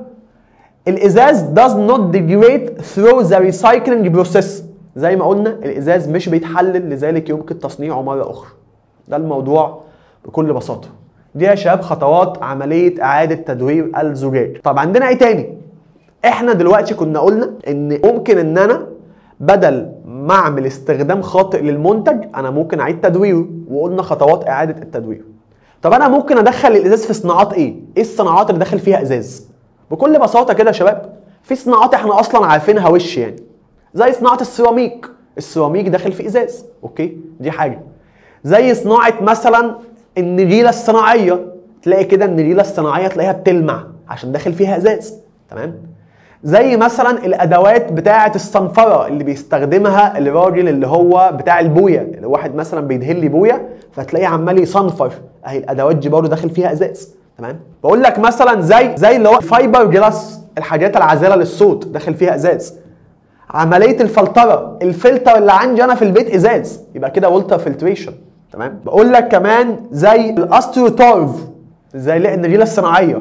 Speaker 1: الازاز does not degrade through the recycling process زي ما قلنا الازاز مش بيتحلل لذلك يمكن تصنيعه مره اخرى ده الموضوع بكل بساطه دي يا شباب خطوات عمليه اعاده تدوير الزجاج طب عندنا ايه تاني احنا دلوقتي كنا قلنا ان ممكن ان انا بدل ما اعمل استخدام خاطئ للمنتج انا ممكن اعيد تدويره وقلنا خطوات اعاده التدوير طب انا ممكن ادخل الازاز في صناعات ايه ايه الصناعات اللي داخل فيها ازاز بكل بساطه كده يا شباب في صناعات احنا اصلا عارفينها وش يعني زي صناعه السيراميك السيراميك داخل في ازاز اوكي دي حاجه زي صناعه مثلا النجيله الصناعيه تلاقي كده النجيله الصناعيه تلاقيها بتلمع عشان داخل فيها ازاز تمام زي مثلا الادوات بتاعه الصنفره اللي بيستخدمها الراجل اللي هو بتاع البويه اللي واحد مثلا بيدهن لي بويه فتلاقيه عمال يصنفر اهي الادوات دي برضه داخل فيها ازاز تمام بقول لك مثلا زي زي اللي هو فايبر جلاس الحاجات العازله للصوت داخل فيها ازاز عمليه الفلتره الفلتر اللي عندي انا في البيت ازاز يبقى كده وولتر فلتريشن تمام بقول لك كمان زي الاستروتورف زي النجيله الصناعيه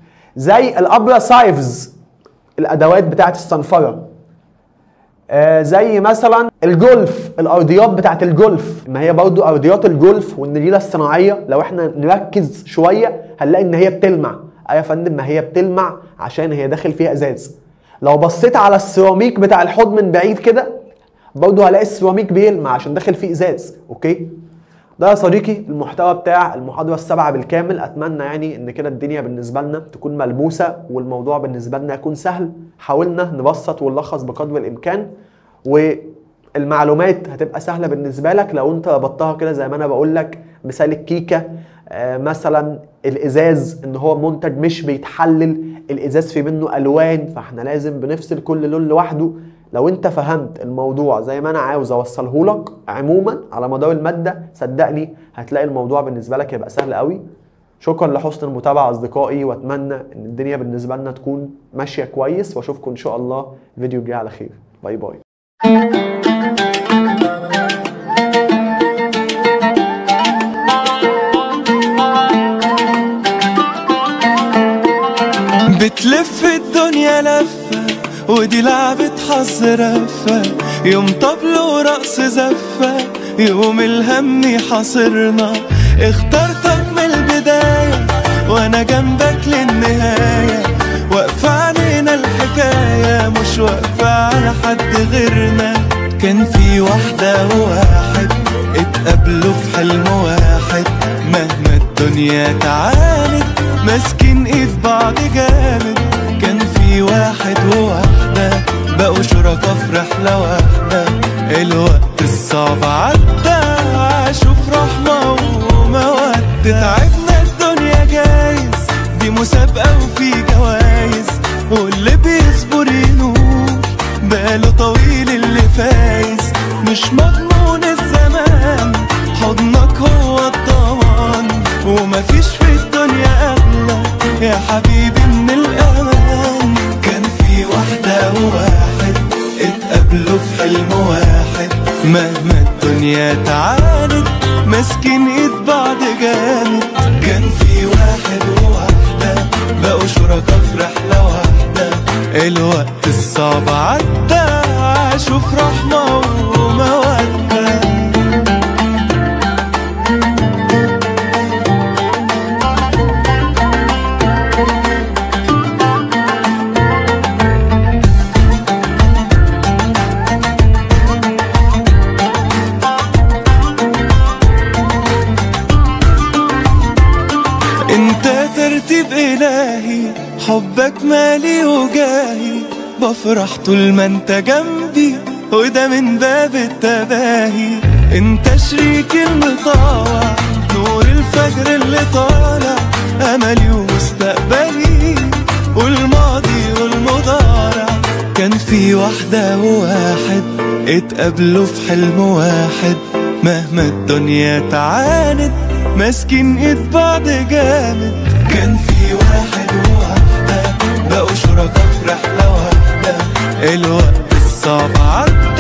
Speaker 1: زي الابرا سايفز الادوات بتاعه الصنفره آه زي مثلا الجولف الارضيات بتاعه الجولف ما هي برضو ارضيات الجولف والنجيله الصناعيه لو احنا نركز شويه هنلاقي ان هي بتلمع ايوه يا فندم ما هي بتلمع عشان هي داخل فيها ازاز لو بصيت على السيراميك بتاع الحوض من بعيد كده برضو هلاقي السيراميك بيلمع عشان داخل فيه ازاز اوكي ده يا صديقي المحتوى بتاع المحاضرة السابعة بالكامل أتمنى يعني إن كده الدنيا بالنسبة لنا تكون ملموسة والموضوع بالنسبة لنا يكون سهل حاولنا نبسط ونلخص بقدر الإمكان والمعلومات هتبقى سهلة بالنسبة لك لو أنت ربطتها كده زي ما أنا بقول لك مثال الكيكة آه مثلا الإزاز إن هو منتج مش بيتحلل الإزاز في منه ألوان فإحنا لازم بنفصل كل لون لوحده لو انت فهمت الموضوع زي ما انا عاوز اوصله لك عموما على مدار الماده صدقني هتلاقي الموضوع بالنسبه لك يبقى سهل قوي شكرا لحسن المتابعه اصدقائي واتمنى ان الدنيا بالنسبه لنا تكون ماشيه كويس واشوفكم ان شاء الله الفيديو الجاي على خير باي باي
Speaker 4: بتلف الدنيا لفة ودي لعبة حظ رفة يوم طبل ورقص زفة يوم الهم حاصرنا اخترتك من البداية وانا جنبك للنهاية واقفة علينا الحكاية مش واقفة على حد غيرنا كان في واحدة وواحد اتقابلوا في حلم واحد مهما الدنيا تعاند ماسكين ايد بعض جامد كان في واحد وواحدة بقوا شركا في رحلة واحدة الوقت الصعب عدى عاشوا في رحمة ومودة تعبنا الدنيا جايز دي مسابقة وفي جوايز واللي بيصبر ينول باله طويل اللي فايز مش مضمون الزمان حضنك هو الضمان ومفيش في الدنيا أغلى يا حبيبي من الأمان كان في واحدة وواحد اتقابلوا في حلم واحد مهما الدنيا تعاند ماسكين ايد بعض جامد كان في واحد وواحدة بقوا شركا في رحلة واحدة الوقت الصعب عدى عاشوا في رحمة ومودة انت ترتيب الهي حبك مالي وجاهي بفرح طول ما انت جنبي وده من باب التباهي انت شريكي المطاوع نور الفجر اللي طالع املي ومستقبلي والماضي والمضارع كان في واحدة وواحد اتقابلوا في حلم واحد مهما الدنيا تعاند ماسكين ايد بعض جامد كان في واحد وواحدة بقوا شركا في رحلة واحدة الوقت الصعب عدى